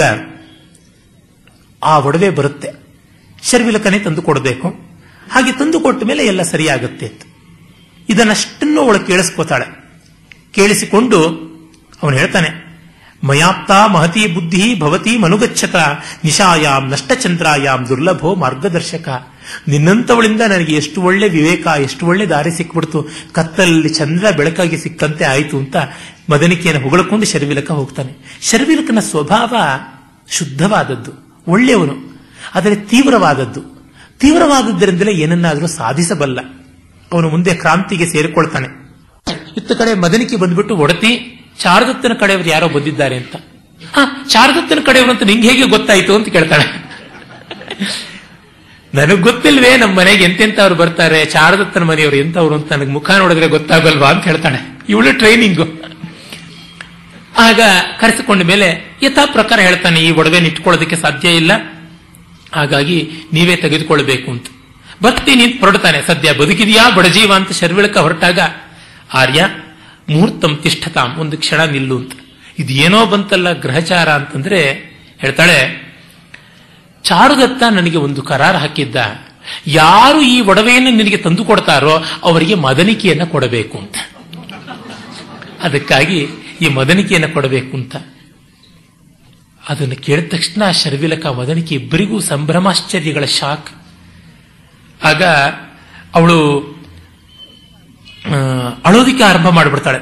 ಆ ಒಡವೆ ಬರುತ್ತೆ ಶರ್ವಿಲಕನೇ ತಂದು ಕೊಡಬೇಕು ಹಾಗೆ ತಂದು ಕೊಟ್ಟ ಮೇಲೆ ಎಲ್ಲ ಸರಿಯಾಗುತ್ತೆ ಅಂತ ಇದನ್ನಷ್ಟನ್ನು ಅವಳು ಕೇಳಿಸ್ಕೋತಾಳೆ ಕೇಳಿಸಿಕೊಂಡು ಅವನು ಹೇಳ್ತಾನೆ ಮಯಾಪ್ತ ಮಹತಿ ಬುದ್ಧಿ ಭವತಿ ಮನುಗಚ್ಚತ ನಿಶಾಯಾಮ್ ನಷ್ಟಚಂದ್ರಾಯಾಮ್ ದುರ್ಲಭೋ ಮಾರ್ಗದರ್ಶಕ ನಿನ್ನಂತವಳಿಂದ ನನಗೆ ಎಷ್ಟು ಒಳ್ಳೆ ವಿವೇಕ ಎಷ್ಟು ಒಳ್ಳೆ ದಾರಿ ಸಿಕ್ಬಿಡ್ತು ಕತ್ತಲಲ್ಲಿ ಚಂದ್ರ ಬೆಳಕಾಗಿ ಸಿಕ್ಕಂತೆ ಆಯಿತು ಅಂತ ಮದನಿಕೆಯನ್ನು ಹೊಗಳಿಕೊಂಡು ಶರ್ವಿಲಕ ಹೋಗ್ತಾನೆ ಶರ್ವಿಲಕನ ಸ್ವಭಾವ ಶುದ್ಧವಾದದ್ದು ಒಳ್ಳೆಯವನು ಆದರೆ ತೀವ್ರವಾದದ್ದು ತೀವ್ರವಾದದ್ದರಿಂದಲೇ ಏನನ್ನಾದರೂ ಸಾಧಿಸಬಲ್ಲ ಅವನು ಮುಂದೆ ಕ್ರಾಂತಿಗೆ ಸೇರಿಕೊಳ್ತಾನೆ ಇತ್ತ ಕಡೆ ಮದನಿಕೆ ಬಂದ್ಬಿಟ್ಟು ಒಡತಿ ಶಾರದತ್ತನ ಕಡೆಯವರು ಯಾರೋ ಬಂದಿದ್ದಾರೆ ಅಂತ ಹ ಶಾರದತ್ತನ ಕಡೆಯವರು ಅಂತ ನಿಂಗೆ ಹೇಗೆ ಗೊತ್ತಾಯ್ತು ಅಂತ ಕೇಳ್ತಾಳೆ ನನಗ್ ಗೊತ್ತಿಲ್ವೇ ನಮ್ಮ ಮನೆಗೆ ಎಂತೆಂತವ್ರು ಬರ್ತಾರೆ ಶಾರದತ್ತನ ಮನೆಯವರು ಎಂತವ್ರು ಅಂತ ನನಗೆ ಮುಖ ನೋಡಿದ್ರೆ ಗೊತ್ತಾಗಲ್ವಾ ಅಂತ ಹೇಳ್ತಾಳೆ ಇವಳು ಟ್ರೈನಿಂಗು ಆಗ ಕರೆಸಿಕೊಂಡ ಮೇಲೆ ಯಥಾ ಪ್ರಕಾರ ಹೇಳ್ತಾನೆ ಈ ಒಡವೆನ ಇಟ್ಕೊಳ್ಳೋದಕ್ಕೆ ಸಾಧ್ಯ ಇಲ್ಲ ಹಾಗಾಗಿ ನೀವೇ ತೆಗೆದುಕೊಳ್ಬೇಕು ಅಂತ ಬರ್ತೀನಿ ಅಂತ ಹೊರಡ್ತಾನೆ ಸದ್ಯ ಬದುಕಿದೆಯಾ ಬಡಜೀವ ಅಂತ ಶರ್ವಿಳಕ ಹೊರಟಾಗ ಆರ್ಯ ಮುಹೂರ್ತಂ ತಿಷ್ಠತಾಂ ಒಂದು ಕ್ಷಣ ನಿಲ್ಲು ಅಂತ ಇದು ಏನೋ ಬಂತಲ್ಲ ಗ್ರಹಚಾರ ಅಂತಂದ್ರೆ ಹೇಳ್ತಾಳೆ ಚಾರುದತ್ತ ನನಗೆ ಒಂದು ಕರಾರ ಹಾಕಿದ್ದ ಯಾರು ಈ ಒಡವೆಯನ್ನು ನಿನಗೆ ತಂದು ಕೊಡ್ತಾರೋ ಅವರಿಗೆ ಮದನಿಕೆಯನ್ನ ಕೊಡಬೇಕು ಅಂತ ಅದಕ್ಕಾಗಿ ಈ ಮದನಿಕೆಯನ್ನು ಕೊಡಬೇಕು ಅಂತ ಅದನ್ನು ಕೇಳಿದ ತಕ್ಷಣ ಶರ್ವಿಲಕ ಮದನಿಕೆ ಇಬ್ಬರಿಗೂ ಸಂಭ್ರಮಾಶ್ಚರ್ಯಗಳ ಶಾಕ್ ಆಗ ಅವಳು ಅಳೋದಿಕ್ಕೆ ಆರಂಭ ಮಾಡಿಬಿಡ್ತಾಳೆ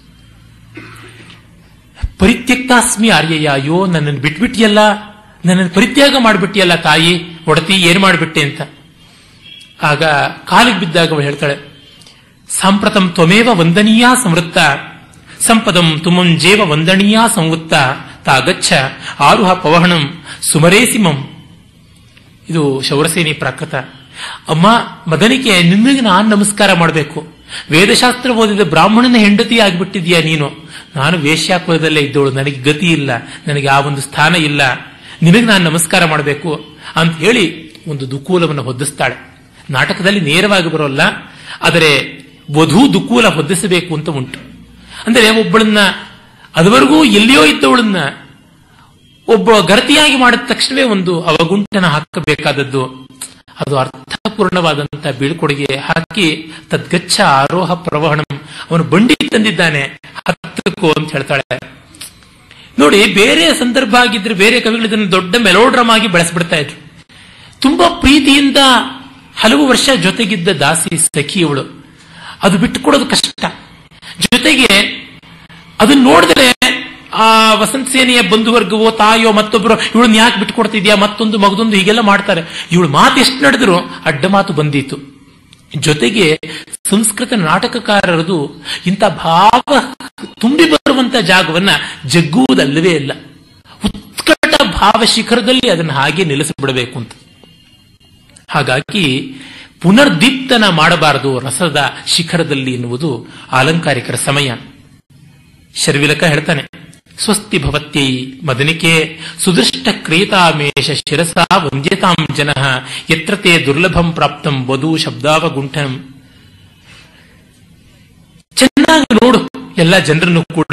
ಪರಿತ್ಯಕ್ತಾಸ್ಮಿ ಆರ್ಯಯ್ಯ ಅಯ್ಯೋ ನನ್ನನ್ನು ಬಿಟ್ಬಿಟ್ಟಿಯಲ್ಲ ನನ್ನನ್ನು ಪರಿತ್ಯಾಗ ಮಾಡಿಬಿಟ್ಟಿಯಲ್ಲ ತಾಯಿ ಒಡತಿ ಏನು ಮಾಡಿಬಿಟ್ಟೆ ಅಂತ ಆಗ ಕಾಲಿಗೆ ಬಿದ್ದಾಗ ಅವಳು ಹೇಳ್ತಾಳೆ ಸಾಂಪ್ರತಂ ತ್ವಮೇವ ವಂದನೀಯ ಸಂವೃತ್ತ ಸಂಪದಂ ತುಮಂಜೇವ ವಂದನೀಯ ಸಂವೃತ್ತ ತಾಗಚ್ಚ ಆರುಹ ಪವಹಣಂ ಸುಮರೇಸಿಮಂ ಇದು ಶೌರಸೇನಿ ಪ್ರಾಕೃತ ಅಮ್ಮ ಮದನಿಕೆ ನಿನ್ನಿಗೆ ನಾನು ನಮಸ್ಕಾರ ಮಾಡಬೇಕು ವೇದಶಾಸ್ತ್ರ ಓದಿದ ಬ್ರಾಹ್ಮಣನ ಹೆಂಡತಿ ಆಗಿಬಿಟ್ಟಿದ್ಯಾ ನೀನು ನಾನು ವೇಶ್ಯಾಕುಲದಲ್ಲೇ ಇದ್ದವಳು ನನಗೆ ಗತಿ ಇಲ್ಲ ನನಗೆ ಆ ಒಂದು ಸ್ಥಾನ ಇಲ್ಲ ನಿನಗೆ ನಾನು ನಮಸ್ಕಾರ ಮಾಡಬೇಕು ಅಂತ ಹೇಳಿ ಒಂದು ದುಕೂಲವನ್ನು ಹೊದ್ದಿಸ್ತಾಳೆ ನಾಟಕದಲ್ಲಿ ನೇರವಾಗಿ ಬರೋಲ್ಲ ಆದರೆ ವಧು ದುಕೂಲ ಹೊದ್ದಿಸಬೇಕು ಅಂತ ಉಂಟು ಅಂದರೆ ಒಬ್ಬಳನ್ನ ಅದುವರೆಗೂ ಎಲ್ಲಿಯೋ ಇದ್ದವಳನ್ನ ಒಬ್ಬ ಗರತಿಯಾಗಿ ಮಾಡಿದ ತಕ್ಷಣವೇ ಒಂದು ಅವಗುಂಟನ ಹಾಕಬೇಕಾದದ್ದು ಅದು ಅರ್ಥಪೂರ್ಣವಾದಂತಹ ಬೀಳ್ಕೊಡುಗೆ ಹಾಕಿ ತದ್ಗಚ್ಚ ಆರೋಹ ಪ್ರವಹಣಂ ಅವನು ಬಂಡಿ ತಂದಿದ್ದಾನೆ ಹತ್ತಕ್ಕೋ ಅಂತ ಹೇಳ್ತಾಳೆ ನೋಡಿ ಬೇರೆ ಸಂದರ್ಭ ಆಗಿದ್ರೆ ಬೇರೆ ಕವಿಗಳು ಇದನ್ನು ದೊಡ್ಡ ಮೆಲೋಡ್ರಮ್ ಆಗಿ ಬೆಳೆಸ್ಬಿಡ್ತಾ ಇದ್ರು ತುಂಬಾ ಪ್ರೀತಿಯಿಂದ ಹಲವು ವರ್ಷ ಜೊತೆಗಿದ್ದ ದಾಸಿ ಸಖಿಯವಳು ಅದು ಬಿಟ್ಟುಕೊಡೋದು ಕಷ್ಟ ಜೊತೆಗೆ ಅದನ್ನ ನೋಡಿದ್ರೆ ಆ ವಸಂತ ಸೇನೆಯ ಬಂಧುವರ್ಗವೋ ತಾಯೋ ಮತ್ತೊಬ್ಬರು ಇವಳನ್ನ ಯಾಕೆ ಬಿಟ್ಕೊಡ್ತಿದ್ಯಾ ಮತ್ತೊಂದು ಮಗದೊಂದು ಹೀಗೆಲ್ಲ ಮಾಡ್ತಾರೆ ಇವಳು ಮಾತು ಎಷ್ಟು ನಡೆದ್ರು ಅಡ್ಡ ಮಾತು ಬಂದೀತು ಜೊತೆಗೆ ಸಂಸ್ಕೃತ ನಾಟಕಕಾರರದು ಇಂಥ ಭಾವ ತುಂಬಿ ಬರುವಂತ ಜಾಗವನ್ನ ಜಗ್ಗುವುದಲ್ಲವೇ ಇಲ್ಲ ಉತ್ಕಟ ಭಾವ ಶಿಖರದಲ್ಲಿ ಅದನ್ನು ಹಾಗೆ ನಿಲ್ಲಿಸಿಬಿಡಬೇಕು ಅಂತ ಹಾಗಾಗಿ ಪುನರ್ದೀಪ್ತನ ಮಾಡಬಾರದು ರಸದ ಶಿಖರದಲ್ಲಿ ಎನ್ನುವುದು ಆಲಂಕಾರಿಕರ ಸಮಯ ಶರ್ವಿಲಕ ಹೇಳ್ತಾನೆ ಸ್ವಸ್ತಿ ಭವತ್ಯೈ ಮದನಿಕೆ ಸುದೃಷ್ಟ ಕ್ರಿಯತಾಮೇಶ ಶಿರಸಾ ವಂದ್ಯತಾಂ ಜನ ಯತ್ರ ತೇ ದುರ್ಲಭಂ ಪ್ರಾಪ್ತಂ ವಧು ಶಬ್ದಾವಗುಂಠಂ ಚೆನ್ನಾಗಿ ನೋಡು ಎಲ್ಲ ಜನರನ್ನು ಕೂಡ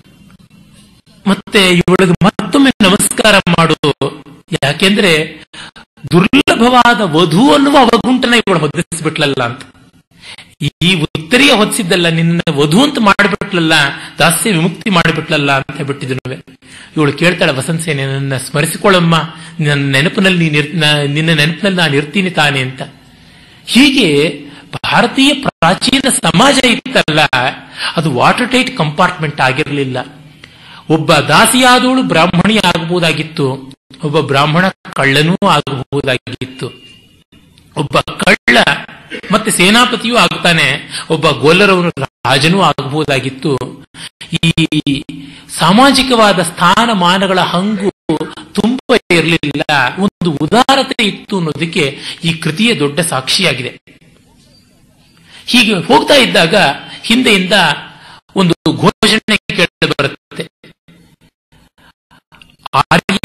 ಮತ್ತೆ ಇವಳಿಗೆ ಮತ್ತೊಮ್ಮೆ ನಮಸ್ಕಾರ ಮಾಡು ಯಾಕೆಂದ್ರೆ ದುರ್ಲಭವಾದ ವಧು ಅನ್ನುವ ಅವಗುಂಟನ ಇವಳು ಹೊದ್ದಿಸ್ಬಿಟ್ಲಲ್ಲ ಅಂತ ಈ ಉತ್ತರಿಯ ಹೊತ್ತಿದ್ದಲ್ಲ ನಿನ್ನ ವಧು ಅಂತ ಮಾಡಿಬಿಟ್ಲಲ್ಲ ದಾಸ್ಯ ವಿಮುಕ್ತಿ ಮಾಡಿಬಿಟ್ಲಲ್ಲ ಅಂತ ಬಿಟ್ಟಿದ್ರು ಇವಳು ಕೇಳ್ತಾಳೆ ವಸಂತ ಸೇನೆ ನನ್ನ ಸ್ಮರಿಸಿಕೊಳ್ಳಮ್ಮ ನನ್ನ ನೆನಪಿನಲ್ಲಿ ನೀನ್ ನಿನ್ನ ನೆನಪಿನಲ್ಲಿ ನಾನು ಇರ್ತೀನಿ ತಾನೆ ಅಂತ ಹೀಗೆ ಭಾರತೀಯ ಪ್ರಾಚೀನ ಸಮಾಜ ಇತ್ತಲ್ಲ ಅದು ವಾಟರ್ ಟೈಟ್ ಕಂಪಾರ್ಟ್ಮೆಂಟ್ ಆಗಿರಲಿಲ್ಲ ಒಬ್ಬ ದಾಸಿಯಾದವಳು ಬ್ರಾಹ್ಮಣಿ ಆಗಬಹುದಾಗಿತ್ತು ಒಬ್ಬ ಬ್ರಾಹ್ಮಣ ಕಳ್ಳನೂ ಆಗಬಹುದಾಗಿತ್ತು ಒಬ್ಬ ಕಳ್ಳ ಮತ್ತೆ ಸೇನಾಪತಿಯೂ ಆಗ್ತಾನೆ ಒಬ್ಬ ಗೋಲ್ಲರವನು ರಾಜನೂ ಆಗಬಹುದಾಗಿತ್ತು ಈ ಸಾಮಾಜಿಕವಾದ ಸ್ಥಾನಮಾನಗಳ ಹಂಗು ತುಂಬ ಇರಲಿಲ್ಲ ಒಂದು ಉದಾರತೆ ಇತ್ತು ಅನ್ನೋದಕ್ಕೆ ಈ ಕೃತಿಯ ದೊಡ್ಡ ಸಾಕ್ಷಿಯಾಗಿದೆ ಹೀಗೆ ಹೋಗ್ತಾ ಇದ್ದಾಗ ಹಿಂದೆಯಿಂದ ಒಂದು ಘೋಷಣೆ ಕೇಳಿ ಬರುತ್ತೆ ಆರ್ಯ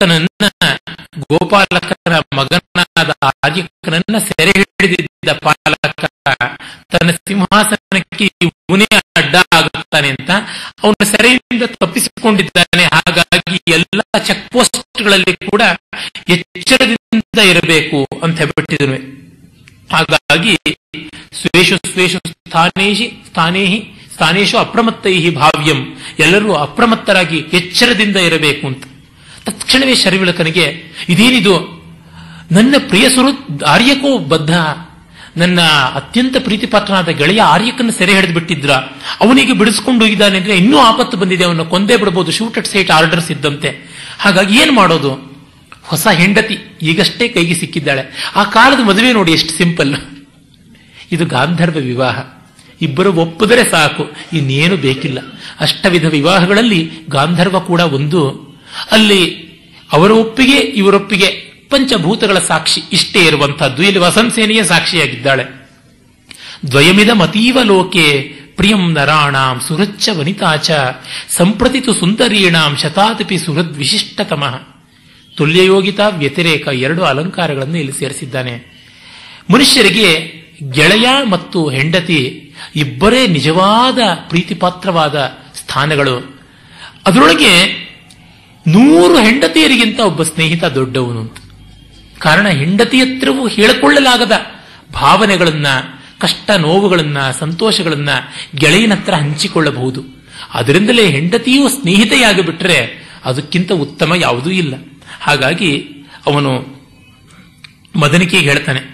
ಆರ್ಯಕನನ್ನ ಗೋಪಾಲಕನ ಮಗನಾದ ಆರ್ಯಕನನ್ನ ಸೆರೆ ಹಿಡಿದಿದ್ದ ಪಾಲಕ ತನ್ನ ಸಿಂಹಾಸನಕ್ಕೆ ಇವನೇ ಅಡ್ಡ ಆಗುತ್ತಾನೆ ಅಂತ ಅವನ ಸೆರೆಯಿಂದ ತಪ್ಪಿಸಿಕೊಂಡಿದ್ದಾನೆ ಹಾಗಾಗಿ ಎಲ್ಲ ಚೆಕ್ ಪೋಸ್ಟ್ಗಳಲ್ಲಿ ಕೂಡ ಎಚ್ಚರದಿಂದ ಇರಬೇಕು ಅಂತ ಹೇಳ್ಬಿಟ್ಟಿದ್ರು ಹಾಗಾಗಿ ಸ್ವೇಷು ಸ್ವೇಷು ಸ್ಥಾನೇಶಿ ಸ್ಥಾನೇಹಿ ಸ್ಥಾನೇಶು ಅಪ್ರಮತ್ತೈ ಭಾವ್ಯಂ ಎಲ್ಲರೂ ಅಪ್ರಮತ್ತರಾಗಿ ಎಚ್ಚರದಿಂದ ಇರಬೇಕು ಅಂತ ತಕ್ಷಣವೇ ಶರ್ವಿಳಕನಿಗೆ ಇದೇನಿದು ನನ್ನ ಪ್ರಿಯಸುರು ಆರ್ಯಕೋ ಬದ್ಧ ನನ್ನ ಅತ್ಯಂತ ಪ್ರೀತಿಪಾತ್ರನಾದ ಗೆಳೆಯ ಆರ್ಯಕನ್ನು ಸೆರೆ ಹಿಡಿದು ಬಿಟ್ಟಿದ್ರ ಅವನಿಗೆ ಬಿಡಿಸ್ಕೊಂಡು ಹೋಗಿದ್ದಾನೆ ಅಂದ್ರೆ ಇನ್ನೂ ಆಪತ್ತು ಬಂದಿದೆ ಅವನು ಕೊಂದೇ ಬಿಡಬಹುದು ಶೂಟ್ ಅಟ್ ಸೈಟ್ ಆರ್ಡರ್ಸ್ ಇದ್ದಂತೆ ಹಾಗಾಗಿ ಏನ್ ಮಾಡೋದು ಹೊಸ ಹೆಂಡತಿ ಈಗಷ್ಟೇ ಕೈಗೆ ಸಿಕ್ಕಿದ್ದಾಳೆ ಆ ಕಾಲದ ಮದುವೆ ನೋಡಿ ಎಷ್ಟು ಸಿಂಪಲ್ ಇದು ಗಾಂಧರ್ವ ವಿವಾಹ ಇಬ್ಬರು ಒಪ್ಪಿದರೆ ಸಾಕು ಇನ್ನೇನು ಬೇಕಿಲ್ಲ ಅಷ್ಟವಿಧ ವಿವಾಹಗಳಲ್ಲಿ ಗಾಂಧರ್ವ ಕೂಡ ಒಂದು ಅಲ್ಲಿ ಅವರ ಒಪ್ಪಿಗೆ ಇವರೊಪ್ಪಿಗೆ ಪಂಚಭೂತಗಳ ಸಾಕ್ಷಿ ಇಷ್ಟೇ ಇರುವಂತಹದ್ದು ಇಲ್ಲಿ ವಸಂತಸೇನೆಯೇ ಸಾಕ್ಷಿಯಾಗಿದ್ದಾಳೆ ದ್ವಯಮಿದ ಮತೀವ ಲೋಕೆ ಪ್ರಿಯಂ ನರಾಣಾಂ ಸುರಚ್ಚ ವನಿತಾಚ ಸಂಪ್ರತಿತು ಸುಂದರೀಣಾಂ ಶತಾದಪಿ ಸುಹೃದ್ ವಿಶಿಷ್ಟತಮಃ ತುಲ್ಯಯೋಗಿತಾ ವ್ಯತಿರೇಕ ಎರಡು ಅಲಂಕಾರಗಳನ್ನು ಇಲ್ಲಿ ಸೇರಿಸಿದ್ದಾನೆ ಮನುಷ್ಯರಿಗೆ ಗೆಳೆಯ ಮತ್ತು ಹೆಂಡತಿ ಇಬ್ಬರೇ ನಿಜವಾದ ಪ್ರೀತಿಪಾತ್ರವಾದ ಸ್ಥಾನಗಳು ಅದರೊಳಗೆ ನೂರು ಹೆಂಡತಿಯರಿಗಿಂತ ಒಬ್ಬ ಸ್ನೇಹಿತ ದೊಡ್ಡವನು ಅಂತ ಕಾರಣ ಹೆಂಡತಿ ಹತ್ರವೂ ಹೇಳಿಕೊಳ್ಳಲಾಗದ ಭಾವನೆಗಳನ್ನ ಕಷ್ಟ ನೋವುಗಳನ್ನ ಸಂತೋಷಗಳನ್ನ ಗೆಳೆಯನ ಹತ್ರ ಹಂಚಿಕೊಳ್ಳಬಹುದು ಅದರಿಂದಲೇ ಹೆಂಡತಿಯೂ ಸ್ನೇಹಿತೆಯಾಗಿ ಬಿಟ್ರೆ ಅದಕ್ಕಿಂತ ಉತ್ತಮ ಯಾವುದೂ ಇಲ್ಲ ಹಾಗಾಗಿ ಅವನು ಮದನಿಕೆಗೆ ಹೇಳ್ತಾನೆ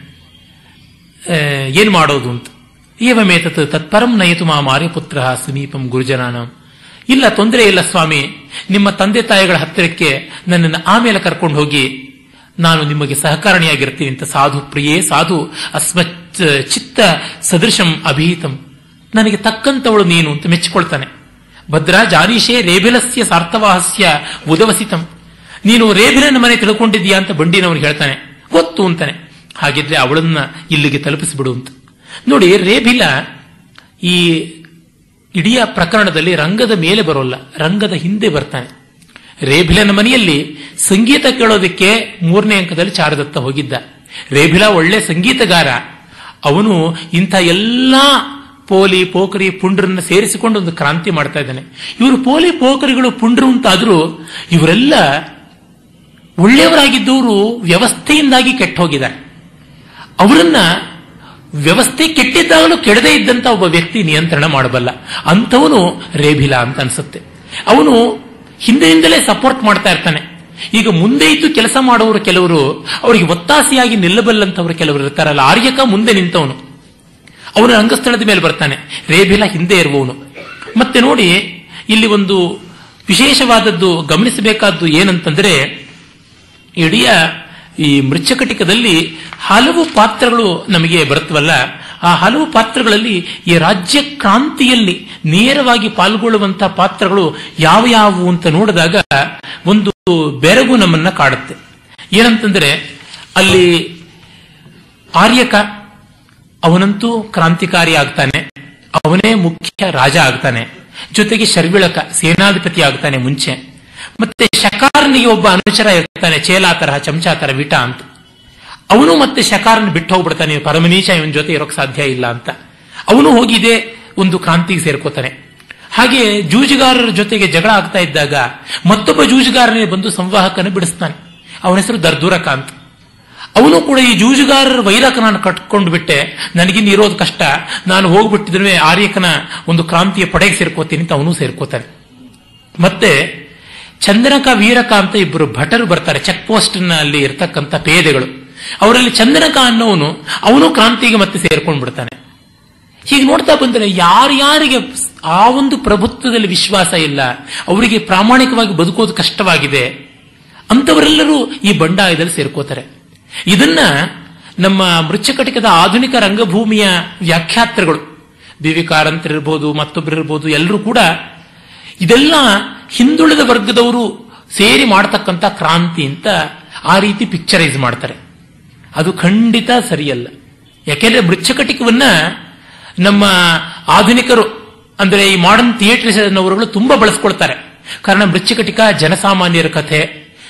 ಏನ್ ಮಾಡೋದು ಅಂತ ಏವಮೇತತ್ ತತ್ಪರಂ ನಯತು ಮಾ ಮಾರ್ಯಪುತ್ರ ಸಮೀಪಂ ಗುರುಜನಾನ ಇಲ್ಲ ತೊಂದರೆ ಇಲ್ಲ ಸ್ವಾಮಿ ನಿಮ್ಮ ತಂದೆ ತಾಯಿಗಳ ಹತ್ತಿರಕ್ಕೆ ನನ್ನನ್ನು ಆಮೇಲೆ ಕರ್ಕೊಂಡು ಹೋಗಿ ನಾನು ನಿಮಗೆ ಸಹಕಾರಣಿಯಾಗಿರ್ತೀನಿ ಅಂತ ಸಾಧು ಪ್ರಿಯೇ ಸಾಧು ಅಸ್ಮತ್ ಚಿತ್ತ ಸದೃಶಂ ಅಭೀತಂ ನನಗೆ ತಕ್ಕಂತವಳು ನೀನು ಅಂತ ಮೆಚ್ಚಿಕೊಳ್ತಾನೆ ಭದ್ರಾ ಜಾನೀಶೇ ರೇಬಿಲಸ್ಯ ಸಾರ್ಥವಾಹಸ್ಯ ಉದವಸಿತಂ ನೀನು ರೇಬಿಲನ ಮನೆ ತಿಳ್ಕೊಂಡಿದ್ದೀಯಾ ಅಂತ ಬಂಡಿನವನು ಹೇಳ್ತಾನೆ ಗೊತ್ತು ಅಂತಾನೆ ಹಾಗಿದ್ರೆ ಅವಳನ್ನ ಇಲ್ಲಿಗೆ ತಲುಪಿಸಿಬಿಡು ಅಂತ ನೋಡಿ ರೇಬಿಲ ಈ ಇಡೀ ಪ್ರಕರಣದಲ್ಲಿ ರಂಗದ ಮೇಲೆ ಬರೋಲ್ಲ ರಂಗದ ಹಿಂದೆ ಬರ್ತಾನೆ ರೇಭಿಲನ ಮನೆಯಲ್ಲಿ ಸಂಗೀತ ಕೇಳೋದಕ್ಕೆ ಮೂರನೇ ಅಂಕದಲ್ಲಿ ಚಾರದತ್ತ ಹೋಗಿದ್ದ ರೇಭಿಲ ಒಳ್ಳೆ ಸಂಗೀತಗಾರ ಅವನು ಇಂಥ ಎಲ್ಲಾ ಪೋಲಿ ಪೋಖರಿ ಪುಂಡ್ರನ್ನ ಸೇರಿಸಿಕೊಂಡು ಒಂದು ಕ್ರಾಂತಿ ಮಾಡ್ತಾ ಇದ್ದಾನೆ ಇವರು ಪೋಲಿ ಪೋಖರಿಗಳು ಪುಂಡ್ರು ಅಂತಾದ್ರೂ ಇವರೆಲ್ಲ ಒಳ್ಳೆಯವರಾಗಿದ್ದವರು ವ್ಯವಸ್ಥೆಯಿಂದಾಗಿ ಕೆಟ್ಟ ಹೋಗಿದ್ದಾರೆ ಅವರನ್ನ ವ್ಯವಸ್ಥೆ ಕೆಟ್ಟಿದ್ದಾಗಲೂ ಕೆಡದೇ ಇದ್ದಂತ ಒಬ್ಬ ವ್ಯಕ್ತಿ ನಿಯಂತ್ರಣ ಮಾಡಬಲ್ಲ ಅಂಥವನು ರೇಭಿಲ ಅಂತ ಅನ್ಸುತ್ತೆ ಅವನು ಹಿಂದಿನಿಂದಲೇ ಸಪೋರ್ಟ್ ಮಾಡ್ತಾ ಇರ್ತಾನೆ ಈಗ ಮುಂದೆ ಇದ್ದು ಕೆಲಸ ಮಾಡುವವರು ಕೆಲವರು ಅವರಿಗೆ ಒತ್ತಾಸೆಯಾಗಿ ನಿಲ್ಲಬಲ್ಲಂತವರು ಕೆಲವರು ಇರ್ತಾರಲ್ಲ ಆರ್ಯಕ ಮುಂದೆ ನಿಂತವನು ಅವನು ರಂಗಸ್ಥಳದ ಮೇಲೆ ಬರ್ತಾನೆ ರೇಭಿಲ ಹಿಂದೆ ಇರುವವನು ಮತ್ತೆ ನೋಡಿ ಇಲ್ಲಿ ಒಂದು ವಿಶೇಷವಾದದ್ದು ಗಮನಿಸಬೇಕಾದ್ದು ಏನಂತಂದ್ರೆ ಇಡೀ ಈ ಮೃಚ್ಛಕಟಿಕದಲ್ಲಿ ಹಲವು ಪಾತ್ರಗಳು ನಮಗೆ ಬರುತ್ತವಲ್ಲ ಆ ಹಲವು ಪಾತ್ರಗಳಲ್ಲಿ ಈ ರಾಜ್ಯ ಕ್ರಾಂತಿಯಲ್ಲಿ ನೇರವಾಗಿ ಪಾಲ್ಗೊಳ್ಳುವಂತಹ ಪಾತ್ರಗಳು ಯಾವ ಯಾವುವು ಅಂತ ನೋಡಿದಾಗ ಒಂದು ಬೆರಗು ನಮ್ಮನ್ನ ಕಾಡುತ್ತೆ ಏನಂತಂದ್ರೆ ಅಲ್ಲಿ ಆರ್ಯಕ ಅವನಂತೂ ಕ್ರಾಂತಿಕಾರಿ ಆಗ್ತಾನೆ ಅವನೇ ಮುಖ್ಯ ರಾಜ ಆಗ್ತಾನೆ ಜೊತೆಗೆ ಶರ್ವಿಳಕ ಸೇನಾಧಿಪತಿ ಆಗ್ತಾನೆ ಮುಂಚೆ ಮತ್ತೆ ಶಕಾರನಿಗೆ ಒಬ್ಬ ಅನುಚರ ಇರ್ತಾನೆ ಚೇಲಾ ತರಹ ಚಮಚಾ ತರ ವಿಟ ಅಂತ ಅವನು ಮತ್ತೆ ಶಕಾರನ್ ಬಿಟ್ಟು ಹೋಗ್ಬಿಡ್ತಾನೆ ಪರಮನೀಚ ಇವನ್ ಜೊತೆ ಇರೋಕ್ ಸಾಧ್ಯ ಇಲ್ಲ ಅಂತ ಅವನು ಹೋಗಿದೆ ಒಂದು ಕ್ರಾಂತಿಗೆ ಸೇರ್ಕೋತಾನೆ ಹಾಗೆ ಜೂಜುಗಾರರ ಜೊತೆಗೆ ಜಗಳ ಆಗ್ತಾ ಇದ್ದಾಗ ಮತ್ತೊಬ್ಬ ಜೂಜುಗಾರನೇ ಬಂದು ಸಂವಾಹಕನ ಬಿಡಿಸ್ತಾನೆ ಅವನ ಹೆಸರು ದರ್ದೂರಕ ಅಂತ ಅವನು ಕೂಡ ಈ ಜೂಜುಗಾರರ ವೈರಕ ನಾನು ಕಟ್ಕೊಂಡು ಬಿಟ್ಟೆ ನನಗಿನ್ನು ಇರೋದು ಕಷ್ಟ ನಾನು ಹೋಗ್ಬಿಟ್ಟಿದ್ರೆ ಆರ್ಯಕನ ಒಂದು ಕ್ರಾಂತಿಯ ಪಡೆಗೆ ಸೇರ್ಕೋತೀನಿ ಅಂತ ಅವನು ಸೇರ್ಕೋತಾನೆ ಮತ್ತೆ ಚಂದನಕ ವೀರಕ ಅಂತ ಇಬ್ಬರು ಭಟರು ಬರ್ತಾರೆ ಚೆಕ್ ಪೋಸ್ಟ್ ಅಲ್ಲಿ ಇರ್ತಕ್ಕಂಥ ಪೇದೆಗಳು ಅವರಲ್ಲಿ ಚಂದನಕ ಅನ್ನೋನು ಅವನು ಕ್ರಾಂತಿಗೆ ಮತ್ತೆ ಸೇರ್ಕೊಂಡು ಬಿಡ್ತಾನೆ ಹೀಗೆ ನೋಡ್ತಾ ಬಂದರೆ ಯಾರ್ಯಾರಿಗೆ ಆ ಒಂದು ಪ್ರಭುತ್ವದಲ್ಲಿ ವಿಶ್ವಾಸ ಇಲ್ಲ ಅವರಿಗೆ ಪ್ರಾಮಾಣಿಕವಾಗಿ ಬದುಕೋದು ಕಷ್ಟವಾಗಿದೆ ಅಂತವರೆಲ್ಲರೂ ಈ ಬಂಡಾಯದಲ್ಲಿ ಸೇರ್ಕೋತಾರೆ ಇದನ್ನ ನಮ್ಮ ಮೃಚ್ಛಕಟಿಕದ ಆಧುನಿಕ ರಂಗಭೂಮಿಯ ವ್ಯಾಖ್ಯಾತೃಗಳು ಬಿ ವಿ ಕಾರಂತರಿರ್ಬೋದು ಮತ್ತೊಬ್ಬರಿರ್ಬೋದು ಎಲ್ಲರೂ ಕೂಡ ಇದೆಲ್ಲ ಹಿಂದುಳಿದ ವರ್ಗದವರು ಸೇರಿ ಮಾಡತಕ್ಕಂಥ ಕ್ರಾಂತಿ ಅಂತ ಆ ರೀತಿ ಪಿಕ್ಚರೈಸ್ ಮಾಡ್ತಾರೆ ಅದು ಖಂಡಿತ ಸರಿಯಲ್ಲ ಯಾಕೆಂದ್ರೆ ಮೃಚ್ಛಕಟಿಕವನ್ನ ನಮ್ಮ ಆಧುನಿಕರು ಅಂದ್ರೆ ಈ ಮಾಡರ್ನ್ ಥಿಯೇಟರ್ಸ್ನವರುಗಳು ತುಂಬಾ ಬಳಸ್ಕೊಳ್ತಾರೆ ಕಾರಣ ಮೃಚ್ಛಕಟಿಕ ಜನಸಾಮಾನ್ಯರ ಕಥೆ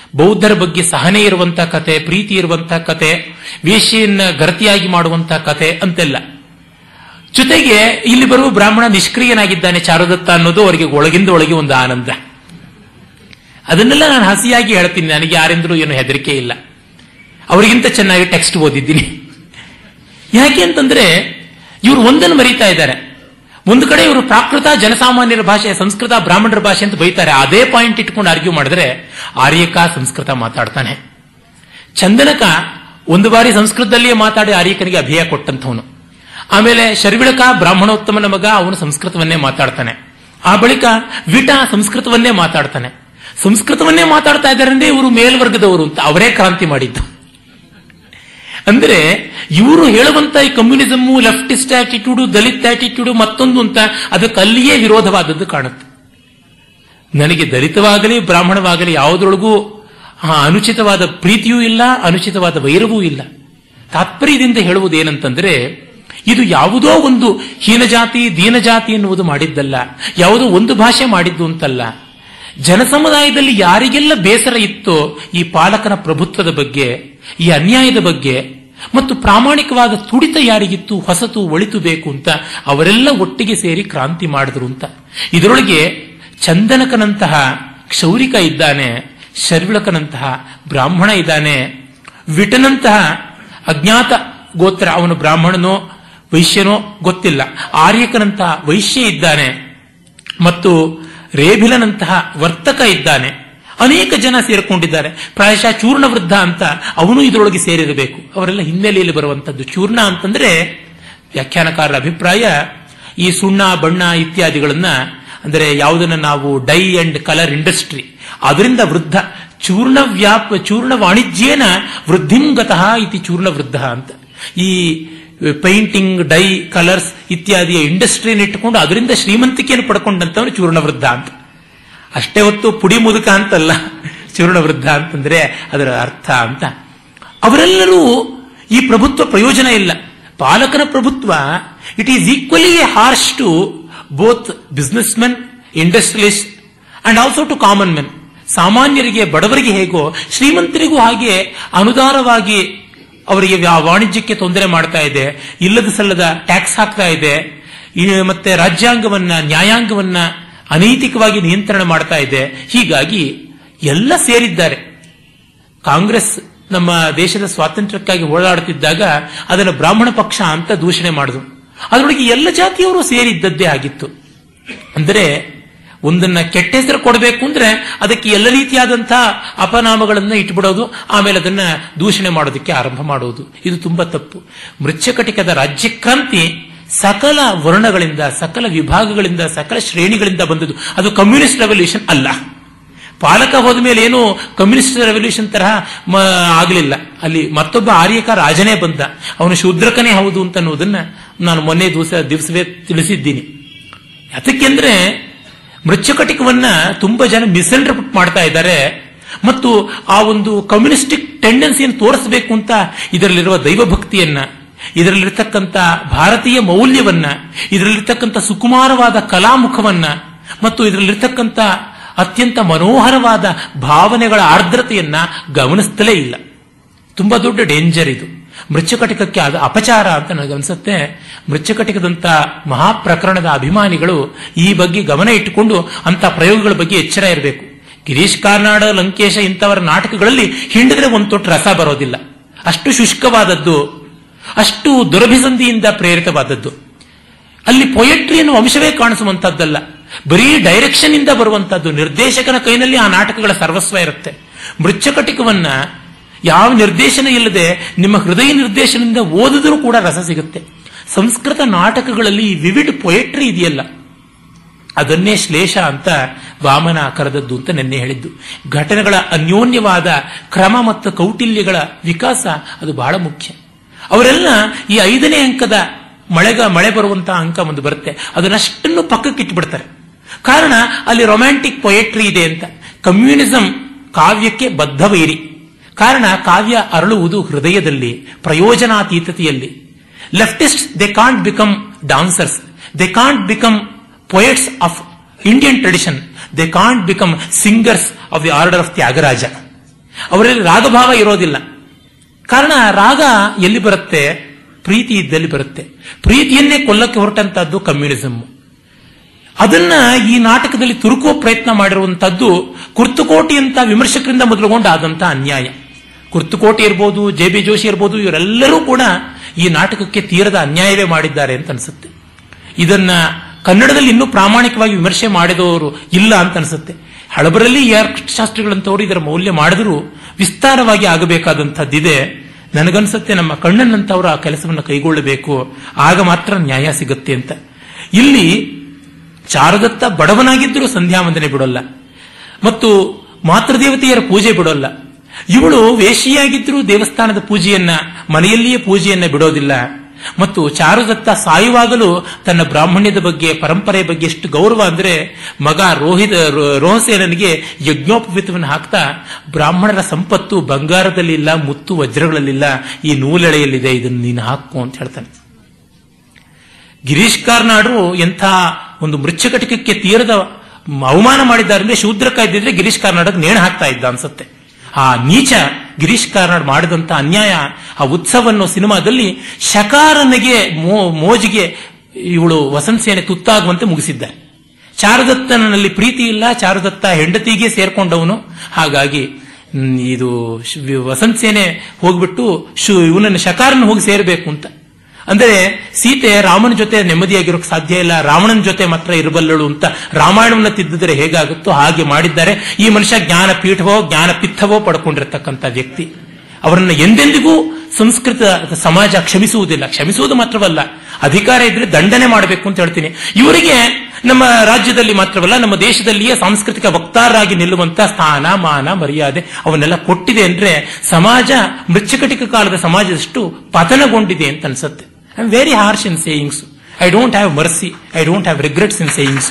ಬೌದ್ಧರ ಬಗ್ಗೆ ಸಹನೆ ಇರುವಂತಹ ಕತೆ ಪ್ರೀತಿ ಇರುವಂತಹ ಕತೆ ವೇಶ್ಯೆಯನ್ನ ಗರತಿಯಾಗಿ ಮಾಡುವಂತಹ ಕತೆ ಅಂತೆಲ್ಲ ಜೊತೆಗೆ ಇಲ್ಲಿ ಬರುವ ಬ್ರಾಹ್ಮಣ ನಿಷ್ಕ್ರಿಯನಾಗಿದ್ದಾನೆ ಚಾರುದತ್ತ ಅನ್ನೋದು ಅವರಿಗೆ ಒಳಗಿಂದ ಒಳಗೆ ಒಂದು ಆನಂದ ಅದನ್ನೆಲ್ಲ ನಾನು ಹಸಿಯಾಗಿ ಹೇಳ್ತೀನಿ ನನಗೆ ಯಾರೆಂದ್ರೂ ಏನು ಹೆದರಿಕೆ ಇಲ್ಲ ಅವರಿಗಿಂತ ಚೆನ್ನಾಗಿ ಟೆಕ್ಸ್ಟ್ ಓದಿದ್ದೀನಿ ಯಾಕೆ ಅಂತಂದ್ರೆ ಇವರು ಒಂದನ್ನು ಮರೀತಾ ಇದ್ದಾರೆ ಒಂದು ಕಡೆ ಇವರು ಪ್ರಾಕೃತ ಜನಸಾಮಾನ್ಯರ ಭಾಷೆ ಸಂಸ್ಕೃತ ಬ್ರಾಹ್ಮಣರ ಭಾಷೆ ಅಂತ ಬೈತಾರೆ ಅದೇ ಪಾಯಿಂಟ್ ಇಟ್ಕೊಂಡು ಆರ್ಗ್ಯೂ ಮಾಡಿದ್ರೆ ಆರ್ಯಕ ಸಂಸ್ಕೃತ ಮಾತಾಡ್ತಾನೆ ಚಂದನಕ ಒಂದು ಬಾರಿ ಸಂಸ್ಕೃತದಲ್ಲಿಯೇ ಮಾತಾಡಿ ಆರ್ಯಕನಿಗೆ ಅಭಯ ಕೊಟ್ಟಂಥವನು ಆಮೇಲೆ ಶರ್ವಿಳಕ ಬ್ರಾಹ್ಮಣೋತ್ತಮನ ಮಗ ಅವನು ಸಂಸ್ಕೃತವನ್ನೇ ಮಾತಾಡ್ತಾನೆ ಆ ಬಳಿಕ ವಿಟ ಸಂಸ್ಕೃತವನ್ನೇ ಮಾತಾಡ್ತಾನೆ ಸಂಸ್ಕೃತವನ್ನೇ ಮಾತಾಡ್ತಾ ಇದ್ದಾರೆ ಅಂದ್ರೆ ಇವರು ಮೇಲ್ವರ್ಗದವರು ಅಂತ ಅವರೇ ಕ್ರಾಂತಿ ಮಾಡಿದ್ದು ಅಂದ್ರೆ ಇವರು ಹೇಳುವಂತ ಈ communism leftist attitude Dalit attitude ಮತ್ತೊಂದು ಅಂತ ಅದಕ್ಕೆ ಅಲ್ಲಿಯೇ ವಿರೋಧವಾದದ್ದು ಕಾಣುತ್ತೆ ನನಗೆ ದಲಿತವಾಗಲಿ ಬ್ರಾಹ್ಮಣವಾಗಲಿ ಯಾವುದರೊಳಗೂ ಆ ಅನುಚಿತವಾದ ಪ್ರೀತಿಯೂ ಇಲ್ಲ ಅನುಚಿತವಾದ ವೈರವೂ ಇಲ್ಲ ತಾತ್ಪರ್ಯದಿಂದ ಹೇಳುವುದೇನಂತಂದ್ರೆ ಇದು ಯಾವುದೋ ಒಂದು ಹೀನಜಾತಿ ದೀನಜಾತಿ ಎನ್ನುವುದು ಮಾಡಿದ್ದಲ್ಲ ಯಾವುದೋ ಒಂದು ಭಾಷೆ ಮಾಡಿದ್ದು ಅಂತಲ್ಲ ಜನಸಮುದಾಯದಲ್ಲಿ ಯಾರಿಗೆಲ್ಲ ಬೇಸರ ಇತ್ತೋ ಈ ಪಾಲಕನ ಪ್ರಭುತ್ವದ ಬಗ್ಗೆ ಈ ಅನ್ಯಾಯದ ಬಗ್ಗೆ ಮತ್ತು ಪ್ರಾಮಾಣಿಕವಾದ ತುಡಿತ ಯಾರಿಗಿತ್ತು ಹೊಸತು ಒಳಿತು ಬೇಕು ಅಂತ ಅವರೆಲ್ಲ ಒಟ್ಟಿಗೆ ಸೇರಿ ಕ್ರಾಂತಿ ಮಾಡಿದ್ರು ಅಂತ ಇದರೊಳಗೆ ಚಂದನಕನಂತಹ ಕ್ಷೌರಿಕ ಇದ್ದಾನೆ ಶರ್ವಿಳಕನಂತಹ ಬ್ರಾಹ್ಮಣ ಇದ್ದಾನೆ ವಿಟನಂತಹ ಅಜ್ಞಾತ ಗೋತ್ರ ಅವನು ಬ್ರಾಹ್ಮಣನೋ ವೈಶ್ಯನೋ ಗೊತ್ತಿಲ್ಲ ಆರ್ಯಕನಂತಹ ವೈಶ್ಯ ಇದ್ದಾನೆ ಮತ್ತು ರೇಭಿಲನಂತಹ ವರ್ತಕ ಇದ್ದಾನೆ ಅನೇಕ ಜನ ಸೇರಿಕೊಂಡಿದ್ದಾರೆ ಪ್ರಾಯಶಃ ಚೂರ್ಣ ವೃದ್ಧ ಅಂತ ಅವನು ಇದರೊಳಗೆ ಸೇರಿರಬೇಕು ಅವರೆಲ್ಲ ಹಿನ್ನೆಲೆಯಲ್ಲಿ ಬರುವಂತದ್ದು ಚೂರ್ಣ ಅಂತಂದ್ರೆ ವ್ಯಾಖ್ಯಾನಕಾರರ ಅಭಿಪ್ರಾಯ ಈ ಸುಣ್ಣ ಬಣ್ಣ ಇತ್ಯಾದಿಗಳನ್ನ ಅಂದರೆ ಯಾವುದನ್ನ ನಾವು ಡೈ ಅಂಡ್ ಕಲರ್ ಇಂಡಸ್ಟ್ರಿ ಅದರಿಂದ ವೃದ್ಧ ಚೂರ್ಣ ವ್ಯಾಪ ಚೂರ್ಣ ವಾಣಿಜ್ಯೇನ ವೃದ್ಧಿಂಗತಃ ಇತಿ ಚೂರ್ಣ ವೃದ್ಧ ಅಂತ ಈ ಪೈಂಟಿಂಗ್ ಡೈ ಕಲರ್ಸ್ ಇತ್ಯಾದಿಯ ಇಂಡಸ್ಟ್ರಿಯನ್ನು ಇಟ್ಟುಕೊಂಡು ಅದರಿಂದ ಶ್ರೀಮಂತಿಕೆಯನ್ನು ಪಡ್ಕೊಂಡಂತವನು ಚೂರ್ಣ ವೃದ್ಧ ಅಂತ ಅಷ್ಟೇ ಹೊತ್ತು ಪುಡಿ ಮುದುಕ ಅಂತಲ್ಲ ಚೂರ್ಣ ವೃದ್ಧ ಅಂತಂದ್ರೆ ಅದರ ಅರ್ಥ ಅಂತ ಅವರೆಲ್ಲರೂ ಈ ಪ್ರಭುತ್ವ ಪ್ರಯೋಜನ ಇಲ್ಲ ಪಾಲಕನ ಪ್ರಭುತ್ವ it is equally harsh to both business men industrialist and also to common men ಸಾಮಾನ್ಯರಿಗೆ ಬಡವರಿಗೆ ಹೇಗೋ ಶ್ರೀಮಂತರಿಗೂ ಹಾಗೆ ಅನುದಾನವಾಗಿ ಅವರಿಗೆ ವಾಣಿಜ್ಯಕ್ಕೆ ತೊಂದರೆ ಮಾಡ್ತಾ ಇದೆ ಇಲ್ಲದ ಸಲ್ಲದ ಟ್ಯಾಕ್ಸ್ ಹಾಕ್ತಾ ಇದೆ ಮತ್ತೆ ರಾಜ್ಯಾಂಗವನ್ನ ನ್ಯಾಯಾಂಗವನ್ನ ಅನೈತಿಕವಾಗಿ ನಿಯಂತ್ರಣ ಮಾಡ್ತಾ ಇದೆ ಹೀಗಾಗಿ ಎಲ್ಲ ಸೇರಿದ್ದಾರೆ ಕಾಂಗ್ರೆಸ್ ನಮ್ಮ ದೇಶದ ಸ್ವಾತಂತ್ರ್ಯಕ್ಕಾಗಿ ಓಡಾಡುತ್ತಿದ್ದಾಗ ಅದನ್ನು ಬ್ರಾಹ್ಮಣ ಪಕ್ಷ ಅಂತ ದೂಷಣೆ ಮಾಡಿದ್ರು ಅದರೊಳಗೆ ಎಲ್ಲ ಜಾತಿಯವರು ಸೇರಿದ್ದದ್ದೇ ಆಗಿತ್ತು ಅಂದರೆ ಒಂದನ್ನ ಕೆಟ್ಟ ಹೆಸರು ಕೊಡಬೇಕು ಅಂದ್ರೆ ಅದಕ್ಕೆ ಎಲ್ಲ ರೀತಿಯಾದಂತಹ ಅಪನಾಮಗಳನ್ನ ಇಟ್ಬಿಡೋದು ಆಮೇಲೆ ಅದನ್ನ ದೂಷಣೆ ಮಾಡೋದಕ್ಕೆ ಆರಂಭ ಮಾಡುವುದು ಇದು ತುಂಬಾ ತಪ್ಪು ಮೃಚ್ಛಕಟಿಕದ ರಾಜ್ಯಕ್ರಾಂತಿ ಸಕಲ ವರ್ಣಗಳಿಂದ ಸಕಲ ವಿಭಾಗಗಳಿಂದ ಸಕಲ ಶ್ರೇಣಿಗಳಿಂದ ಬಂದದ್ದು ಅದು ಕಮ್ಯುನಿಸ್ಟ್ ರೆವಲ್ಯೂಷನ್ ಅಲ್ಲ ಪಾಲಕ ಹೋದ ಮೇಲೆ ಏನು ಕಮ್ಯುನಿಸ್ಟ್ ರೆವಲ್ಯೂಷನ್ ತರಹ ಆಗಲಿಲ್ಲ ಅಲ್ಲಿ ಮತ್ತೊಬ್ಬ ಆರ್ಯಕ ರಾಜನೇ ಬಂದ ಅವನು ಶೂದ್ರಕನೇ ಹೌದು ಅಂತ ಅನ್ನೋದನ್ನ ನಾನು ಮೊನ್ನೆ ದಿವಸ ದಿವಸವೇ ತಿಳಿಸಿದ್ದೀನಿ ಯಾತಕ್ಕೆಂದ್ರೆ ಮೃಚ್ಛಕಟಿಕವನ್ನ ತುಂಬಾ ಜನ ಮಿಸ್ಇಂಟರ್ಪ್ರಿಟ್ ಮಾಡ್ತಾ ಇದ್ದಾರೆ ಮತ್ತು ಆ ಒಂದು ಕಮ್ಯುನಿಸ್ಟಿಕ್ ಟೆಂಡೆನ್ಸಿಯನ್ನು ತೋರಿಸಬೇಕು ಅಂತ ಇದರಲ್ಲಿರುವ ದೈವಭಕ್ತಿಯನ್ನ ಇದರಲ್ಲಿರ್ತಕ್ಕಂಥ ಭಾರತೀಯ ಮೌಲ್ಯವನ್ನ ಇದರಲ್ಲಿರ್ತಕ್ಕಂಥ ಸುಕುಮಾರವಾದ ಕಲಾಮುಖವನ್ನ ಮತ್ತು ಇದರಲ್ಲಿರ್ತಕ್ಕಂಥ ಅತ್ಯಂತ ಮನೋಹರವಾದ ಭಾವನೆಗಳ ಆರ್ದ್ರತೆಯನ್ನ ಗಮನಿಸ್ತಲೇ ಇಲ್ಲ ತುಂಬಾ ದೊಡ್ಡ ಡೇಂಜರ್ ಇದು ಮೃಚ್ಛಕಟಿಕಕ್ಕೆ ಅದು ಅಪಚಾರ ಅಂತ ನನಗನ್ಸುತ್ತೆ ಮೃಚ್ಛಕಟಿಕದಂತ ಮಹಾಪ್ರಕರಣದ ಅಭಿಮಾನಿಗಳು ಈ ಬಗ್ಗೆ ಗಮನ ಇಟ್ಟುಕೊಂಡು ಅಂತ ಪ್ರಯೋಗಗಳ ಬಗ್ಗೆ ಎಚ್ಚರ ಇರಬೇಕು ಗಿರೀಶ್ ಕಾರ್ನಾಡ ಲಂಕೇಶ ಇಂಥವರ ನಾಟಕಗಳಲ್ಲಿ ಹಿಂಡಿದ್ರೆ ಒಂದು ತೊಟ್ಟು ರಸ ಬರೋದಿಲ್ಲ ಅಷ್ಟು ಶುಷ್ಕವಾದದ್ದು ಅಷ್ಟು ದುರಭಿಸಂಧಿಯಿಂದ ಪ್ರೇರಿತವಾದದ್ದು ಅಲ್ಲಿ ಪೊಯೆಟ್ರಿ ಎನ್ನುವ ಅಂಶವೇ ಕಾಣಿಸುವಂತದ್ದಲ್ಲ ಬರೀ ಡೈರೆಕ್ಷನ್ ಇಂದ ಬರುವಂತದ್ದು ನಿರ್ದೇಶಕನ ಕೈನಲ್ಲಿ ಆ ನಾಟಕಗಳ ಸರ್ವಸ್ವ ಇರುತ್ತೆ ಮೃಚ್ಛಕಟಿಕವನ್ನ ಯಾವ ನಿರ್ದೇಶನ ಇಲ್ಲದೆ ನಿಮ್ಮ ಹೃದಯ ನಿರ್ದೇಶನದಿಂದ ಓದಿದ್ರೂ ಕೂಡ ರಸ ಸಿಗುತ್ತೆ ಸಂಸ್ಕೃತ ನಾಟಕಗಳಲ್ಲಿ ವಿವಿಡ್ ಪೊಯೆಟ್ರಿ ಇದೆಯಲ್ಲ ಅದನ್ನೇ ಶ್ಲೇಷ ಅಂತ ವಾಮನ ಕರೆದದ್ದು ಅಂತ ನೆನ್ನೆ ಹೇಳಿದ್ದು ಘಟನೆಗಳ ಅನ್ಯೋನ್ಯವಾದ ಕ್ರಮ ಮತ್ತು ಕೌಟಿಲ್ಯಗಳ ವಿಕಾಸ ಅದು ಬಹಳ ಮುಖ್ಯ ಅವರೆಲ್ಲ ಈ ಐದನೇ ಅಂಕದ ಮಳೆಗ ಮಳೆ ಬರುವಂತಹ ಅಂಕ ಒಂದು ಬರುತ್ತೆ ಅದನ್ನಷ್ಟನ್ನು ಪಕ್ಕಕ್ಕೆ ಇಟ್ಬಿಡ್ತಾರೆ ಕಾರಣ ಅಲ್ಲಿ ರೊಮ್ಯಾಂಟಿಕ್ ಪೊಯೆಟ್ರಿ ಇದೆ ಅಂತ ಕಮ್ಯುನಿಸಂ ಕಾವ್ಯಕ್ಕೆ ಬದ್ಧವೈರಿ ಕಾರಣ ಕಾವ್ಯ ಅರಳುವುದು ಹೃದಯದಲ್ಲಿ ಪ್ರಯೋಜನಾತೀತತೆಯಲ್ಲಿ leftist they can't become dancers they can't become poets of Indian tradition they can't become singers of the order of Tyagaraja ಅವರಲ್ಲಿ ರಾಗಭಾವ ಇರೋದಿಲ್ಲ ಕಾರಣ ರಾಗ ಎಲ್ಲಿ ಬರುತ್ತೆ ಪ್ರೀತಿ ಇದ್ದಲ್ಲಿ ಬರುತ್ತೆ ಪ್ರೀತಿಯನ್ನೇ ಕೊಲ್ಲಕ್ಕೆ ಹೊರಟಂತಹದ್ದು ಕಮ್ಯುನಿಸಮ್ ಅದನ್ನ ಈ ನಾಟಕದಲ್ಲಿ ತುರುಕುವ ಪ್ರಯತ್ನ ಮಾಡಿರುವಂತಹದ್ದು ಕುರ್ತುಕೋಟಿ ಅಂತ ವಿಮರ್ಶಕರಿಂದ ಮೊದಲುಗೊಂಡು ಆದಂತ ಅನ್ಯಾಯ ಕುರ್ತುಕೋಟಿ ಇರ್ಬೋದು ಜೆ ಬಿ ಜೋಶಿ ಇರ್ಬೋದು ಇವರೆಲ್ಲರೂ ಕೂಡ ಈ ನಾಟಕಕ್ಕೆ ತೀರದ ಅನ್ಯಾಯವೇ ಮಾಡಿದ್ದಾರೆ ಅಂತ ಅನ್ಸುತ್ತೆ ಇದನ್ನ ಕನ್ನಡದಲ್ಲಿ ಇನ್ನೂ ಪ್ರಾಮಾಣಿಕವಾಗಿ ವಿಮರ್ಶೆ ಮಾಡಿದವರು ಇಲ್ಲ ಅಂತ ಅನ್ಸುತ್ತೆ ಹಳಬರಲ್ಲಿ ಯಾರ್ ಶಾಸ್ತ್ರಿಗಳಂತವರು ಇದರ ಮೌಲ್ಯ ಮಾಡಿದ್ರು ವಿಸ್ತಾರವಾಗಿ ಆಗಬೇಕಾದಂಥದ್ದಿದೆ ನನಗನ್ಸುತ್ತೆ ನಮ್ಮ ಕಣ್ಣನ್ನಂತವರು ಆ ಕೆಲಸವನ್ನು ಕೈಗೊಳ್ಳಬೇಕು ಆಗ ಮಾತ್ರ ನ್ಯಾಯ ಸಿಗುತ್ತೆ ಅಂತ ಇಲ್ಲಿ ಚಾರುದತ್ತ ಬಡವನಾಗಿದ್ದರೂ ಸಂಧ್ಯಾ ವಂದನೆ ಬಿಡೋಲ್ಲ ಮತ್ತು ಮಾತೃದೇವತೆಯರ ಪೂಜೆ ಬಿಡೋಲ್ಲ ಇವಳು ವೇಶಿಯಾಗಿದ್ದರೂ ದೇವಸ್ಥಾನದ ಪೂಜೆಯನ್ನ ಮನೆಯಲ್ಲಿಯೇ ಪೂಜೆಯನ್ನ ಬಿಡೋದಿಲ್ಲ ಮತ್ತು ಚಾರುದತ್ತ ಸಾಯುವಾಗಲೂ ತನ್ನ ಬ್ರಾಹ್ಮಣ್ಯದ ಬಗ್ಗೆ ಪರಂಪರೆ ಬಗ್ಗೆ ಎಷ್ಟು ಗೌರವ ಅಂದ್ರೆ ಮಗ ರೋಹಿತ ರೋಹಸೇನನಿಗೆ ಯಜ್ಞೋಪವೀತವನ್ನು ಹಾಕ್ತಾ ಬ್ರಾಹ್ಮಣರ ಸಂಪತ್ತು ಬಂಗಾರದಲ್ಲಿಲ್ಲ ಮುತ್ತು ವಜ್ರಗಳಲ್ಲಿಲ್ಲ ಈ ನೂಲೆಳೆಯಲ್ಲಿದೆ ಇದನ್ನು ನೀನು ಹಾಕು ಅಂತ ಹೇಳ್ತಾನೆ ಗಿರೀಶ್ ಕಾರ್ನಾಡ್ರು ಎಂಥ ಒಂದು ಮೃಚ್ಛಕಟಿಕಕ್ಕೆ ತೀರದ ಅವಮಾನ ಮಾಡಿದ್ದಾರೆ ಅಂದ್ರೆ ಶೂದ್ರಕ ಇದ್ದಿದ್ರೆ ಗಿರೀಶ್ ಕಾರ್ನಾಡಕ್ ನೇಣು ಹಾಕ್ತಾ ಇದ್ದ ಅನ್ಸುತ್ತೆ ಆ ನೀಚ ಗಿರೀಶ್ ಕಾರ್ನಾಡ್ ಮಾಡಿದಂತ ಅನ್ಯಾಯ ಆ ಉತ್ಸವನ್ನೋ ಸಿನಿಮಾದಲ್ಲಿ ಶಕಾರನಿಗೆ ಮೋಜಿಗೆ ಇವಳು ವಸಂತ ಸೇನೆ ತುತ್ತಾಗುವಂತೆ ಮುಗಿಸಿದ್ದಾರೆ ಚಾರುದತ್ತನಲ್ಲಿ ಪ್ರೀತಿ ಇಲ್ಲ ಚಾರುದತ್ತ ಹೆಂಡತಿಗೆ ಸೇರ್ಕೊಂಡವನು ಹಾಗಾಗಿ ಇದು ವಸಂತ ಸೇನೆ ಹೋಗ್ಬಿಟ್ಟು ಇವನನ್ನು ಶಕಾರನ ಹೋಗಿ ಸೇರಬೇಕು ಅಂತ ಅಂದರೆ ಸೀತೆ ರಾಮನ ಜೊತೆ ನೆಮ್ಮದಿಯಾಗಿರೋಕೆ ಸಾಧ್ಯ ಇಲ್ಲ ರಾವಣನ ಜೊತೆ ಮಾತ್ರ ಇರಬಲ್ಲಳು ಅಂತ ರಾಮಾಯಣವನ್ನು ತಿದ್ದಿದ್ರೆ ಹೇಗಾಗುತ್ತೋ ಹಾಗೆ ಮಾಡಿದ್ದಾರೆ ಈ ಮನುಷ್ಯ ಜ್ಞಾನ ಪೀಠವೋ ಜ್ಞಾನ ಪಿತ್ತವೋ ಪಡ್ಕೊಂಡಿರ್ತಕ್ಕಂಥ ವ್ಯಕ್ತಿ ಅವರನ್ನು ಎಂದೆಂದಿಗೂ ಸಂಸ್ಕೃತ ಸಮಾಜ ಕ್ಷಮಿಸುವುದಿಲ್ಲ ಕ್ಷಮಿಸುವುದು ಮಾತ್ರವಲ್ಲ ಅಧಿಕಾರ ಇದ್ರೆ ದಂಡನೆ ಮಾಡಬೇಕು ಅಂತ ಹೇಳ್ತೀನಿ ಇವರಿಗೆ ನಮ್ಮ ರಾಜ್ಯದಲ್ಲಿ ಮಾತ್ರವಲ್ಲ ನಮ್ಮ ದೇಶದಲ್ಲಿಯೇ ಸಾಂಸ್ಕೃತಿಕ ವಕ್ತಾರರಾಗಿ ನಿಲ್ಲುವಂತ ಸ್ಥಾನ ಮಾನ ಮರ್ಯಾದೆ ಅವನ್ನೆಲ್ಲ ಕೊಟ್ಟಿದೆ ಅಂದ್ರೆ ಸಮಾಜ ಮೃಚ್ಛಕಟಿಕ ಕಾಲದ ಸಮಾಜದಷ್ಟು ಪತನಗೊಂಡಿದೆ ಅಂತ ಅನ್ಸುತ್ತೆ I am very harsh in sayings I don't have mercy I don't have regrets in sayings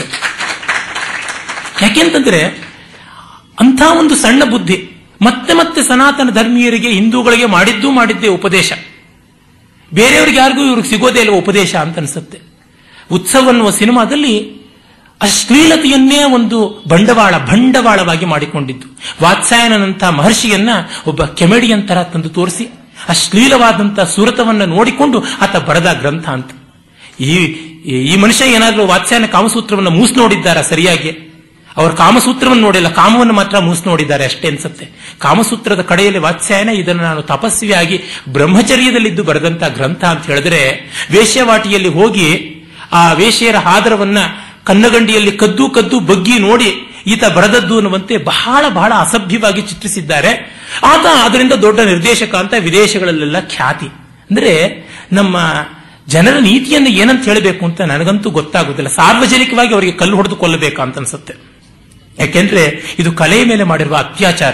ಯಾಕೆಂತಂದ್ರೆ ಅಂಥ ಒಂದು ಸಣ್ಣ ಬುದ್ಧಿ ಮತ್ತೆ ಮತ್ತೆ ಸನಾತನ ಧರ್ಮೀಯರಿಗೆ ಹಿಂದೂಗಳಿಗೆ ಮಾಡಿದ್ದೂ ಮಾಡಿದ್ದೇ ಉಪದೇಶ ಬೇರೆಯವ್ರಿಗೆ ಯಾರಿಗೂ ಇವ್ರಿಗೆ ಸಿಗೋದೇ ಇಲ್ಲ ಉಪದೇಶ ಅಂತ ಅನ್ಸುತ್ತೆ ಉತ್ಸವ ಅನ್ನುವ ಸಿನಿಮಾದಲ್ಲಿ ಅಶ್ಲೀಲತೆಯನ್ನೇ ಒಂದು ಬಂಡವಾಳ ಬಂಡವಾಳವಾಗಿ ಮಾಡಿಕೊಂಡಿದ್ದು ವಾತ್ಸಾಯನಂತ ಮಹರ್ಷಿಯನ್ನ ಒಬ್ಬ ಕೆಮೆಡಿಯನ್ ತರ ತಂದು ತೋರಿಸಿ ಅಶ್ಲೀಲವಾದಂತಹ ಸುರತವನ್ನ ನೋಡಿಕೊಂಡು ಆತ ಬರೆದ ಗ್ರಂಥ ಅಂತ ಈ ಈ ಮನುಷ್ಯ ಏನಾದರೂ ವಾತ್ಸಾಯನ ಕಾಮಸೂತ್ರವನ್ನು ಮೂಸ್ ನೋಡಿದ್ದಾರ ಸರಿಯಾಗಿ ಅವರು ಕಾಮಸೂತ್ರವನ್ನು ನೋಡಿಲ್ಲ ಕಾಮವನ್ನು ಮಾತ್ರ ಮೂಸ್ ನೋಡಿದ್ದಾರೆ ಅಷ್ಟೇ ಅನ್ಸುತ್ತೆ ಕಾಮಸೂತ್ರದ ಕಡೆಯಲ್ಲಿ ವಾತ್ಸಾಯನ ಇದನ್ನು ನಾನು ತಪಸ್ವಿಯಾಗಿ ಬ್ರಹ್ಮಚರ್ಯದಲ್ಲಿದ್ದು ಬರೆದಂತ ಗ್ರಂಥ ಅಂತ ಹೇಳಿದ್ರೆ ವೇಶ್ಯವಾಟಿಯಲ್ಲಿ ಹೋಗಿ ಆ ವೇಶ್ಯರ ಹಾದರವನ್ನ ಕನ್ನಗಂಡಿಯಲ್ಲಿ ಕದ್ದು ಕದ್ದು ಬಗ್ಗಿ ನೋಡಿ ಈತ ಬರೆದದ್ದು ಅನ್ನುವಂತೆ ಬಹಳ ಬಹಳ ಅಸಭ್ಯವಾಗಿ ಚಿತ್ರಿಸಿದ್ದಾರೆ ಆತ ಅದರಿಂದ ದೊಡ್ಡ ನಿರ್ದೇಶಕ ಅಂತ ವಿದೇಶಗಳಲ್ಲೆಲ್ಲ ಖ್ಯಾತಿ ಅಂದ್ರೆ ನಮ್ಮ ಜನರ ನೀತಿಯನ್ನು ಏನಂತ ಹೇಳಬೇಕು ಅಂತ ನನಗಂತೂ ಗೊತ್ತಾಗುದಿಲ್ಲ ಸಾರ್ವಜನಿಕವಾಗಿ ಅವರಿಗೆ ಕಲ್ಲು ಹೊಡೆದು ಕೊಲ್ಲಬೇಕಾ ಅಂತ ಅನ್ಸುತ್ತೆ ಯಾಕೆಂದ್ರೆ ಇದು ಕಲೆಯ ಮೇಲೆ ಮಾಡಿರುವ ಅತ್ಯಾಚಾರ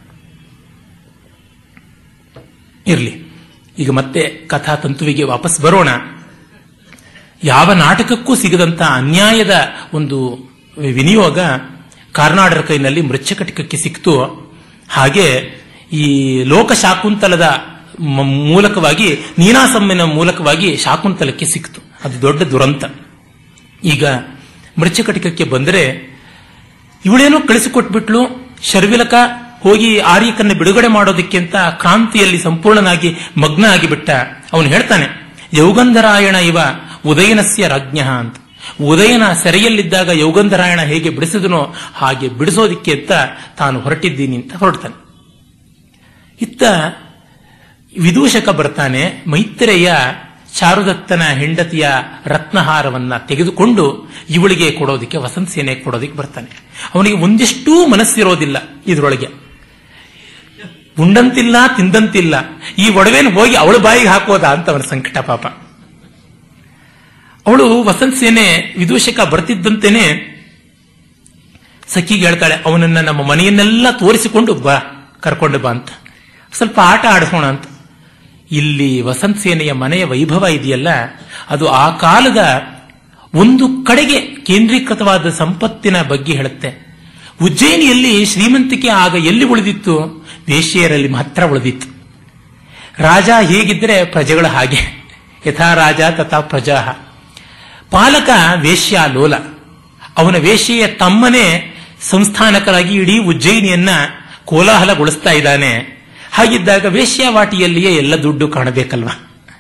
ಇರಲಿ ಈಗ ಮತ್ತೆ ಕಥಾ ತಂತುವಿಗೆ ವಾಪಸ್ ಬರೋಣ ಯಾವ ನಾಟಕಕ್ಕೂ ಸಿಗದಂತ ಅನ್ಯಾಯದ ಒಂದು ವಿನಿಯೋಗ ಕಾರ್ನಾಡರ ಕೈನಲ್ಲಿ ಮೃಚ್ಛಕಟಿಕಕ್ಕೆ ಸಿಕ್ತು ಹಾಗೆ ಈ ಲೋಕ ಶಾಕುಂತಲದ ಮೂಲಕವಾಗಿ ನೀನಾಸಮ್ಮಿನ ಮೂಲಕವಾಗಿ ಶಾಕುಂತಲಕ್ಕೆ ಸಿಕ್ತು ಅದು ದೊಡ್ಡ ದುರಂತ ಈಗ ಮೃಚ್ಛಕಟಿಕಕ್ಕೆ ಬಂದರೆ ಇವಳೇನೋ ಕಳಿಸಿಕೊಟ್ಬಿಟ್ಲು ಶರ್ವಿಲಕ ಹೋಗಿ ಆರ್ಯಕನ್ನ ಬಿಡುಗಡೆ ಮಾಡೋದಕ್ಕೆ ಅಂತ ಕ್ರಾಂತಿಯಲ್ಲಿ ಸಂಪೂರ್ಣನಾಗಿ ಮಗ್ನ ಆಗಿಬಿಟ್ಟ ಅವನು ಹೇಳ್ತಾನೆ ಯೌಗಂಧರಾಯಣ ಇವ ಉದಯನಸ್ಯ ರಾಜ್ಞ ಅಂತ ಉದಯನ ಸೆರೆಯಲ್ಲಿದ್ದಾಗ ಯೌಗಂಧರಾಯಣ ಹೇಗೆ ಬಿಡಿಸಿದನೋ ಹಾಗೆ ಬಿಡಿಸೋದಿಕ್ಕೆ ಅಂತ ತಾನು ಹೊರಟಿದ್ದೀನಿ ಅಂತ ಹೊರಡ್ತಾನೆ ಇತ್ತ ವಿದೂಷಕ ಬರ್ತಾನೆ ಮೈತ್ರೇಯ ಚಾರುದತ್ತನ ಹೆಂಡತಿಯ ರತ್ನಹಾರವನ್ನ ತೆಗೆದುಕೊಂಡು ಇವಳಿಗೆ ಕೊಡೋದಕ್ಕೆ ವಸಂತ ಸೇನೆ ಕೊಡೋದಕ್ಕೆ ಬರ್ತಾನೆ ಅವನಿಗೆ ಒಂದಿಷ್ಟೂ ಮನಸ್ಸಿರೋದಿಲ್ಲ ಇದರೊಳಗೆ ಉಂಡಂತಿಲ್ಲ ತಿಂದಂತಿಲ್ಲ ಈ ಒಡವೆನ ಹೋಗಿ ಅವಳ ಬಾಯಿಗೆ ಹಾಕೋದಾ ಅಂತ ಅವನ ಸಂಕಟ ಪಾಪ ಅವಳು ವಸಂತ ಸೇನೆ ವಿದೂಷಕ ಬರ್ತಿದ್ದಂತೆನೆ ಸಖಿಗೆ ಹೇಳ್ತಾಳೆ ಅವನನ್ನ ನಮ್ಮ ಮನೆಯನ್ನೆಲ್ಲ ತೋರಿಸಿಕೊಂಡು ಬಾ ಕರ್ಕೊಂಡು ಬಾ ಅಂತ ಸ್ವಲ್ಪ ಆಟ ಆಡಿಸೋಣ ಅಂತ ಇಲ್ಲಿ ವಸಂತ ಸೇನೆಯ ಮನೆಯ ವೈಭವ ಇದೆಯಲ್ಲ ಅದು ಆ ಕಾಲದ ಒಂದು ಕಡೆಗೆ ಕೇಂದ್ರೀಕೃತವಾದ ಸಂಪತ್ತಿನ ಬಗ್ಗೆ ಹೇಳುತ್ತೆ ಉಜ್ಜಯಿನಿಯಲ್ಲಿ ಶ್ರೀಮಂತಿಕೆ ಆಗ ಎಲ್ಲಿ ಉಳಿದಿತ್ತು ವೇಶ್ಯೆಯರಲ್ಲಿ ಮಾತ್ರ ಉಳಿದಿತ್ತು ರಾಜ ಹೇಗಿದ್ರೆ ಪ್ರಜೆಗಳ ಹಾಗೆ ಯಥಾ ರಾಜ ತಥಾ ಪ್ರಜಾ ಪಾಲಕ ವೇಶ್ಯ ಲೋಲ ಅವನ ವೇಶ್ಯೆಯ ತಮ್ಮನೇ ಸಂಸ್ಥಾನಕರಾಗಿ ಇಡೀ ಉಜ್ಜಯಿನಿಯನ್ನ ಕೋಲಾಹಲಗೊಳಿಸ್ತಾ ಇದ್ದಾನೆ ಹಾಗಿದ್ದಾಗ ವೇಶ್ಯಾವಾಟಿಯಲ್ಲಿಯೇ ಎಲ್ಲ ದುಡ್ಡು ಕಾಣಬೇಕಲ್ವಾ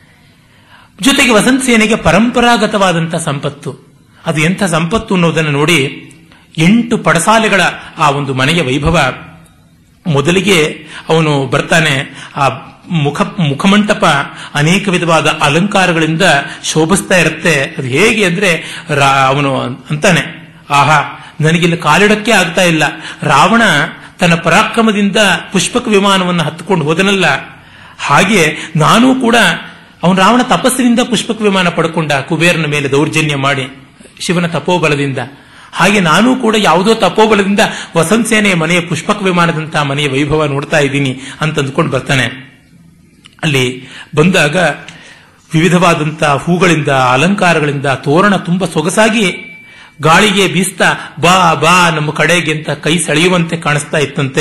ಜೊತೆಗೆ ವಸಂತ ಸೇನೆಗೆ ಪರಂಪರಾಗತವಾದಂಥ ಸಂಪತ್ತು ಅದು ಎಂಥ ಸಂಪತ್ತು ಅನ್ನೋದನ್ನು ನೋಡಿ ಎಂಟು ಪಡಸಾಲೆಗಳ ಆ ಒಂದು ಮನೆಯ ವೈಭವ ಮೊದಲಿಗೆ ಅವನು ಬರ್ತಾನೆ ಆ ಮುಖ ಮುಖಮಂಟಪ ಅನೇಕ ವಿಧವಾದ ಅಲಂಕಾರಗಳಿಂದ ಶೋಭಿಸ್ತಾ ಇರುತ್ತೆ ಅದು ಹೇಗೆ ಅಂದ್ರೆ ಅವನು ಅಂತಾನೆ ಆಹಾ ನನಗಿಲ್ಲಿ ಕಾಲಿಡಕ್ಕೆ ಆಗ್ತಾ ಇಲ್ಲ ರಾವಣ ತನ್ನ ಪರಾಕ್ರಮದಿಂದ ಪುಷ್ಪಕ ವಿಮಾನವನ್ನು ಹತ್ತುಕೊಂಡು ಹೋದನಲ್ಲ ಹಾಗೆ ನಾನೂ ಕೂಡ ಅವನು ರಾವಣ ತಪಸ್ಸಿನಿಂದ ಪುಷ್ಪಕ ವಿಮಾನ ಪಡ್ಕೊಂಡ ಕುಬೇರನ ಮೇಲೆ ದೌರ್ಜನ್ಯ ಮಾಡಿ ಶಿವನ ತಪೋಬಲದಿಂದ ಹಾಗೆ ನಾನೂ ಕೂಡ ಯಾವುದೋ ತಪೋಬಲದಿಂದ ವಸಂತ ಸೇನೆಯ ಮನೆಯ ಪುಷ್ಪಕ ವಿಮಾನದಂತಹ ಮನೆಯ ವೈಭವ ನೋಡ್ತಾ ಇದ್ದೀನಿ ಅಂತ ಅಂದ್ಕೊಂಡು ಬರ್ತಾನೆ ಅಲ್ಲಿ ಬಂದಾಗ ವಿವಿಧವಾದಂತಹ ಹೂಗಳಿಂದ ಅಲಂಕಾರಗಳಿಂದ ತೋರಣ ತುಂಬಾ ಸೊಗಸಾಗಿ ಗಾಳಿಗೆ ಬೀಸ್ತಾ ಬಾ ಬಾ ನಮ್ಮ ಕಡೆಗೆ ಅಂತ ಕೈ ಸೆಳೆಯುವಂತೆ ಕಾಣಿಸ್ತಾ ಇತ್ತಂತೆ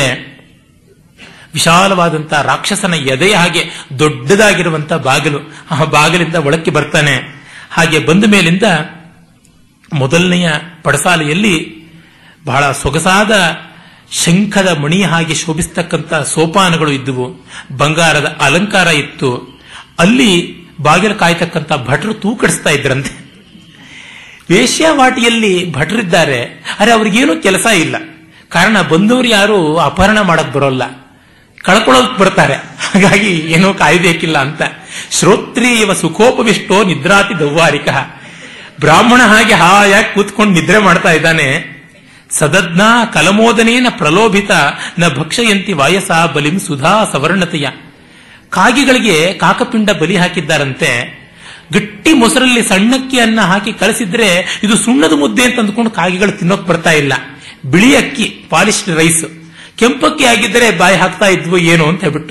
ವಿಶಾಲವಾದಂತಹ ರಾಕ್ಷಸನ ಎದೆಯ ಹಾಗೆ ದೊಡ್ಡದಾಗಿರುವಂತ ಬಾಗಿಲು ಆ ಬಾಗಿಲಿಂದ ಒಳಕ್ಕೆ ಬರ್ತಾನೆ ಹಾಗೆ ಬಂದ ಮೇಲಿಂದ ಮೊದಲನೆಯ ಪಡಸಾಲೆಯಲ್ಲಿ ಬಹಳ ಸೊಗಸಾದ ಶಂಖದ ಮಣಿಯ ಹಾಗೆ ಶೋಭಿಸ್ತಕ್ಕಂಥ ಸೋಪಾನಗಳು ಇದ್ದುವು ಬಂಗಾರದ ಅಲಂಕಾರ ಇತ್ತು ಅಲ್ಲಿ ಬಾಗಿಲು ಕಾಯ್ತಕ್ಕಂಥ ಭಟ್ರು ತೂಕಡಿಸ್ತಾ ಇದ್ರಂತೆ ವೇಶ್ಯಾವಾಟಿಯಲ್ಲಿ ಭಟ್ರಿದ್ದಾರೆ ಅರೆ ಅವ್ರಿಗೇನು ಕೆಲಸ ಇಲ್ಲ ಕಾರಣ ಬಂದವರು ಯಾರು ಅಪಹರಣ ಮಾಡಕ್ ಬರೋಲ್ಲ ಕಳ್ಕೊಳ್ಳೋಕ್ ಬರ್ತಾರೆ ಹಾಗಾಗಿ ಏನೋ ಕಾಯ್ಬೇಕಿಲ್ಲ ಅಂತ ಶ್ರೋತ್ರಿಯವ ಸುಖೋಪವಿಷ್ಟೋ ನಿದ್ರಾತಿ ದೌವಾರಿಕ ಬ್ರಾಹ್ಮಣ ಹಾಗೆ ಹಾಯಾಗಿ ಕೂತ್ಕೊಂಡು ನಿದ್ರೆ ಮಾಡ್ತಾ ಇದ್ದಾನೆ ಸದದ್ನ ಕಲಮೋದನೇನ ಪ್ರಲೋಭಿತ ನ ಭಕ್ಷಯಂತಿ ವಾಯಸ ಬಲಿಂ ಸುಧಾ ಸವರ್ಣತೆಯ ಕಾಗಿಗಳಿಗೆ ಕಾಕಪಿಂಡ ಬಲಿ ಹಾಕಿದ್ದಾರಂತೆ ಗಟ್ಟಿ ಮೊಸರಲ್ಲಿ ಸಣ್ಣಕ್ಕಿ ಅನ್ನ ಹಾಕಿ ಕಳಿಸಿದ್ರೆ ಇದು ಸುಣ್ಣದ ಮುದ್ದೆ ಅಂತ ಅಂದ್ಕೊಂಡು ಕಾಗಿಗಳು ತಿನ್ನೋಕ್ ಬರ್ತಾ ಇಲ್ಲ ಬಿಳಿ ಅಕ್ಕಿ ಪಾಲಿಶ್ಡ್ ರೈಸ್ ಕೆಂಪಕ್ಕಿ ಆಗಿದ್ದರೆ ಬಾಯಿ ಹಾಕ್ತಾ ಇದ್ವು ಏನು ಅಂತ ಹೇಳ್ಬಿಟ್ಟು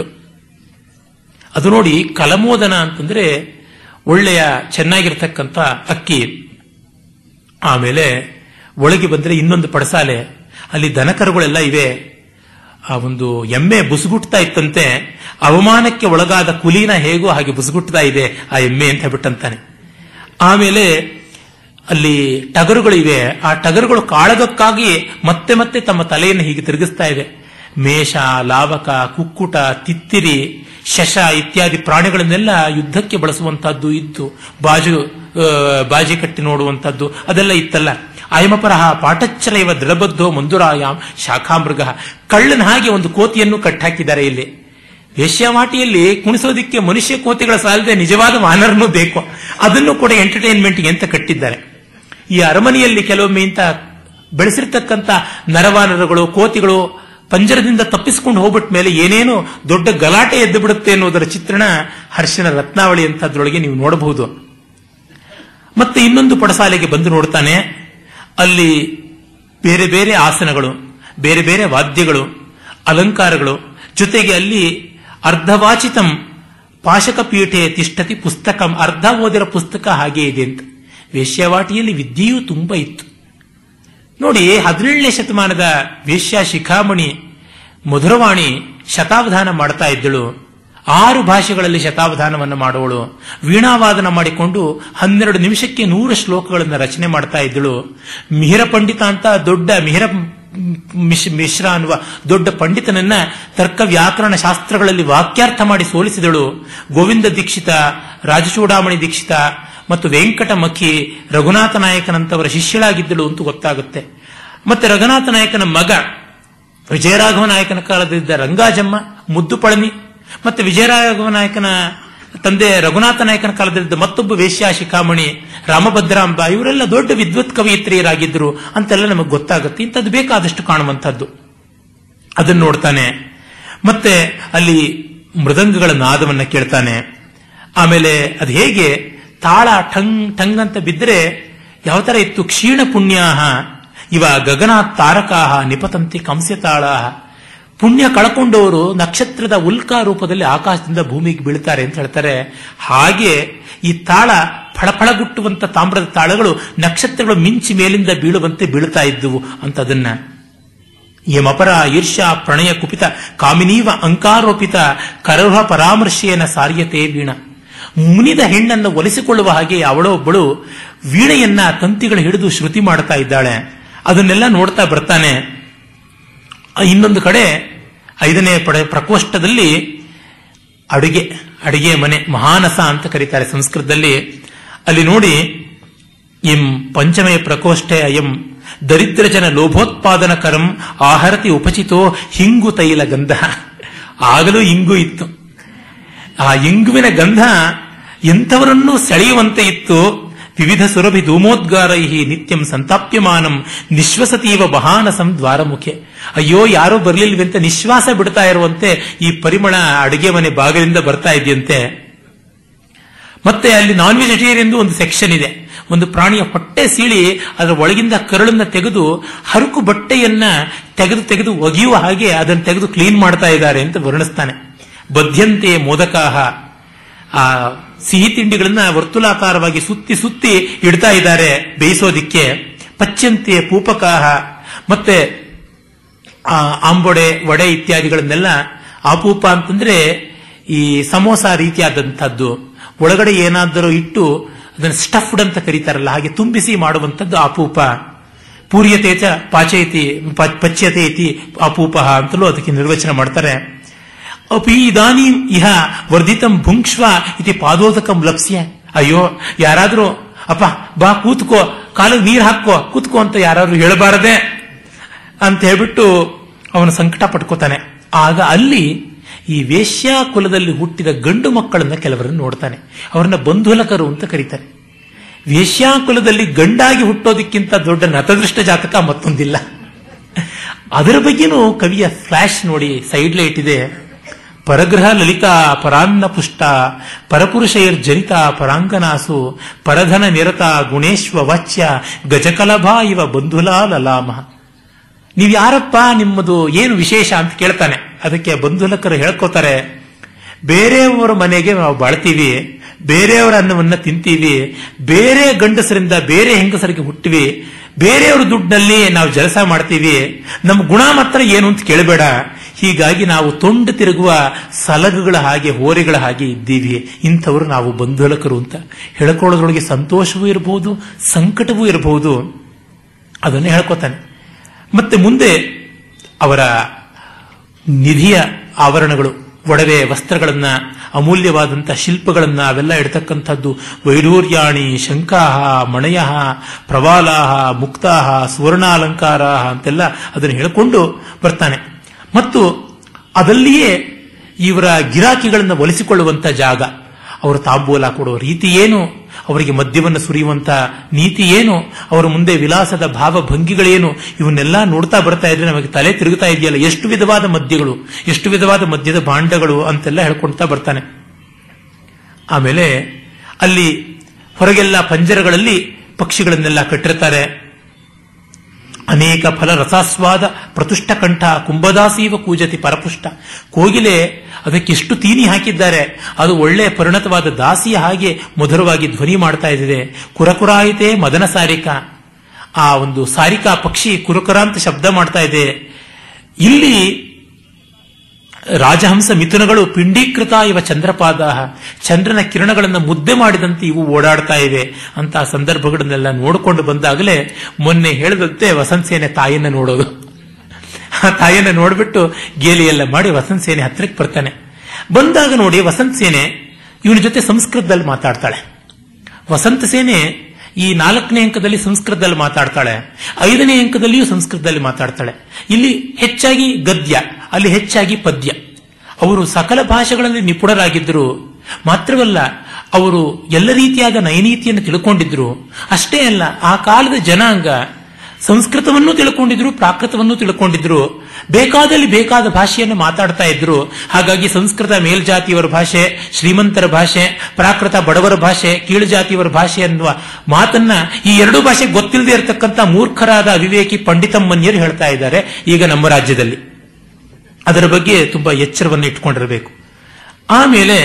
ಅದು ನೋಡಿ ಕಲಮೋದನ ಅಂತಂದ್ರೆ ಒಳ್ಳೆಯ ಚೆನ್ನಾಗಿರ್ತಕ್ಕಂಥ ಅಕ್ಕಿ ಆಮೇಲೆ ಒಳಗೆ ಬಂದ್ರೆ ಇನ್ನೊಂದು ಪಡಸಾಲೆ ಅಲ್ಲಿ ದನಕರುಗಳೆಲ್ಲ ಇವೆ ಆ ಒಂದು ಎಮ್ಮೆ ಬುಸುಗುಟ್ತಾ ಇತ್ತಂತೆ ಅವಮಾನಕ್ಕೆ ಒಳಗಾದ ಕುಲೀನ ಹೇಗೋ ಹಾಗೆ ಬುಸುಗುಟ್ತಾ ಇದೆ ಆ ಎಮ್ಮೆ ಅಂತ ಹೇಳ್ಬಿಟ್ಟಂತಾನೆ ಆಮೇಲೆ ಅಲ್ಲಿ ಟಗರುಗಳಿವೆ ಆ ಟಗರುಗಳು ಕಾಳಗಕ್ಕಾಗಿ ಮತ್ತೆ ಮತ್ತೆ ತಮ್ಮ ತಲೆಯನ್ನು ಹೀಗೆ ತಿರುಗಿಸ್ತಾ ಇದೆ ಮೇಷ ಲಾವಕ ಕುಕ್ಕುಟ ತಿತ್ತಿರಿ ಶಶ ಇತ್ಯಾದಿ ಪ್ರಾಣಿಗಳನ್ನೆಲ್ಲ ಯುದ್ಧಕ್ಕೆ ಬಳಸುವಂತಹದ್ದು ಇತ್ತು ಬಾಜು ಬಾಜಿ ಕಟ್ಟಿ ನೋಡುವಂತಹದ್ದು ಅದೆಲ್ಲ ಇತ್ತಲ್ಲ ಅಯಮಪರಹ ಪಾಠಚ್ಚರ ಇವ ದೃಢಬದ್ಧೋ ಮಂದುರಾಯಾಮ್ ಶಾಖಾಮೃಗ ಕಳ್ಳನ ಹಾಗೆ ಒಂದು ಕೋತಿಯನ್ನು ಕಟ್ಟಾಕಿದ್ದಾರೆ ಇಲ್ಲಿ ವೇಶ್ಯಾವಾಟಿಯಲ್ಲಿ ಕುಣಿಸೋದಿಕ್ಕೆ ಮನುಷ್ಯ ಕೋತಿಗಳ ಸಾಲದೆ ನಿಜವಾದ ವಾನರನೂ ಬೇಕು ಅದನ್ನು ಕೂಡ ಎಂಟರ್ಟೈನ್ಮೆಂಟ್ಗೆ ಅಂತ ಕಟ್ಟಿದ್ದಾರೆ ಈ ಅರಮನೆಯಲ್ಲಿ ಕೆಲವೊಮ್ಮೆ ಇಂತ ಬೆಳೆಸಿರ್ತಕ್ಕಂಥ ನರವಾನರಗಳು ಕೋತಿಗಳು ಪಂಜರದಿಂದ ತಪ್ಪಿಸಿಕೊಂಡು ಹೋಗ್ಬಿಟ್ಟ ಮೇಲೆ ಏನೇನೋ ದೊಡ್ಡ ಗಲಾಟೆ ಎದ್ದು ಬಿಡುತ್ತೆ ಅನ್ನೋದರ ಚಿತ್ರಣ ಹರ್ಷನ ರತ್ನಾವಳಿ ಅಂತದ್ರೊಳಗೆ ನೀವು ನೋಡಬಹುದು ಮತ್ತೆ ಇನ್ನೊಂದು ಪಡಸಾಲೆಗೆ ಬಂದು ನೋಡ್ತಾನೆ ಅಲ್ಲಿ ಬೇರೆ ಬೇರೆ ಆಸನಗಳು ಬೇರೆ ಬೇರೆ ವಾದ್ಯಗಳು ಅಲಂಕಾರಗಳು ಜೊತೆಗೆ ಅಲ್ಲಿ ಅರ್ಧವಾಚಿತಂ ಪಾಶಕ ಪೀಠೆ ತಿಷ್ಟತಿ ಪುಸ್ತಕಂ ಅರ್ಧ ಓದಿರೋ ಪುಸ್ತಕ ಹಾಗೆ ಇದೆ ಅಂತ ವೇಶ್ಯಾವಾಟಿಯಲ್ಲಿ ವಿದ್ಯೆಯೂ ತುಂಬಾ ಇತ್ತು ನೋಡಿ ಹದಿನೇಳನೇ ಶತಮಾನದ ವೇಶ್ಯ ಶಿಖಾಮಣಿ ಮಧುರವಾಣಿ ಶತಾವಧಾನ ಮಾಡ್ತಾ ಇದ್ದಳು ಆರು ಭಾಷೆಗಳಲ್ಲಿ ಶತಾವಧಾನವನ್ನು ಮಾಡುವಳು ವೀಣಾವಾದನ ಮಾಡಿಕೊಂಡು ಹನ್ನೆರಡು ನಿಮಿಷಕ್ಕೆ ನೂರು ಶ್ಲೋಕಗಳನ್ನು ರಚನೆ ಮಾಡ್ತಾ ಇದ್ದಳು ಮಿಹಿರ ಪಂಡಿತ ಅಂತ ದೊಡ್ಡ ಮಿಹಿರ ಮಿಶ್ರ ಅನ್ನುವ ದೊಡ್ಡ ಪಂಡಿತನನ್ನ ತರ್ಕ ವ್ಯಾಕರಣ ಶಾಸ್ತ್ರಗಳಲ್ಲಿ ವಾಕ್ಯಾರ್ಥ ಮಾಡಿ ಸೋಲಿಸಿದಳು ಗೋವಿಂದ ದೀಕ್ಷಿತ ರಾಜಚೂಡಾಮಣಿ ದೀಕ್ಷಿತ ಮತ್ತು ವೆಂಕಟಮಖಿ ರಘುನಾಥ ನಾಯಕನಂತವರ ಶಿಷ್ಯಳಾಗಿದ್ದಳು ಅಂತ ಗೊತ್ತಾಗುತ್ತೆ ಮತ್ತೆ ರಘುನಾಥ ನಾಯಕನ ಮಗ ವಿಜಯರಾಘವ ನಾಯಕನ ಕಾಲದಿದ್ದ ರಂಗಾಜಮ್ಮ ಮುದ್ದು ಪಳನಿ ಮತ್ತೆ ವಿಜಯರಾಘವ ನಾಯಕನ ತಂದೆ ರಘುನಾಥ ನಾಯಕನ ಕಾಲದಲ್ಲಿದ್ದ ಮತ್ತೊಬ್ಬ ವೇಶ್ಯ ಶಿಖಾಮಣಿ ರಾಮಭದ್ರಾಂಬ ಇವರೆಲ್ಲ ದೊಡ್ಡ ವಿದ್ವತ್ ಕವಯಿತ್ರಿಯರಾಗಿದ್ದರು ಅಂತೆಲ್ಲ ನಮಗೆ ಗೊತ್ತಾಗುತ್ತೆ ಇಂಥದ್ದು ಬೇಕಾದಷ್ಟು ಕಾಣುವಂಥದ್ದು ಅದನ್ನು ನೋಡ್ತಾನೆ ಮತ್ತೆ ಅಲ್ಲಿ ಮೃದಂಗಗಳ ನಾದವನ್ನ ಕೇಳ್ತಾನೆ ಆಮೇಲೆ ಅದು ಹೇಗೆ ತಾಳ ಠಂಗ್ ಠಂಗ್ ಅಂತ ಬಿದ್ದರೆ ಯಾವ ತರ ಇತ್ತು ಕ್ಷೀಣ ಪುಣ್ಯಾಹ ಇವ ಗಗನಾತ್ ತಾರಕಾಹ ನಿಪತಂತಿ ಕಂಸ್ಯತಾಳ ಪುಣ್ಯ ಕಳ್ಕೊಂಡವರು ನಕ್ಷತ್ರದ ಉಲ್ಕಾ ರೂಪದಲ್ಲಿ ಆಕಾಶದಿಂದ ಭೂಮಿಗೆ ಬೀಳ್ತಾರೆ ಅಂತ ಹೇಳ್ತಾರೆ ಹಾಗೆ ಈ ತಾಳ ಫಳಫಳಗುಟ್ಟುವಂತ ತಾಮ್ರದ ತಾಳಗಳು ನಕ್ಷತ್ರಗಳು ಮಿಂಚಿ ಮೇಲಿಂದ ಬೀಳುವಂತೆ ಬೀಳ್ತಾ ಇದ್ದುವು ಅಂತ ಅದನ್ನ ಯಮಪರ ಈರ್ಷ್ಯಾ ಪ್ರಣಯ ಕುಪಿತ ಕಾಮಿನೀವ ಅಂಕಾರೋಪಿತ ಕರಹ ಪರಾಮರ್ಶೇನ ಸಾರ್ಯತೆ ವೀಣ ಮುನಿದ ಹೆಣ್ಣನ್ನು ಒಲಿಸಿಕೊಳ್ಳುವ ಹಾಗೆ ಅವಳೋ ಒಬ್ಬಳು ವೀಣೆಯನ್ನ ತಂತಿಗಳು ಹಿಡಿದು ಶ್ರುತಿ ಮಾಡ್ತಾ ಇದ್ದಾಳೆ ಅದನ್ನೆಲ್ಲ ನೋಡ್ತಾ ಬರ್ತಾನೆ ಇನ್ನೊಂದು ಕಡೆ ಐದನೇ ಪಡ ಪ್ರಕೋಷ್ಠದಲ್ಲಿ ಅಡುಗೆ ಅಡುಗೆ ಮನೆ ಮಹಾನಸ ಅಂತ ಕರೀತಾರೆ ಸಂಸ್ಕೃತದಲ್ಲಿ ಅಲ್ಲಿ ನೋಡಿ ಇಂ ಪಂಚಮೇ ಪ್ರಕೋಷ್ಠೆ ಅಯಂ ದರಿದ್ರ ಜನ ಲೋಭೋತ್ಪಾದನ ಕರಂ ಆಹರತಿ ಉಪಚಿತೋ ಹಿಂಗು ತೈಲ ಗಂಧ ಆಗಲೂ ಇಂಗು ಇತ್ತು ಆ ಇಂಗುವಿನ ಗಂಧ ಎಂಥವರನ್ನೂ ಸೆಳೆಯುವಂತೆ ಇತ್ತು ವಿವಿಧ ಸುರಭಿ ಧೂಮೋದ್ಗಾರೈ ನಿತ್ಯಂ ಸಂತಾಪ್ಯಮಾನಂ ನಿಶ್ವಸತೀವ ಬಹಾನಸಂ ದ್ವಾರಮುಖೆ ಅಯ್ಯೋ ಯಾರೋ ಬರ್ಲಿಲ್ವಂತೆ ನಿಶ್ವಾಸ ಬಿಡ್ತಾ ಇರುವಂತೆ ಈ ಪರಿಮಳ ಅಡುಗೆ ಮನೆ ಬಾಗಿಲಿಂದ ಬರ್ತಾ ಇದೆಯಂತೆ ಮತ್ತೆ ಅಲ್ಲಿ ನಾನ್ ವೆಜಿಟೇರಿಯನ್ ಒಂದು ಸೆಕ್ಷನ್ ಇದೆ ಒಂದು ಪ್ರಾಣಿಯ ಹೊಟ್ಟೆ ಸೀಳಿ ಅದರ ಒಳಗಿಂದ ಕರಳನ್ನ ತೆಗೆದು ಹರಕು ಬಟ್ಟೆಯನ್ನ ತೆಗೆದು ತೆಗೆದು ಒಗೆಯುವ ಹಾಗೆ ಅದನ್ನು ತೆಗೆದು ಕ್ಲೀನ್ ಮಾಡ್ತಾ ಇದ್ದಾರೆ ಅಂತ ವರ್ಣಿಸ್ತಾನೆ ಬದ್ಯಂತೆ ಮೋದಕಾಹ ಆ ಸಿಹಿ ತಿಂಡಿಗಳನ್ನ ವರ್ತುಲಾಕಾರವಾಗಿ ಸುತ್ತಿ ಸುತ್ತಿ ಇಡ್ತಾ ಇದ್ದಾರೆ ಬೇಯಿಸೋದಿಕ್ಕೆ ಪಚ್ಚಂತೆ ಪೂಪಕಾಹ ಮತ್ತೆ ಆ ಆಂಬೊಡೆ ವಡೆ ಇತ್ಯಾದಿಗಳನ್ನೆಲ್ಲ ಆಪೂಪ ಅಂತಂದ್ರೆ ಈ ಸಮೋಸ ರೀತಿಯಾದಂಥದ್ದು ಒಳಗಡೆ ಏನಾದರೂ ಇಟ್ಟು ಅದನ್ನು ಸ್ಟಫ್ಡ್ ಅಂತ ಕರೀತಾರಲ್ಲ ಹಾಗೆ ತುಂಬಿಸಿ ಮಾಡುವಂಥದ್ದು ಆಪೂಪ ಪೂರ್ಯತೇಚ ಪಾಚಯತಿ ಪಚ್ಯತೆ ಇತಿ ಅಪೂಪ ಅಂತಲೂ ಅದಕ್ಕೆ ನಿರ್ವಚನ ಮಾಡ್ತಾರೆ ಅಪಿ ಇದಾನಿ ಇಹ ವರ್ಧಿತಂ ಭುಂಕ್ಷ್ವ ಇತಿ ಪಾದೋದಕಂ ಲಪ್ಸ್ಯ ಅಯ್ಯೋ ಯಾರಾದ್ರೂ ಅಪ್ಪ ಬಾ ಕೂತ್ಕೋ ಕಾಲಿಗೆ ನೀರು ಹಾಕೋ ಕೂತ್ಕೋ ಅಂತ ಯಾರಾದ್ರೂ ಹೇಳಬಾರದೆ ಅಂತ ಹೇಳ್ಬಿಟ್ಟು ಅವನು ಸಂಕಟ ಪಟ್ಕೋತಾನೆ ಆಗ ಅಲ್ಲಿ ಈ ವೇಶ್ಯಾ ಕುಲದಲ್ಲಿ ಹುಟ್ಟಿದ ಗಂಡು ಮಕ್ಕಳನ್ನ ಕೆಲವರನ್ನು ನೋಡ್ತಾನೆ ಅವರನ್ನ ಬಂಧುಲಕರು ಅಂತ ಕರೀತಾರೆ ವೇಶ್ಯಾ ಕುಲದಲ್ಲಿ ಗಂಡಾಗಿ ಹುಟ್ಟೋದಕ್ಕಿಂತ ದೊಡ್ಡ ನತದೃಷ್ಟ ಜಾತಕ ಮತ್ತೊಂದಿಲ್ಲ ಅದರ ಬಗ್ಗೆನೂ ಕವಿಯ ಫ್ಲಾಶ್ ನೋಡಿ ಸೈಡ್ ಲೈಟ್ ಇದೆ ಪರಗ್ರಹ ಲಲಿತಾ ಪರಾನ್ನ ಪುಷ್ಟ ಪರಪುರುಷೈರ್ ಜನಿತ ಪರಾಂಗನಾಸು ಪರಧನ ನಿರತ ಗುಣೇಶ್ವ ವಾಚ್ಯ ಗಜಕಲಭಾ ಇವ ಬಂಧುಲಾ ಲಲಾಮ ನೀವು ಯಾರಪ್ಪ ನಿಮ್ಮದು ಏನು ವಿಶೇಷ ಅಂತ ಕೇಳ್ತಾನೆ ಅದಕ್ಕೆ ಬಂಧುಲಕರು ಹೇಳ್ಕೋತಾರೆ ಬೇರೆಯವರ ಮನೆಗೆ ನಾವು ಬಾಳ್ತೀವಿ ಬೇರೆಯವರ ಅನ್ನವನ್ನ ತಿಂತೀವಿ ಬೇರೆ ಗಂಡಸರಿಂದ ಬೇರೆ ಹೆಂಗಸರಿಗೆ ಹುಟ್ಟಿವಿ ಬೇರೆಯವರ ದುಡ್ಡಿನಲ್ಲಿ ನಾವು ಜಲಸ ಮಾಡ್ತೀವಿ ನಮ್ಮ ಗುಣ ಮಾತ್ರ ಏನು ಅಂತ ಕೇಳಬೇಡ ಹೀಗಾಗಿ ನಾವು ತೊಂಡು ತಿರುಗುವ ಸಲಗುಗಳ ಹಾಗೆ ಹೋರೆಗಳ ಹಾಗೆ ಇದ್ದೀವಿ ಇಂಥವರು ನಾವು ಬಂಧುಲಕರು ಅಂತ ಹೇಳ್ಕೊಳ್ಳೋದ್ರೊಳಗೆ ಸಂತೋಷವೂ ಇರಬಹುದು ಸಂಕಟವೂ ಇರಬಹುದು ಅದನ್ನೇ ಹೇಳ್ಕೊತಾನೆ ಮತ್ತೆ ಮುಂದೆ ಅವರ ನಿಧಿಯ ಆವರಣಗಳು ಒಡವೆ ವಸ್ತ್ರಗಳನ್ನ ಅಮೂಲ್ಯವಾದಂತಹ ಶಿಲ್ಪಗಳನ್ನ ಅವೆಲ್ಲ ಇಡ್ತಕ್ಕಂಥದ್ದು ವೈಡೂರ್ಯಾಣಿ ಶಂಕಾಹ ಮಣಯ ಪ್ರವಾಲಾಹ ಮುಕ್ತಾಹ ಸುವರ್ಣಾಲಂಕಾರ ಅಂತೆಲ್ಲ ಅದನ್ನು ಹೇಳಿಕೊಂಡು ಬರ್ತಾನೆ ಮತ್ತು ಅದಲ್ಲಿಯೇ ಇವರ ಗಿರಾಕಿಗಳನ್ನು ಒಲಿಸಿಕೊಳ್ಳುವಂತ ಜಾಗ ಅವರು ತಾಂಬೂಲ ಕೊಡುವ ರೀತಿ ಏನು ಅವರಿಗೆ ಮದ್ಯವನ್ನು ಸುರಿಯುವಂತ ನೀತಿ ಏನು ಅವರ ಮುಂದೆ ವಿಲಾಸದ ಭಾವ ಭಂಗಿಗಳೇನು ಇವನ್ನೆಲ್ಲ ನೋಡ್ತಾ ಬರ್ತಾ ಇದ್ರೆ ನಮಗೆ ತಲೆ ತಿರುಗುತ್ತಾ ಇದೆಯಲ್ಲ ಎಷ್ಟು ವಿಧವಾದ ಮದ್ಯಗಳು ಎಷ್ಟು ವಿಧವಾದ ಮದ್ಯದ ಭಾಂಡಗಳು ಅಂತೆಲ್ಲ ಹೇಳ್ಕೊಳ್ತಾ ಬರ್ತಾನೆ ಆಮೇಲೆ ಅಲ್ಲಿ ಹೊರಗೆಲ್ಲ ಪಂಜರಗಳಲ್ಲಿ ಪಕ್ಷಿಗಳನ್ನೆಲ್ಲ ಕಟ್ಟಿರ್ತಾರೆ ಅನೇಕ ಫಲ ರಸಾಸ್ವಾದ ಪ್ರತುಷ್ಟ ಕಂಠ ಕುಂಭದಾಸೀವ ಕೂಜತಿ ಪರಪುಷ್ಟ ಕೋಗಿಲೆ ಅದಕ್ಕೆ ಎಷ್ಟು ತೀನಿ ಹಾಕಿದ್ದಾರೆ ಅದು ಒಳ್ಳೆ ಪರಿಣತವಾದ ದಾಸಿಯ ಹಾಗೆ ಮಧುರವಾಗಿ ಧ್ವನಿ ಮಾಡ್ತಾ ಇದೆ ಕುರಕುರಾಯಿತೆ ಮದನ ಸಾರಿಕ ಆ ಒಂದು ಸಾರಿಕಾ ಪಕ್ಷಿ ಕುರುಕರ ಅಂತ ಶಬ್ದ ಮಾಡ್ತಾ ಇದೆ ಇಲ್ಲಿ ರಾಜಹಂಸ ಮಿಥುನಗಳು ಪಿಂಡೀಕೃತ ಇವ ಚಂದ್ರಪಾದ ಚಂದ್ರನ ಕಿರಣಗಳನ್ನು ಮುದ್ದೆ ಮಾಡಿದಂತೆ ಇವು ಓಡಾಡ್ತಾ ಇವೆ ಅಂತ ಸಂದರ್ಭಗಳನ್ನೆಲ್ಲ ನೋಡಿಕೊಂಡು ಬಂದಾಗಲೇ ಮೊನ್ನೆ ಹೇಳಿದಂತೆ ವಸಂತ ಸೇನೆ ತಾಯಿಯನ್ನ ನೋಡೋದು ಆ ತಾಯಿಯನ್ನ ನೋಡ್ಬಿಟ್ಟು ಗೇಲಿ ಎಲ್ಲ ಮಾಡಿ ವಸಂತ ಸೇನೆ ಹತ್ರಕ್ಕೆ ಬರ್ತಾನೆ ಬಂದಾಗ ನೋಡಿ ವಸಂತ ಸೇನೆ ಇವನ ಜೊತೆ ಸಂಸ್ಕೃತದಲ್ಲಿ ಮಾತಾಡ್ತಾಳೆ ವಸಂತ ಸೇನೆ ಈ ನಾಲ್ಕನೇ ಅಂಕದಲ್ಲಿ ಸಂಸ್ಕೃತದಲ್ಲಿ ಮಾತಾಡ್ತಾಳೆ ಐದನೇ ಅಂಕದಲ್ಲಿಯೂ ಸಂಸ್ಕೃತದಲ್ಲಿ ಮಾತಾಡ್ತಾಳೆ ಇಲ್ಲಿ ಹೆಚ್ಚಾಗಿ ಗದ್ಯ ಅಲ್ಲಿ ಹೆಚ್ಚಾಗಿ ಪದ್ಯ ಅವರು ಸಕಲ ಭಾಷೆಗಳಲ್ಲಿ ನಿಪುಣರಾಗಿದ್ದರು ಮಾತ್ರವಲ್ಲ ಅವರು ಎಲ್ಲ ರೀತಿಯಾದ ನಯನೀತಿಯನ್ನು ತಿಳ್ಕೊಂಡಿದ್ರು ಅಷ್ಟೇ ಅಲ್ಲ ಆ ಕಾಲದ ಜನಾಂಗ ಸಂಸ್ಕೃತವನ್ನು ತಿಳ್ಕೊಂಡಿದ್ರು ಪ್ರಾಕೃತವನ್ನು ತಿಳ್ಕೊಂಡಿದ್ರು ಬೇಕಾದಲ್ಲಿ ಬೇಕಾದ ಭಾಷೆಯನ್ನು ಮಾತಾಡ್ತಾ ಇದ್ರು ಹಾಗಾಗಿ ಸಂಸ್ಕೃತ ಮೇಲ್ಜಾತಿಯವರ ಭಾಷೆ ಶ್ರೀಮಂತರ ಭಾಷೆ ಪ್ರಾಕೃತ ಬಡವರ ಭಾಷೆ ಕೀಳುಜಾತಿಯವರ ಭಾಷೆ ಅನ್ನುವ ಮಾತನ್ನ ಈ ಎರಡೂ ಭಾಷೆ ಗೊತ್ತಿಲ್ಲದೆ ಇರತಕ್ಕಂಥ ಮೂರ್ಖರಾದ ಅವಿವೇಕಿ ಪಂಡಿತಮ್ಮನ್ಯರು ಹೇಳ್ತಾ ಇದ್ದಾರೆ ಈಗ ನಮ್ಮ ರಾಜ್ಯದಲ್ಲಿ ಅದರ ಬಗ್ಗೆ ತುಂಬಾ ಎಚ್ಚರವನ್ನು ಇಟ್ಕೊಂಡಿರಬೇಕು ಆಮೇಲೆ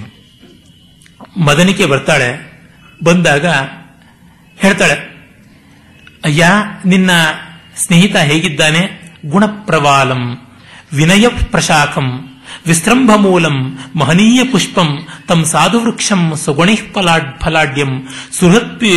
ಮದನಿಕೆ ಬರ್ತಾಳೆ ಬಂದಾಗ ಹೇಳ್ತಾಳೆ ಅಯ್ಯ ನಿನ್ನ ಸ್ನೇಹಿತ ಹೇಗಿದ್ದಾನೆ ಗುಣಪ್ರವಾಲಂ ವಿನಯ ಪ್ರಶಾಖಂ ವಿಸ್ರಂಭ ಮೂಲಂ ಮಹನೀಯ ಪುಷ್ಪಂ ತಂ ಸಾಧು ವೃಕ್ಷಂ ಸುಗುಣಿ ಫಲಾಢ್ಯಂ ಸುಹೃತ್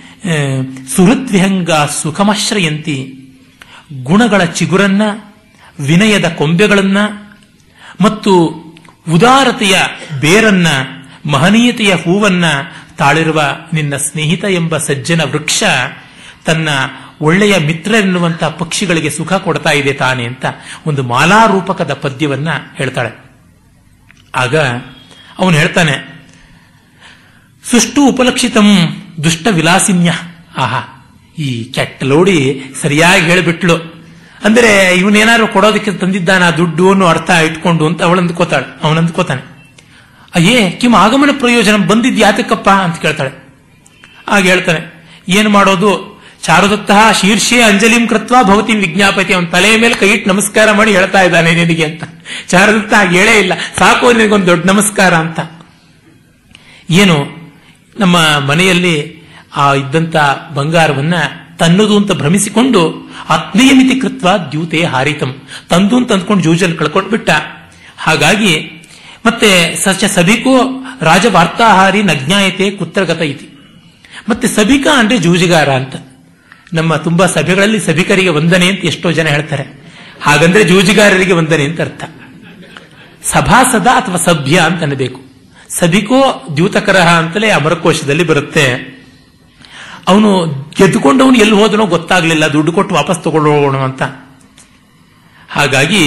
ಸುಹೃದ್ವಿಹಂಗ ಸುಖಮಾಶ್ರಯಂತಿ ಗುಣಗಳ ಚಿಗುರನ್ನ ವಿನಯದ ಕೊಂಬೆಗಳನ್ನ ಮತ್ತು ಉದಾರತೆಯ ಬೇರನ್ನ ಮಹನೀಯತೆಯ ಹೂವನ್ನ ತಾಳಿರುವ ನಿನ್ನ ಸ್ನೇಹಿತ ಎಂಬ ಸಜ್ಜನ ವೃಕ್ಷ ತನ್ನ ಒಳ್ಳೆಯ ಮಿತ್ರ ಎನ್ನುವಂತಹ ಪಕ್ಷಿಗಳಿಗೆ ಸುಖ ಕೊಡ್ತಾ ಇದೆ ತಾನೆ ಅಂತ ಒಂದು ಮಾಲಾರೂಪಕದ ಪದ್ಯವನ್ನ ಹೇಳ್ತಾಳೆ ಆಗ ಅವನು ಹೇಳ್ತಾನೆ ಸುಷ್ಟು ಉಪಲಕ್ಷಿತಂ ದುಷ್ಟ ವಿಲಾಸಿನ್ಯ ಆಹಾ ಈ ಕೆಟ್ಟ ಲೋಡಿ ಸರಿಯಾಗಿ ಹೇಳಿಬಿಟ್ಲು ಅಂದ್ರೆ ಇವನೇನಾದ್ರು ಕೊಡೋದಕ್ಕೆ ತಂದಿದ್ದಾನ ದುಡ್ಡು ಅನ್ನೋ ಅರ್ಥ ಇಟ್ಕೊಂಡು ಅಂತ ಅವಳು ಅಂದ್ಕೋತಾಳೆ ಅವನು ಅಂದ್ಕೋತಾನೆ ಅಯ್ಯೇ ಕಿಮ್ ಆಗಮನ ಪ್ರಯೋಜನ ಬಂದಿದ್ ಯಾತಕ್ಕಪ್ಪ ಅಂತ ಕೇಳ್ತಾಳೆ ಆಗ ಹೇಳ್ತಾನೆ ಏನು ಮಾಡೋದು ಚಾರುದತ್ತ ಶೀರ್ಷೆ ಅಂಜಲಿಂ ಕೃತ್ವ ಭವತಿ ವಿಜ್ಞಾಪತಿ ಅವನ ತಲೆಯ ಮೇಲೆ ಕೈ ಇಟ್ಟು ನಮಸ್ಕಾರ ಮಾಡಿ ಹೇಳ್ತಾ ಇದ್ದಾನೆ ನಿನಗೆ ಅಂತ ಚಾರುದತ್ತ ಹಾಗೆ ಹೇಳೇ ಇಲ್ಲ ಸಾಕು ನಿನಗೊಂದು ದೊಡ್ಡ ನಮಸ್ಕಾರ ಅಂತ ಏನು ನಮ್ಮ ಮನೆಯಲ್ಲಿ ಆ ಇದ್ದಂತ ಬಂಗಾರವನ್ನ ತನ್ನದು ಅಂತ ಭ್ರಮಿಸಿಕೊಂಡು ಆತ್ಮೀಯಮಿತಿ ಕೃತ್ವ ದ್ಯೂತೆ ಹಾರಿತಂ ತಂದು ಅಂತ ಅಂದ್ಕೊಂಡು ಜೂಜಲ್ಲಿ ಕಳ್ಕೊಂಡು ಬಿಟ್ಟ ಹಾಗಾಗಿ ಮತ್ತೆ ಸಚ ಸಭಿಕೋ ರಾಜವಾರ್ತಾಹಾರಿ ನಜ್ಞಾಯತೆ ಕುತ್ರಗತ ಇತಿ ಮತ್ತೆ ಸಭಿಕ ಅಂದ್ರೆ ಜೂಜಿಗಾರ ಅಂತ ನಮ್ಮ ತುಂಬಾ ಸಭೆಗಳಲ್ಲಿ ಸಭಿಕರಿಗೆ ವಂದನೆ ಅಂತ ಎಷ್ಟೋ ಜನ ಹೇಳ್ತಾರೆ ಹಾಗಂದ್ರೆ ಜೂಜಿಗಾರರಿಗೆ ವಂದನೆ ಅಂತ ಅರ್ಥ ಸಭಾಸದ ಅಥವಾ ಸಭ್ಯ ಅಂತ ಅನ್ನಬೇಕು ಸಭಿಕೋ ದ್ಯೂತಕರಹ ಅಂತಲೇ ಅಮರಕೋಶದಲ್ಲಿ ಬರುತ್ತೆ ಅವನು ಗೆದ್ದುಕೊಂಡವನು ಎಲ್ಲಿ ಹೋದನೋ ಗೊತ್ತಾಗ್ಲಿಲ್ಲ ದುಡ್ಡು ಕೊಟ್ಟು ವಾಪಸ್ ತಗೊಳ್ಳೋಣ ಅಂತ ಹಾಗಾಗಿ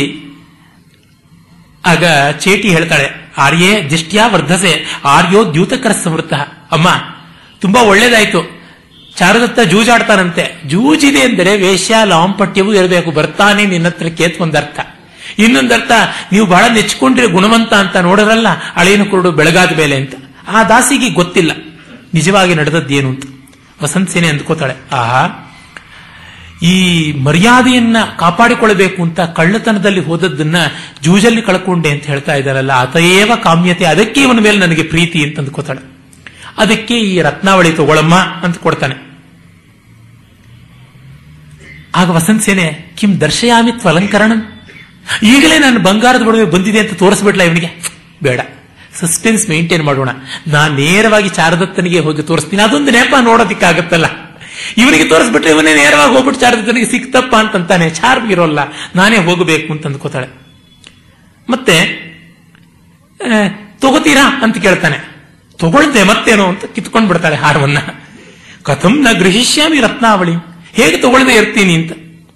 ಆಗ ಚೇಟಿ ಹೇಳ್ತಾಳೆ ಆರ್ಯೇ ದಿಷ್ಟ್ಯಾ ವರ್ಧಸೆ ಆರ್ಯೋ ದ್ಯೂತಕರ ಸಮೃದ್ಧ ಅಮ್ಮ ತುಂಬಾ ಒಳ್ಳೇದಾಯ್ತು ಚಾರುದತ್ತ ಜೂಜಾಡ್ತಾನಂತೆ ಜೂಜಿದೆ ಎಂದರೆ ವೇಶ್ಯ ಲಾಂಪಟ್ಯವೂ ಇರಬೇಕು ಬರ್ತಾನೆ ನಿನ್ನ ಹತ್ರ ಕೇತ್ ಒಂದರ್ಥ ಇನ್ನೊಂದರ್ಥ ನೀವು ಬಹಳ ನೆಚ್ಕೊಂಡ್ರೆ ಗುಣವಂತ ಅಂತ ನೋಡರಲ್ಲ ಅಳೇನು ಕುರುಡು ಬೆಳಗಾದ ಮೇಲೆ ಅಂತ ಆ ದಾಸಿಗೆ ಗೊತ್ತಿಲ್ಲ ನಿಜವಾಗಿ ನಡೆದದ್ದೇನು ಅಂತ ವಸಂತ ಸೇನೆ ಅಂದ್ಕೋತಾಳೆ ಆಹಾ ಈ ಮರ್ಯಾದೆಯನ್ನ ಕಾಪಾಡಿಕೊಳ್ಳಬೇಕು ಅಂತ ಕಳ್ಳತನದಲ್ಲಿ ಹೋದದ್ದನ್ನ ಜೂಜಲ್ಲಿ ಕಳ್ಕೊಂಡೆ ಅಂತ ಹೇಳ್ತಾ ಇದ್ದಾರಲ್ಲ ಅತಯೇವ ಕಾಮ್ಯತೆ ಅದಕ್ಕೆ ಇವನ ಮೇಲೆ ನನಗೆ ಪ್ರೀತಿ ಅಂತ ಅಂದ್ಕೋತಾಳೆ ಅದಕ್ಕೆ ಈ ರತ್ನಾವಳಿ ತಗೊಳಮ್ಮ ಅಂತ ಕೊಡ್ತಾನೆ ಆಗ ವಸಂತ ಸೇನೆ ಕಿಂ ದರ್ಶಯಾಮಿತ್ವ ಅಲಂಕರಣ ಈಗಲೇ ನಾನು ಬಂಗಾರದ ಒಡವೆ ಬಂದಿದೆ ಅಂತ ತೋರಿಸ್ಬಿಡ್ಲಾ ಇವನಿಗೆ ಬೇಡ ಸಸ್ಪೆನ್ಸ್ ಮೇಂಟೈನ್ ಮಾಡೋಣ ನಾನು ನೇರವಾಗಿ ಚಾರದತ್ತನಿಗೆ ಹೋಗಿ ತೋರಿಸ್ತೀನಿ ಅದೊಂದು ನೆಪ ನೋಡೋದಿಕ್ಕಾಗತ್ತಲ್ಲ ಇವನಿಗೆ ತೋರಿಸ್ಬಿಟ್ರೆ ಇವನೇ ನೇರವಾಗಿ ಹೋಗ್ಬಿಟ್ಟು ಚಾರದತ್ತನಿಗೆ ಸಿಕ್ತಪ್ಪ ಅಂತಂತಾನೆ ಚಾರ್ಮ್ ಇರೋಲ್ಲ ನಾನೇ ಹೋಗಬೇಕು ಅಂತ ಅಂದ್ಕೋತಾಳೆ ಮತ್ತೆ ತಗೋತೀರಾ ಅಂತ ಕೇಳ್ತಾನೆ ತಗೊಳ್ತೆ ಮತ್ತೇನೋ ಅಂತ ಕಿತ್ಕೊಂಡ್ ಬಿಡ್ತಾಳೆ ಹಾರವನ್ನ ಕಥಂ ನ ಗೃಹಿಷ್ಯಾಮಿ ರತ್ನಾವಳಿ ಹೇಗೆ ತಗೊಳ್ಳದೆ ಇರ್ತೀನಿ ಅಂತ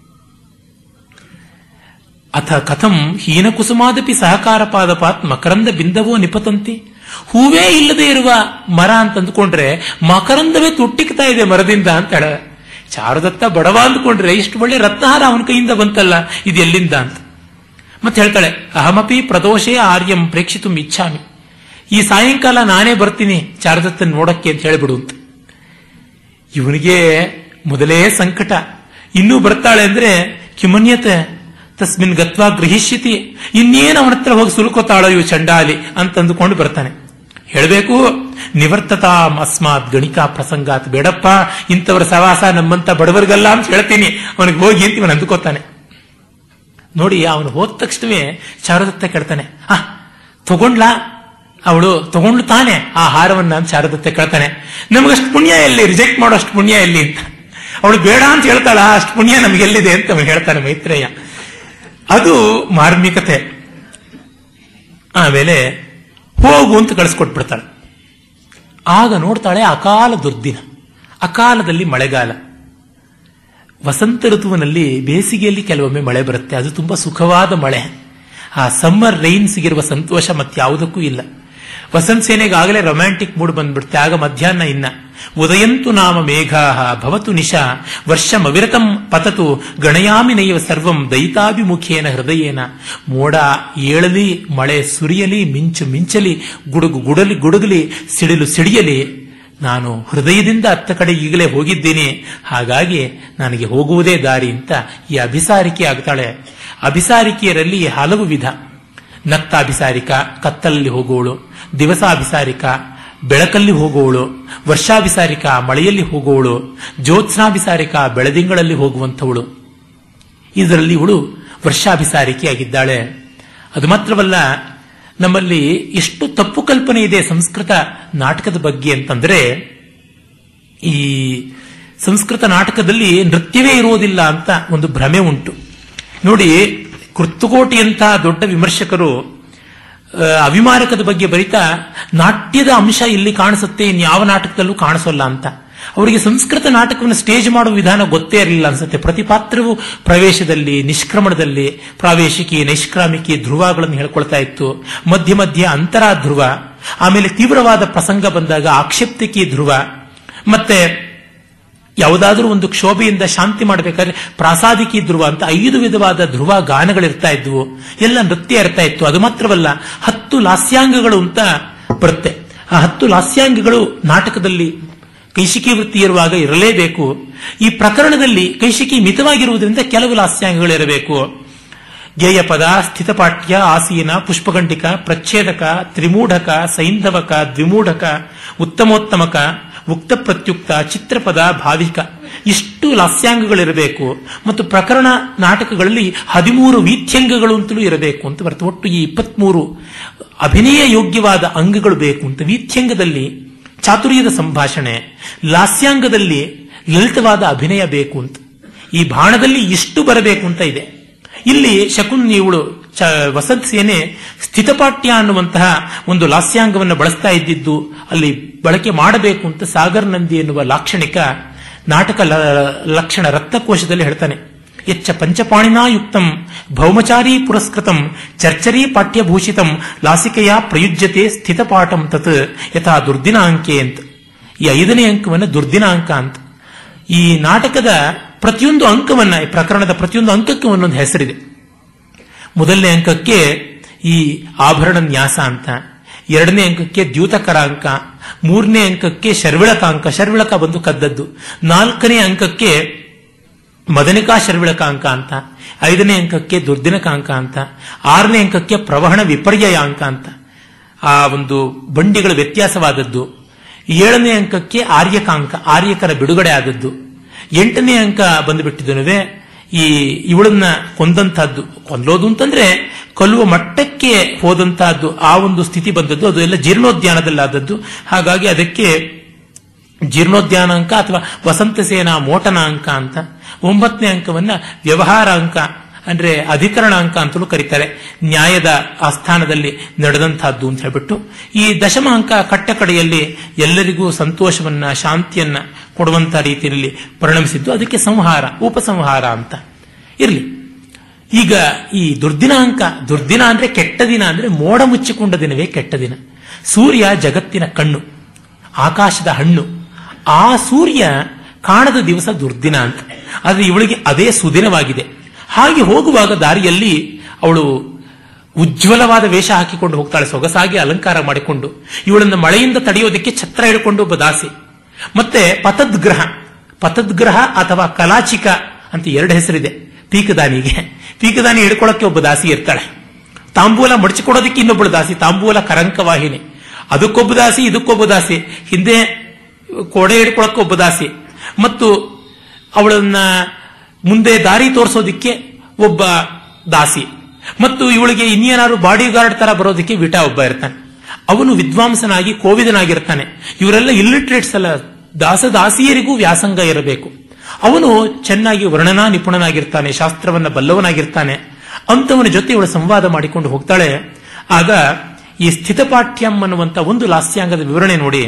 ಅಥ ಕಥಂ ಹೀನ ಕುಸುಮಾದಪಿ ಸಹಕಾರ ಪಾದಪಾತ್ ಮಕರಂದ ಬಿಂದವೋ ನಿಪತಂತಿ ಹೂವೇ ಇಲ್ಲದೆ ಇರುವ ಮರ ಅಂತ ಅಂದ್ಕೊಂಡ್ರೆ ಮಕರಂದವೇ ತುಟ್ಟಿಕ್ತಾ ಇದೆ ಮರದಿಂದ ಅಂತ ಹೇಳ ಚಾರುದತ್ತ ಬಡವ ಅಂದ್ಕೊಂಡ್ರೆ ಇಷ್ಟು ಒಳ್ಳೆ ರತ್ನಹಾರ ಅವನ ಕೈಯಿಂದ ಬಂತಲ್ಲ ಇದು ಎಲ್ಲಿಂದ ಅಂತ ಮತ್ತೆ ಹೇಳ್ತಾಳೆ ಅಹಮಪಿ ಪ್ರದೋಷೇ ಆರ್ಯಂ ಪ್ರೇಕ್ಷಿತು ಇಚ್ಛಾಮಿ ಈ ಸಾಯಂಕಾಲ ನಾನೇ ಬರ್ತೀನಿ ಚಾರುದತ್ತನ್ ನೋಡಕ್ಕೆ ಅಂತ ಹೇಳಿಬಿಡು ಅಂತ ಇವನಿಗೆ ಮೊದಲೇ ಸಂಕಟ ಇನ್ನೂ ಬರ್ತಾಳೆ ಅಂದ್ರೆ ಕಿಮನ್ಯತೆ ತಸ್ಮಿನ್ ಗತ್ವಾ ಗೃಹಿಷ್ಯತಿ ಇನ್ನೇನು ಅವನ ಹತ್ರ ಹೋಗಿ ಸುಲ್ಕೋತಾಳೋ ಇವು ಚಂಡಾಲಿ ಅಂತ ಅಂದುಕೊಂಡು ಬರ್ತಾನೆ ಹೇಳಬೇಕು ನಿವರ್ತತಾ ಅಸ್ಮಾತ್ ಗಣಿಕಾ ಪ್ರಸಂಗಾತ್ ಬೇಡಪ್ಪ ಇಂಥವರ ಸವಾಸ ನಮ್ಮಂತ ಬಡವರಿಗಲ್ಲ ಅಂತ ಹೇಳ್ತೀನಿ ಅವನಿಗೆ ಹೋಗಿ ಅಂತ ಇವನು ಅಂದುಕೋತಾನೆ ನೋಡಿ ಅವನು ಹೋದ ತಕ್ಷಣವೇ ಚಾರುದತ್ತ ಕೇಳ್ತಾನೆ ಆ ತಗೊಂಡ್ಲಾ ಅವಳು ತಗೊಂಡ್ಲು ತಾನೆ ಆ ಹಾರವನ್ನ ಅಂತ ಶಾರದತ್ತೆ ಕೇಳ್ತಾನೆ ನಮಗಷ್ಟು ಪುಣ್ಯ ಎಲ್ಲಿ ರಿಜೆಕ್ಟ್ ಮಾಡೋ ಅಷ್ಟು ಪುಣ್ಯ ಎಲ್ಲಿ ಅಂತ ಅವಳು ಬೇಡ ಅಂತ ಹೇಳ್ತಾಳ ಅಷ್ಟು ಪುಣ್ಯ ನಮಗೆಲ್ಲಿದೆ ಅಂತ ಅವನು ಹೇಳ್ತಾನೆ ಮೈತ್ರೇಯ ಅದು ಮಾರ್ಮಿಕತೆ ಆಮೇಲೆ ಹೋಗು ಅಂತ ಕಳಿಸ್ಕೊಟ್ಬಿಡ್ತಾಳೆ ಆಗ ನೋಡ್ತಾಳೆ ಅಕಾಲ ದುರ್ದಿನ ಅಕಾಲದಲ್ಲಿ ಮಳೆಗಾಲ ವಸಂತ ಋತುವಿನಲ್ಲಿ ಬೇಸಿಗೆಯಲ್ಲಿ ಕೆಲವೊಮ್ಮೆ ಮಳೆ ಬರುತ್ತೆ ಅದು ತುಂಬಾ ಸುಖವಾದ ಮಳೆ ಆ ಸಮ್ಮರ್ ರೈನ್ಸ್ಗಿರುವ ಸಂತೋಷ ಮತ್ಯಾವುದಕ್ಕೂ ಇಲ್ಲ ವಸಂತ ಸೇನೆಗಾಗಲೇ ರೊಮ್ಯಾಂಟಿಕ್ ಮೂಡ್ ಬಂದ್ಬಿಡುತ್ತೆ ಆಗ ಮಧ್ಯಾಹ್ನ ಇನ್ನ ಉದಯಂತು ನಾಮ ಮೇಘಾ ಭವತು ನಿಶಾ ವರ್ಷಮವಿರತಂ ಪತತು ಗಣಯಾಮಿ ನೈವ ಸರ್ವಂ ದೈತಾಭಿಮುಖೇನ ಹೃದಯೇನ ಮೋಡ ಏಳಲಿ ಮಳೆ ಸುರಿಯಲಿ ಮಿಂಚು ಮಿಂಚಲಿ ಗುಡುಗು ಗುಡಲಿ ಗುಡುಗಲಿ ಸಿಡಿಲು ಸಿಡಿಯಲಿ ನಾನು ಹೃದಯದಿಂದ ಅತ್ತ ಕಡೆ ಈಗಲೇ ಹೋಗಿದ್ದೇನೆ ಹಾಗಾಗಿ ನನಗೆ ಹೋಗುವುದೇ ದಾರಿ ಅಂತ ಈ ಅಭಿಸಾರಿಕೆ ಆಗ್ತಾಳೆ ಅಭಿಸಾರಿಕೆಯರಲ್ಲಿ ಹಲವು ವಿಧ ನಕ್ತಾಭಿಸಾರಿಕ ಕತ್ತಲಲ್ಲಿ ಹೋಗುವಳು ದಿವಸಾಭಿಸಾರಿಕ ಬೆಳಕಲ್ಲಿ ಹೋಗುವಳು ವರ್ಷಾಭಿಸಾರಿಕ ಮಳೆಯಲ್ಲಿ ಹೋಗುವಳು ಜ್ಯೋತ್ಸ್ನಾಭಿಸಾರಿಕ ಬೆಳದಿಂಗಳಲ್ಲಿ ಹೋಗುವಂಥವಳು ಇದರಲ್ಲಿ ಇವಳು ವರ್ಷಾಭಿಸಾರಿಕೆಯಾಗಿದ್ದಾಳೆ ಅದು ಮಾತ್ರವಲ್ಲ ನಮ್ಮಲ್ಲಿ ಎಷ್ಟು ತಪ್ಪು ಕಲ್ಪನೆ ಇದೆ ಸಂಸ್ಕೃತ ನಾಟಕದ ಬಗ್ಗೆ ಅಂತಂದ್ರೆ ಈ ಸಂಸ್ಕೃತ ನಾಟಕದಲ್ಲಿ ನೃತ್ಯವೇ ಇರುವುದಿಲ್ಲ ಅಂತ ಒಂದು ಭ್ರಮೆ ಉಂಟು ನೋಡಿ ಕೃತ್ತುಕೋಟಿಯಂತಹ ದೊಡ್ಡ ವಿಮರ್ಶಕರು ಆ, ಅವಿಮಾರಕದ ಬಗ್ಗೆ ಬರಿತಾ ನಾಟ್ಯದ ಅಂಶ ಇಲ್ಲಿ ಕಾಣಿಸುತ್ತೆ ಇನ್ಯಾವ ನಾಟಕದಲ್ಲೂ ಕಾಣಿಸೋಲ್ಲ ಅಂತ ಅವರಿಗೆ ಸಂಸ್ಕೃತ ನಾಟಕವನ್ನು ಸ್ಟೇಜ್ ಮಾಡುವ ವಿಧಾನ ಗೊತ್ತೇ ಇರಲಿಲ್ಲ ಅನ್ಸುತ್ತೆ ಪ್ರತಿ ಪಾತ್ರವು ಪ್ರವೇಶದಲ್ಲಿ ನಿಷ್ಕ್ರಮಣದಲ್ಲಿ ಪ್ರಾವೇಶಿಕಿ ನೈಷ್ಕ್ರಾಮಿಕಿ ಧ್ರುವಗಳನ್ನು ಹೇಳ್ಕೊಳ್ತಾ ಇತ್ತು ಮಧ್ಯ ಮಧ್ಯ ಅಂತರ ಧ್ರುವ ಆಮೇಲೆ ತೀವ್ರವಾದ ಪ್ರಸಂಗ ಬಂದಾಗ ಆಕ್ಷೇಪ್ತಿಕಿ ಧ್ರುವ ಮತ್ತೆ ಯಾವುದಾದ್ರೂ ಒಂದು ಕ್ಷೋಭೆಯಿಂದ ಶಾಂತಿ ಮಾಡಬೇಕಾದ್ರೆ ಪ್ರಾಸಾದಿಕಿ ಧ್ರುವ ಅಂತ ಐದು ವಿಧವಾದ ಧ್ರುವ ಗಾನಗಳಿರ್ತಾ ಇದ್ವು ಎಲ್ಲ ನೃತ್ಯ ಇರ್ತಾ ಇತ್ತು ಅದು ಮಾತ್ರವಲ್ಲ ಹತ್ತು ಲಾಸ್ಯಾಂಗಗಳು ಅಂತ ಬರುತ್ತೆ ಆ ಹತ್ತು ಲಾಸ್ಯಾಂಗಗಳು ನಾಟಕದಲ್ಲಿ ಕೈಶಿಕಿ ವೃತ್ತಿ ಇರುವಾಗ ಇರಲೇಬೇಕು ಈ ಪ್ರಕರಣದಲ್ಲಿ ಕೈಶಿಕಿ ಮಿತವಾಗಿರುವುದರಿಂದ ಕೆಲವು ಲಾಸ್ಯಾಂಗಗಳಿರಬೇಕು ಜ್ಞೇಯ ಪದ ಸ್ಥಿತಪಾಠ್ಯ ಆಸೀನ ಪುಷ್ಪಗಂಟಿಕ ಪ್ರಚ್ಛೇದಕ ತ್ರಿಮೂಢಕ ಸೈಂಧವಕ ದ್ವಿಮೂಢಕ ಉತ್ತಮೋತ್ತಮಕ ಉಕ್ತ ಪ್ರತ್ಯುಕ್ತ ಚಿತ್ರಪದ ಭಾವಿಕ ಇಷ್ಟು ಲಾಸ್ಯಾಂಗಗಳಿರಬೇಕು ಮತ್ತು ಪ್ರಕರಣ ನಾಟಕಗಳಲ್ಲಿ ಹದಿಮೂರು ವೀಥ್ಯಂಗಗಳು ಅಂತಲೂ ಇರಬೇಕು ಅಂತ ಬರ್ತದೆ ಒಟ್ಟು ಈ ಇಪ್ಪತ್ಮೂರು ಅಭಿನಯ ಯೋಗ್ಯವಾದ ಅಂಗಗಳು ಬೇಕು ಅಂತ ವೀಥ್ಯಂಗದಲ್ಲಿ ಚಾತುರ್ಯದ ಸಂಭಾಷಣೆ ಲಾಸ್ಯಾಂಗದಲ್ಲಿ ಲಲಿತವಾದ ಅಭಿನಯ ಬೇಕು ಅಂತ ಈ ಬಾಣದಲ್ಲಿ ಇಷ್ಟು ಬರಬೇಕು ಅಂತ ಇದೆ ಇಲ್ಲಿ ಶಕುನ್ ಇವಳು ಚ ವಸಂತ ಸೇನೆ ಸ್ಥಿತಪಾಠ್ಯ ಅನ್ನುವಂತಹ ಒಂದು ಲಾಸ್ಯಾಂಗವನ್ನು ಬಳಸ್ತಾ ಇದ್ದಿದ್ದು ಅಲ್ಲಿ ಬಳಕೆ ಮಾಡಬೇಕು ಅಂತ ಸಾಗರ್ ನಂದಿ ಎನ್ನುವ ಲಾಕ್ಷಣಿಕ ನಾಟಕ ಲ- ಲಕ್ಷಣ ರಕ್ತಕೋಶದಲ್ಲಿ ಹೇಳ್ತಾನೆ ಎಚ್ಚ ಪಂಚಪಾಣಿನಾ ಯುಕ್ತಂ ಭೌಮಚಾರಿ ಪುರಸ್ಕೃತಂ ಚರ್ಚರಿ ಪಾಠ್ಯಭೂಷಿತಂ ಲಾಸಿಕೆಯ ಪ್ರಯುಜ್ಯತೆ ಸ್ಥಿತಪಾಠಂ ತತ್ ಯಥಾ ದುರ್ದಿನ ಅಂಕೆ ಅಂತ ಈ ಐದನೇ ಅಂಕವನ್ನು ದುರ್ದಿನ ಅಂಕ ಅಂತ ಈ ನಾಟಕದ ಪ್ರತಿಯೊಂದು ಅಂಕವನ್ನ ಈ ಪ್ರಕರಣದ ಪ್ರತಿಯೊಂದು ಅಂಕಕ್ಕೆ ಒಂದೊಂದು ಹೆಸರಿದೆ ಮೊದಲನೇ ಅಂಕಕ್ಕೆ ಈ ಆಭರಣ ನ್ಯಾಸ ಅಂತ ಎರಡನೇ ಅಂಕಕ್ಕೆ ದ್ಯೂತಕರ ಅಂಕ ಮೂರನೇ ಅಂಕಕ್ಕೆ ಶರ್ವಿಳಕ ಅಂಕ ಶರ್ವಿಳಕ ಬಂದು ಕದ್ದದ್ದು ನಾಲ್ಕನೇ ಅಂಕಕ್ಕೆ ಮದನಿಕಾ ಶರ್ವಿಳಕ ಅಂಕ ಅಂತ ಐದನೇ ಅಂಕಕ್ಕೆ ದುರ್ದಿನಕ ಅಂಕ ಅಂತ ಆರನೇ ಅಂಕಕ್ಕೆ ಪ್ರವಹಣ ವಿಪರ್ಯಯ ಅಂಕ ಅಂತ ಆ ಒಂದು ಬಂಡಿಗಳ ವ್ಯತ್ಯಾಸವಾದದ್ದು ಏಳನೇ ಅಂಕಕ್ಕೆ ಆರ್ಯಕ ಅಂಕ ಆರ್ಯಕರ ಬಿಡುಗಡೆ ಆದದ್ದು ಎಂಟನೇ ಅಂಕ ಬಂದುಬಿಟ್ಟಿದ್ದನುವೆ ಈ ಇವಳನ್ನ ಕೊಂದಂತಹದ್ದು ಕೊಲ್ಲೋದು ಅಂತಂದ್ರೆ ಕೊಲ್ಲುವ ಮಟ್ಟಕ್ಕೆ ಹೋದಂತಹದ್ದು ಆ ಒಂದು ಸ್ಥಿತಿ ಬಂದದ್ದು ಅದು ಎಲ್ಲ ಜೀರ್ಣೋದ್ಯಾನದಲ್ಲಾದದ್ದು ಹಾಗಾಗಿ ಅದಕ್ಕೆ ಜೀರ್ಣೋದ್ಯಾನ ಅಂಕ ಅಥವಾ ವಸಂತ ಸೇನಾ ಮೋಟನ ಅಂಕ ಅಂತ ಒಂಬತ್ತನೇ ಅಂಕವನ್ನ ವ್ಯವಹಾರ ಅಂಕ ಅಂದ್ರೆ ಅಧಿಕರಣ ಅಂಕ ಅಂತಲೂ ಕರೀತಾರೆ ನ್ಯಾಯದ ಆಸ್ಥಾನದಲ್ಲಿ ನಡೆದಂತಹದ್ದು ಅಂತ ಹೇಳ್ಬಿಟ್ಟು ಈ ದಶಮ ಅಂಕ ಕಟ್ಟ ಕಡೆಯಲ್ಲಿ ಎಲ್ಲರಿಗೂ ಸಂತೋಷವನ್ನ ಶಾಂತಿಯನ್ನ ಕೊಡುವಂತಹ ರೀತಿಯಲ್ಲಿ ಪರಿಣಮಿಸಿದ್ದು ಅದಕ್ಕೆ ಸಂಹಾರ ಉಪಸಂಹಾರ ಅಂತ ಇರಲಿ ಈಗ ಈ ದುರ್ದಿನ ಅಂಕ ದುರ್ದಿನ ಅಂದ್ರೆ ಕೆಟ್ಟ ದಿನ ಅಂದ್ರೆ ಮೋಡ ಮುಚ್ಚಿಕೊಂಡ ದಿನವೇ ಕೆಟ್ಟ ದಿನ ಸೂರ್ಯ ಜಗತ್ತಿನ ಕಣ್ಣು ಆಕಾಶದ ಹಣ್ಣು ಆ ಸೂರ್ಯ ಕಾಣದ ದಿವಸ ದುರ್ದಿನ ಅಂತ ಆದ್ರೆ ಇವಳಿಗೆ ಅದೇ ಸುದಿನವಾಗಿದೆ ಹಾಗೆ ಹೋಗುವಾಗ ದಾರಿಯಲ್ಲಿ ಅವಳು ಉಜ್ವಲವಾದ ವೇಷ ಹಾಕಿಕೊಂಡು ಹೋಗ್ತಾಳೆ ಸೊಗಸಾಗಿ ಅಲಂಕಾರ ಮಾಡಿಕೊಂಡು ಇವಳನ್ನು ಮಳೆಯಿಂದ ತಡೆಯೋದಕ್ಕೆ ಛತ್ರ ಹಿಡ್ಕೊಂಡು ಒಬ್ಬ ದಾಸಿ ಮತ್ತೆ ಪತದ್ಗ್ರಹ ಪತದ್ಗ್ರಹ ಅಥವಾ ಕಲಾಚಿಕ ಅಂತ ಎರಡು ಹೆಸರಿದೆ ಪೀಕದಾನಿಗೆ ಪೀಕದಾನಿ ಹಿಡ್ಕೊಳ್ಳೋಕೆ ಒಬ್ಬ ದಾಸಿ ಇರ್ತಾಳೆ ತಾಂಬೂಲ ಮಡಚಿಕೊಡೋದಕ್ಕೆ ಇನ್ನೊಬ್ಬಳು ದಾಸಿ ತಾಂಬೂಲ ಕರಂಕ ವಾಹಿನಿ ಅದಕ್ಕೊಬ್ಬ ದಾಸಿ ಇದಕ್ಕೊಬ್ಬ ದಾಸಿ ಹಿಂದೆ ಕೊಡೆ ಹಿಡ್ಕೊಳಕ್ಕೆ ಒಬ್ಬ ದಾಸಿ ಮತ್ತು ಅವಳನ್ನ ಮುಂದೆ ದಾರಿ ತೋರಿಸೋದಿಕ್ಕೆ ಒಬ್ಬ ದಾಸಿ ಮತ್ತು ಇವಳಿಗೆ ಇನ್ನೇನಾದ್ರು ಬಾಡಿ ಗಾರ್ಡ್ ತರ ಬರೋದಕ್ಕೆ ವಿಟ ಒಬ್ಬ ಇರ್ತಾನೆ ಅವನು ವಿದ್ವಾಂಸನಾಗಿ ಕೋವಿದನಾಗಿರ್ತಾನೆ ಇವರೆಲ್ಲ ಇಲ್ಲಿಟ್ರೇಟ್ಸ್ ಅಲ್ಲ ದಾಸದಾಸಿಯರಿಗೂ ವ್ಯಾಸಂಗ ಇರಬೇಕು ಅವನು ಚೆನ್ನಾಗಿ ವರ್ಣನಾ ನಿಪುಣನಾಗಿರ್ತಾನೆ ಶಾಸ್ತ್ರವನ್ನ ಬಲ್ಲವನಾಗಿರ್ತಾನೆ ಅಂತವನ ಜೊತೆ ಇವಳು ಸಂವಾದ ಮಾಡಿಕೊಂಡು ಹೋಗ್ತಾಳೆ ಆಗ ಈ ಸ್ಥಿತಪಾಠ್ಯಂ ಅನ್ನುವಂತ ಒಂದು ಲಾಸ್ಯಾಂಗದ ವಿವರಣೆ ನೋಡಿ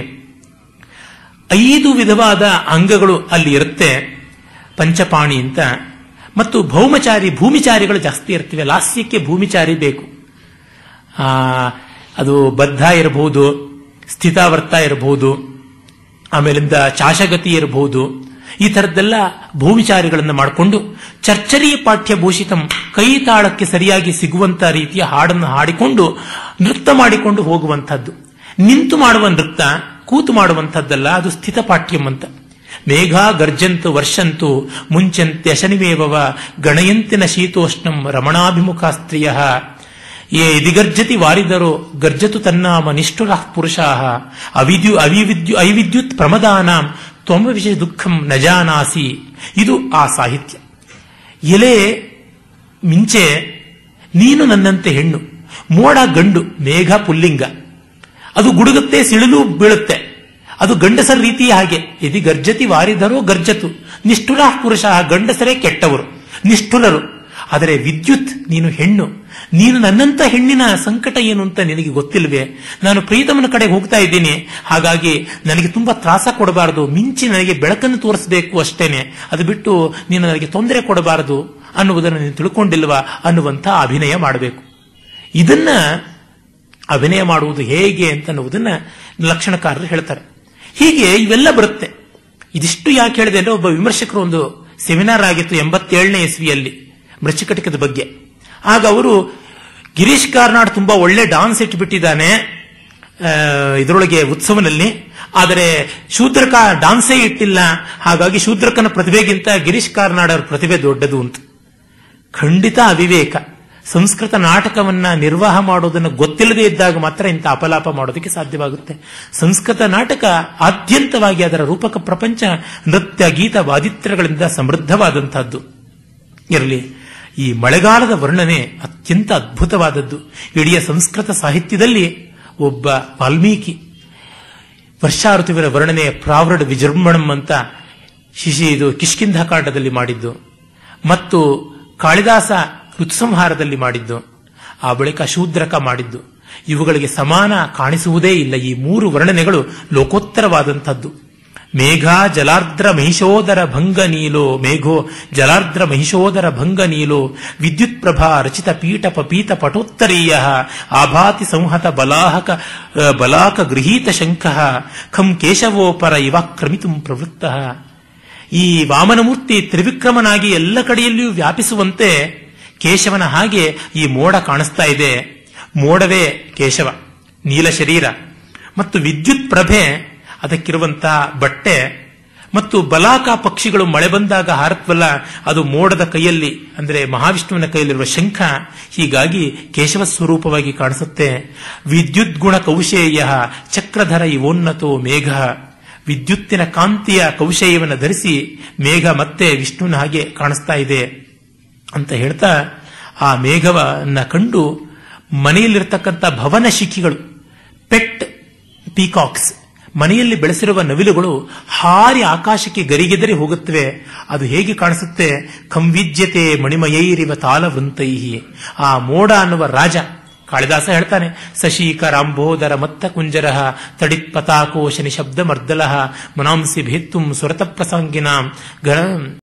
ಐದು ವಿಧವಾದ ಅಂಗಗಳು ಅಲ್ಲಿ ಇರುತ್ತೆ ಪಂಚಪಾಣಿ ಅಂತ ಮತ್ತು ಭೌಮಚಾರಿ ಭೂಮಿಚಾರಿಗಳು ಜಾಸ್ತಿ ಇರ್ತವೆ ಲಾಸ್ಯಕ್ಕೆ ಭೂಮಿಚಾರಿ ಬೇಕು ಆ ಅದು ಬದ್ಧ ಇರಬಹುದು ಸ್ಥಿತಾವರ್ತ ಇರಬಹುದು ಆಮೇಲಿಂದ ಚಾಶಗತಿ ಇರಬಹುದು ಈ ತರದ್ದೆಲ್ಲ ಭೂಮಿಚಾರಿಗಳನ್ನು ಮಾಡಿಕೊಂಡು ಚರ್ಚರಿ ಪಾಠ್ಯಭೂಷಿತಂ ಕೈ ತಾಳಕ್ಕೆ ಸರಿಯಾಗಿ ಸಿಗುವಂತ ರೀತಿಯ ಹಾಡನ್ನು ಹಾಡಿಕೊಂಡು ನೃತ್ಯ ಮಾಡಿಕೊಂಡು ಹೋಗುವಂತಹದ್ದು ನಿಂತು ಮಾಡುವ ನೃತ್ಯ ಕೂತು ಮಾಡುವಂಥದ್ದಲ್ಲ ಅದು ಸ್ಥಿತಪಾಠ್ಯಂ ಅಂತ ಮೇಘ ಗರ್ಜಂತು ವರ್ಷಂತು ಮುಂಚಂತೆ ಶನಿಮೇವವ ಗಣಯಂತಿನ ಶೀತೋಷ್ಣಂ ರಮಣಾಭಿಮುಖ ಸ್ತ್ರೀಯ ಯೇ ಇದಿಗರ್ಜತಿ ವಾರಿದರೋ ಗರ್ಜತು ತನ್ನಾಮ ನಿಷ್ಠುರ ಪುರುಷಾ ಅವಿದ್ಯು ಅವಿವಿದ್ಯು ಐವಿದ್ಯುತ್ ಪ್ರಮದಾನಾಂ ತ್ವಮ ವಿಷಯ ದುಃಖಂ ನಜಾನಾಸಿ ಇದು ಆ ಸಾಹಿತ್ಯ ಎಲೆ ಮಿಂಚೆ ನೀನು ನನ್ನಂತೆ ಹೆಣ್ಣು ಮೋಡ ಗಂಡು ಮೇಘ ಪುಲ್ಲಿಂಗ ಅದು ಗುಡುಗುತ್ತೆ ಸಿಡಿಲು ಬೀಳುತ್ತೆ ಅದು ಗಂಡಸರ ರೀತಿ ಹಾಗೆ ಯದಿ ಗರ್ಜತಿ ವಾರಿದರೋ ಗರ್ಜತು ನಿಷ್ಠುರ ಪುರುಷ ಗಂಡಸರೇ ಕೆಟ್ಟವರು ನಿಷ್ಠುರರು ಆದರೆ ವಿದ್ಯುತ್ ನೀನು ಹೆಣ್ಣು ನೀನು ನನ್ನಂತ ಹೆಣ್ಣಿನ ಸಂಕಟ ಏನು ಅಂತ ನಿನಗೆ ಗೊತ್ತಿಲ್ವೇ ನಾನು ಪ್ರೀತಮನ ಕಡೆಗೆ ಹೋಗ್ತಾ ಇದ್ದೀನಿ ಹಾಗಾಗಿ ನನಗೆ ತುಂಬಾ ತ್ರಾಸ ಕೊಡಬಾರದು ಮಿಂಚಿ ನನಗೆ ಬೆಳಕನ್ನು ತೋರಿಸಬೇಕು ಅಷ್ಟೇನೆ ಅದು ಬಿಟ್ಟು ನೀನು ನನಗೆ ತೊಂದರೆ ಕೊಡಬಾರದು ಅನ್ನುವುದನ್ನು ನೀನು ತಿಳ್ಕೊಂಡಿಲ್ವಾ ಅನ್ನುವಂಥ ಅಭಿನಯ ಮಾಡಬೇಕು ಇದನ್ನ ಅಭಿನಯ ಮಾಡುವುದು ಹೇಗೆ ಅಂತ ಅನ್ನುವುದನ್ನ ಲಕ್ಷಣಕಾರರು ಹೇಳ್ತಾರೆ ಹೀಗೆ ಇವೆಲ್ಲ ಬರುತ್ತೆ ಇದಿಷ್ಟು ಯಾಕೆ ಹೇಳಿದೆ ಅಂದ್ರೆ ಒಬ್ಬ ವಿಮರ್ಶಕರು ಒಂದು ಸೆಮಿನಾರ್ ಆಗಿತ್ತು ಎಂಬತ್ತೇಳನೇ ಇಸ್ವಿಯಲ್ಲಿ ಮೃಚ್ಚಿಕಟಿಕದ ಬಗ್ಗೆ ಆಗ ಅವರು ಗಿರೀಶ್ ಕಾರ್ನಾಡ್ ತುಂಬಾ ಒಳ್ಳೆ ಡಾನ್ಸ್ ಇಟ್ಬಿಟ್ಟಿದ್ದಾನೆ ಆ, ಇದರೊಳಗೆ ಉತ್ಸವನಲ್ಲಿ ಆದರೆ ಶೂದ್ರಕ ಡಾನ್ಸೇ ಇಟ್ಟಿಲ್ಲ ಹಾಗಾಗಿ ಶೂದ್ರಕನ ಪ್ರತಿಭೆಗಿಂತ ಗಿರೀಶ್ ಕಾರ್ನಾಡ್ ಅವರ ಪ್ರತಿಭೆ ದೊಡ್ಡದು ಅಂತ ಖಂಡಿತ ಅವಿವೇಕ ಸಂಸ್ಕೃತ ನಾಟಕವನ್ನ ನಿರ್ವಾಹ ಮಾಡೋದನ್ನು ಗೊತ್ತಿಲ್ಲದೆ ಇದ್ದಾಗ ಮಾತ್ರ ಇಂಥ ಅಪಲಾಪ ಮಾಡೋದಕ್ಕೆ ಸಾಧ್ಯವಾಗುತ್ತೆ ಸಂಸ್ಕೃತ ನಾಟಕ ಆದ್ಯಂತವಾಗಿ ಅದರ ರೂಪಕ ಪ್ರಪಂಚ ನೃತ್ಯ ಗೀತ ವಾದಿತ್ರಗಳಿಂದ ಸಮೃದ್ಧವಾದಂತಹದ್ದು ಇರಲಿ ಈ ಮಳೆಗಾಲದ ವರ್ಣನೆ ಅತ್ಯಂತ ಅದ್ಭುತವಾದದ್ದು ಇಡೀ ಸಂಸ್ಕೃತ ಸಾಹಿತ್ಯದಲ್ಲಿ ಒಬ್ಬ ವಾಲ್ಮೀಕಿ ವರ್ಷಾ ಋತುವಿನ ವರ್ಣನೆ ಪ್ರಾವೃಡ್ ವಿಜೃಂಭಣಂ ಅಂತ ಶಿಶಿ ಇದು ಕಿಷ್ಕಿಂಧ ಕಾಂಡದಲ್ಲಿ ಮಾಡಿದ್ದು ಮತ್ತು ಕಾಳಿದಾಸ ಋತುಸಂಹಾರದಲ್ಲಿ ಮಾಡಿದ್ದು ಆ ಬಳಿಕ ಶೂದ್ರಕ ಮಾಡಿದ್ದು ಇವುಗಳಿಗೆ ಸಮಾನ ಕಾಣಿಸುವುದೇ ಇಲ್ಲ ಈ ಮೂರು ವರ್ಣನೆಗಳು ಲೋಕೋತ್ತರವಾದಂಥದ್ದು ಮೇಘ ಜಲಾರ್ದ್ರ ಮಹಿಷೋದರ ಭಂಗ ನೀಲೋ ಮೇಘೋ ಜಲಾರ್ದ್ರ ಮಹಿಷೋದರ ಭಂಗ ನೀಲೋ ವಿದ್ಯುತ್ ಪ್ರಭಾ ರಚಿತ ಪೀಠ ಪಪೀತ ಪಟೋತ್ತರೀಯ ಆಭಾತಿ ಸಂಹತ ಬಲಾಹಕ ಆ, ಬಲಾಕ ಗೃಹೀತ ಶಂಖ ಖಂ ಕೇಶವೋಪರ ಇವಾಕ್ರಮಿತು ಪ್ರವೃತ್ತ ಈ ವಾಮನಮೂರ್ತಿ ತ್ರಿವಿಕ್ರಮನಾಗಿ ಎಲ್ಲ ಕಡೆಯಲ್ಲಿಯೂ ವ್ಯಾಪಿಸುವಂತೆ ಕೇಶವನ ಹಾಗೆ ಈ ಮೋಡ ಕಾಣಿಸ್ತಾ ಇದೆ ಮೋಡವೇ ಕೇಶವ ನೀಲ ಶರೀರ ಮತ್ತು ವಿದ್ಯುತ್ ಪ್ರಭೆ ಅದಕ್ಕಿರುವಂತಹ ಬಟ್ಟೆ ಮತ್ತು ಬಲಾಕ ಪಕ್ಷಿಗಳು ಮಳೆ ಬಂದಾಗ ಹಾರತ್ವಲ್ಲ ಅದು ಮೋಡದ ಕೈಯಲ್ಲಿ ಅಂದ್ರೆ ಮಹಾವಿಷ್ಣುವಿನ ಕೈಯಲ್ಲಿರುವ ಶಂಖ ಹೀಗಾಗಿ ಕೇಶವ ಸ್ವರೂಪವಾಗಿ ಕಾಣಿಸುತ್ತೆ ವಿದ್ಯುತ್ ಗುಣ ಕೌಶೇಯ ಚಕ್ರಧರ ಇವೋನ್ನತೋ ಮೇಘ ವಿದ್ಯುತ್ತಿನ ಕಾಂತಿಯ ಕೌಶೇಯವನ್ನು ಧರಿಸಿ ಮೇಘ ಮತ್ತೆ ವಿಷ್ಣುವಿನ ಹಾಗೆ ಕಾಣಿಸ್ತಾ ಇದೆ ಅಂತ ಹೇಳ್ತಾ ಆ ಮೇಘವನ್ನ ಕಂಡು ಮನೆಯಲ್ಲಿರ್ತಕ್ಕಂಥ ಭವನ ಶಿಖಿಗಳು ಪೆಟ್ ಪೀಕಾಕ್ಸ್ ಮನೆಯಲ್ಲಿ ಬೆಳೆಸಿರುವ ನವಿಲುಗಳು ಹಾರಿ ಆಕಾಶಕ್ಕೆ ಗರಿಗೆದರಿ ಹೋಗುತ್ತವೆ ಅದು ಹೇಗೆ ಕಾಣಿಸುತ್ತೆ ಕಂವಿಜ್ಯತೆ ಮಣಿಮಯೈರಿವ ತಾಲವೃಂತೈಹಿ ಆ ಮೋಡ ಅನ್ನುವ ರಾಜ ಕಾಳಿದಾಸ ಹೇಳ್ತಾನೆ ಸಶೀಕರಾಂಬೋದರ ಮತ್ತ ಕುಂಜರ ತಡಿತ್ ಪತಾಕೋಶ ನಿಶಬ್ದ ಮರ್ದಲ ಮನಾಂಸಿ ಭೇತ್ತುಂ ಸುರತ ಪ್ರಸಂಗಿನಾಂ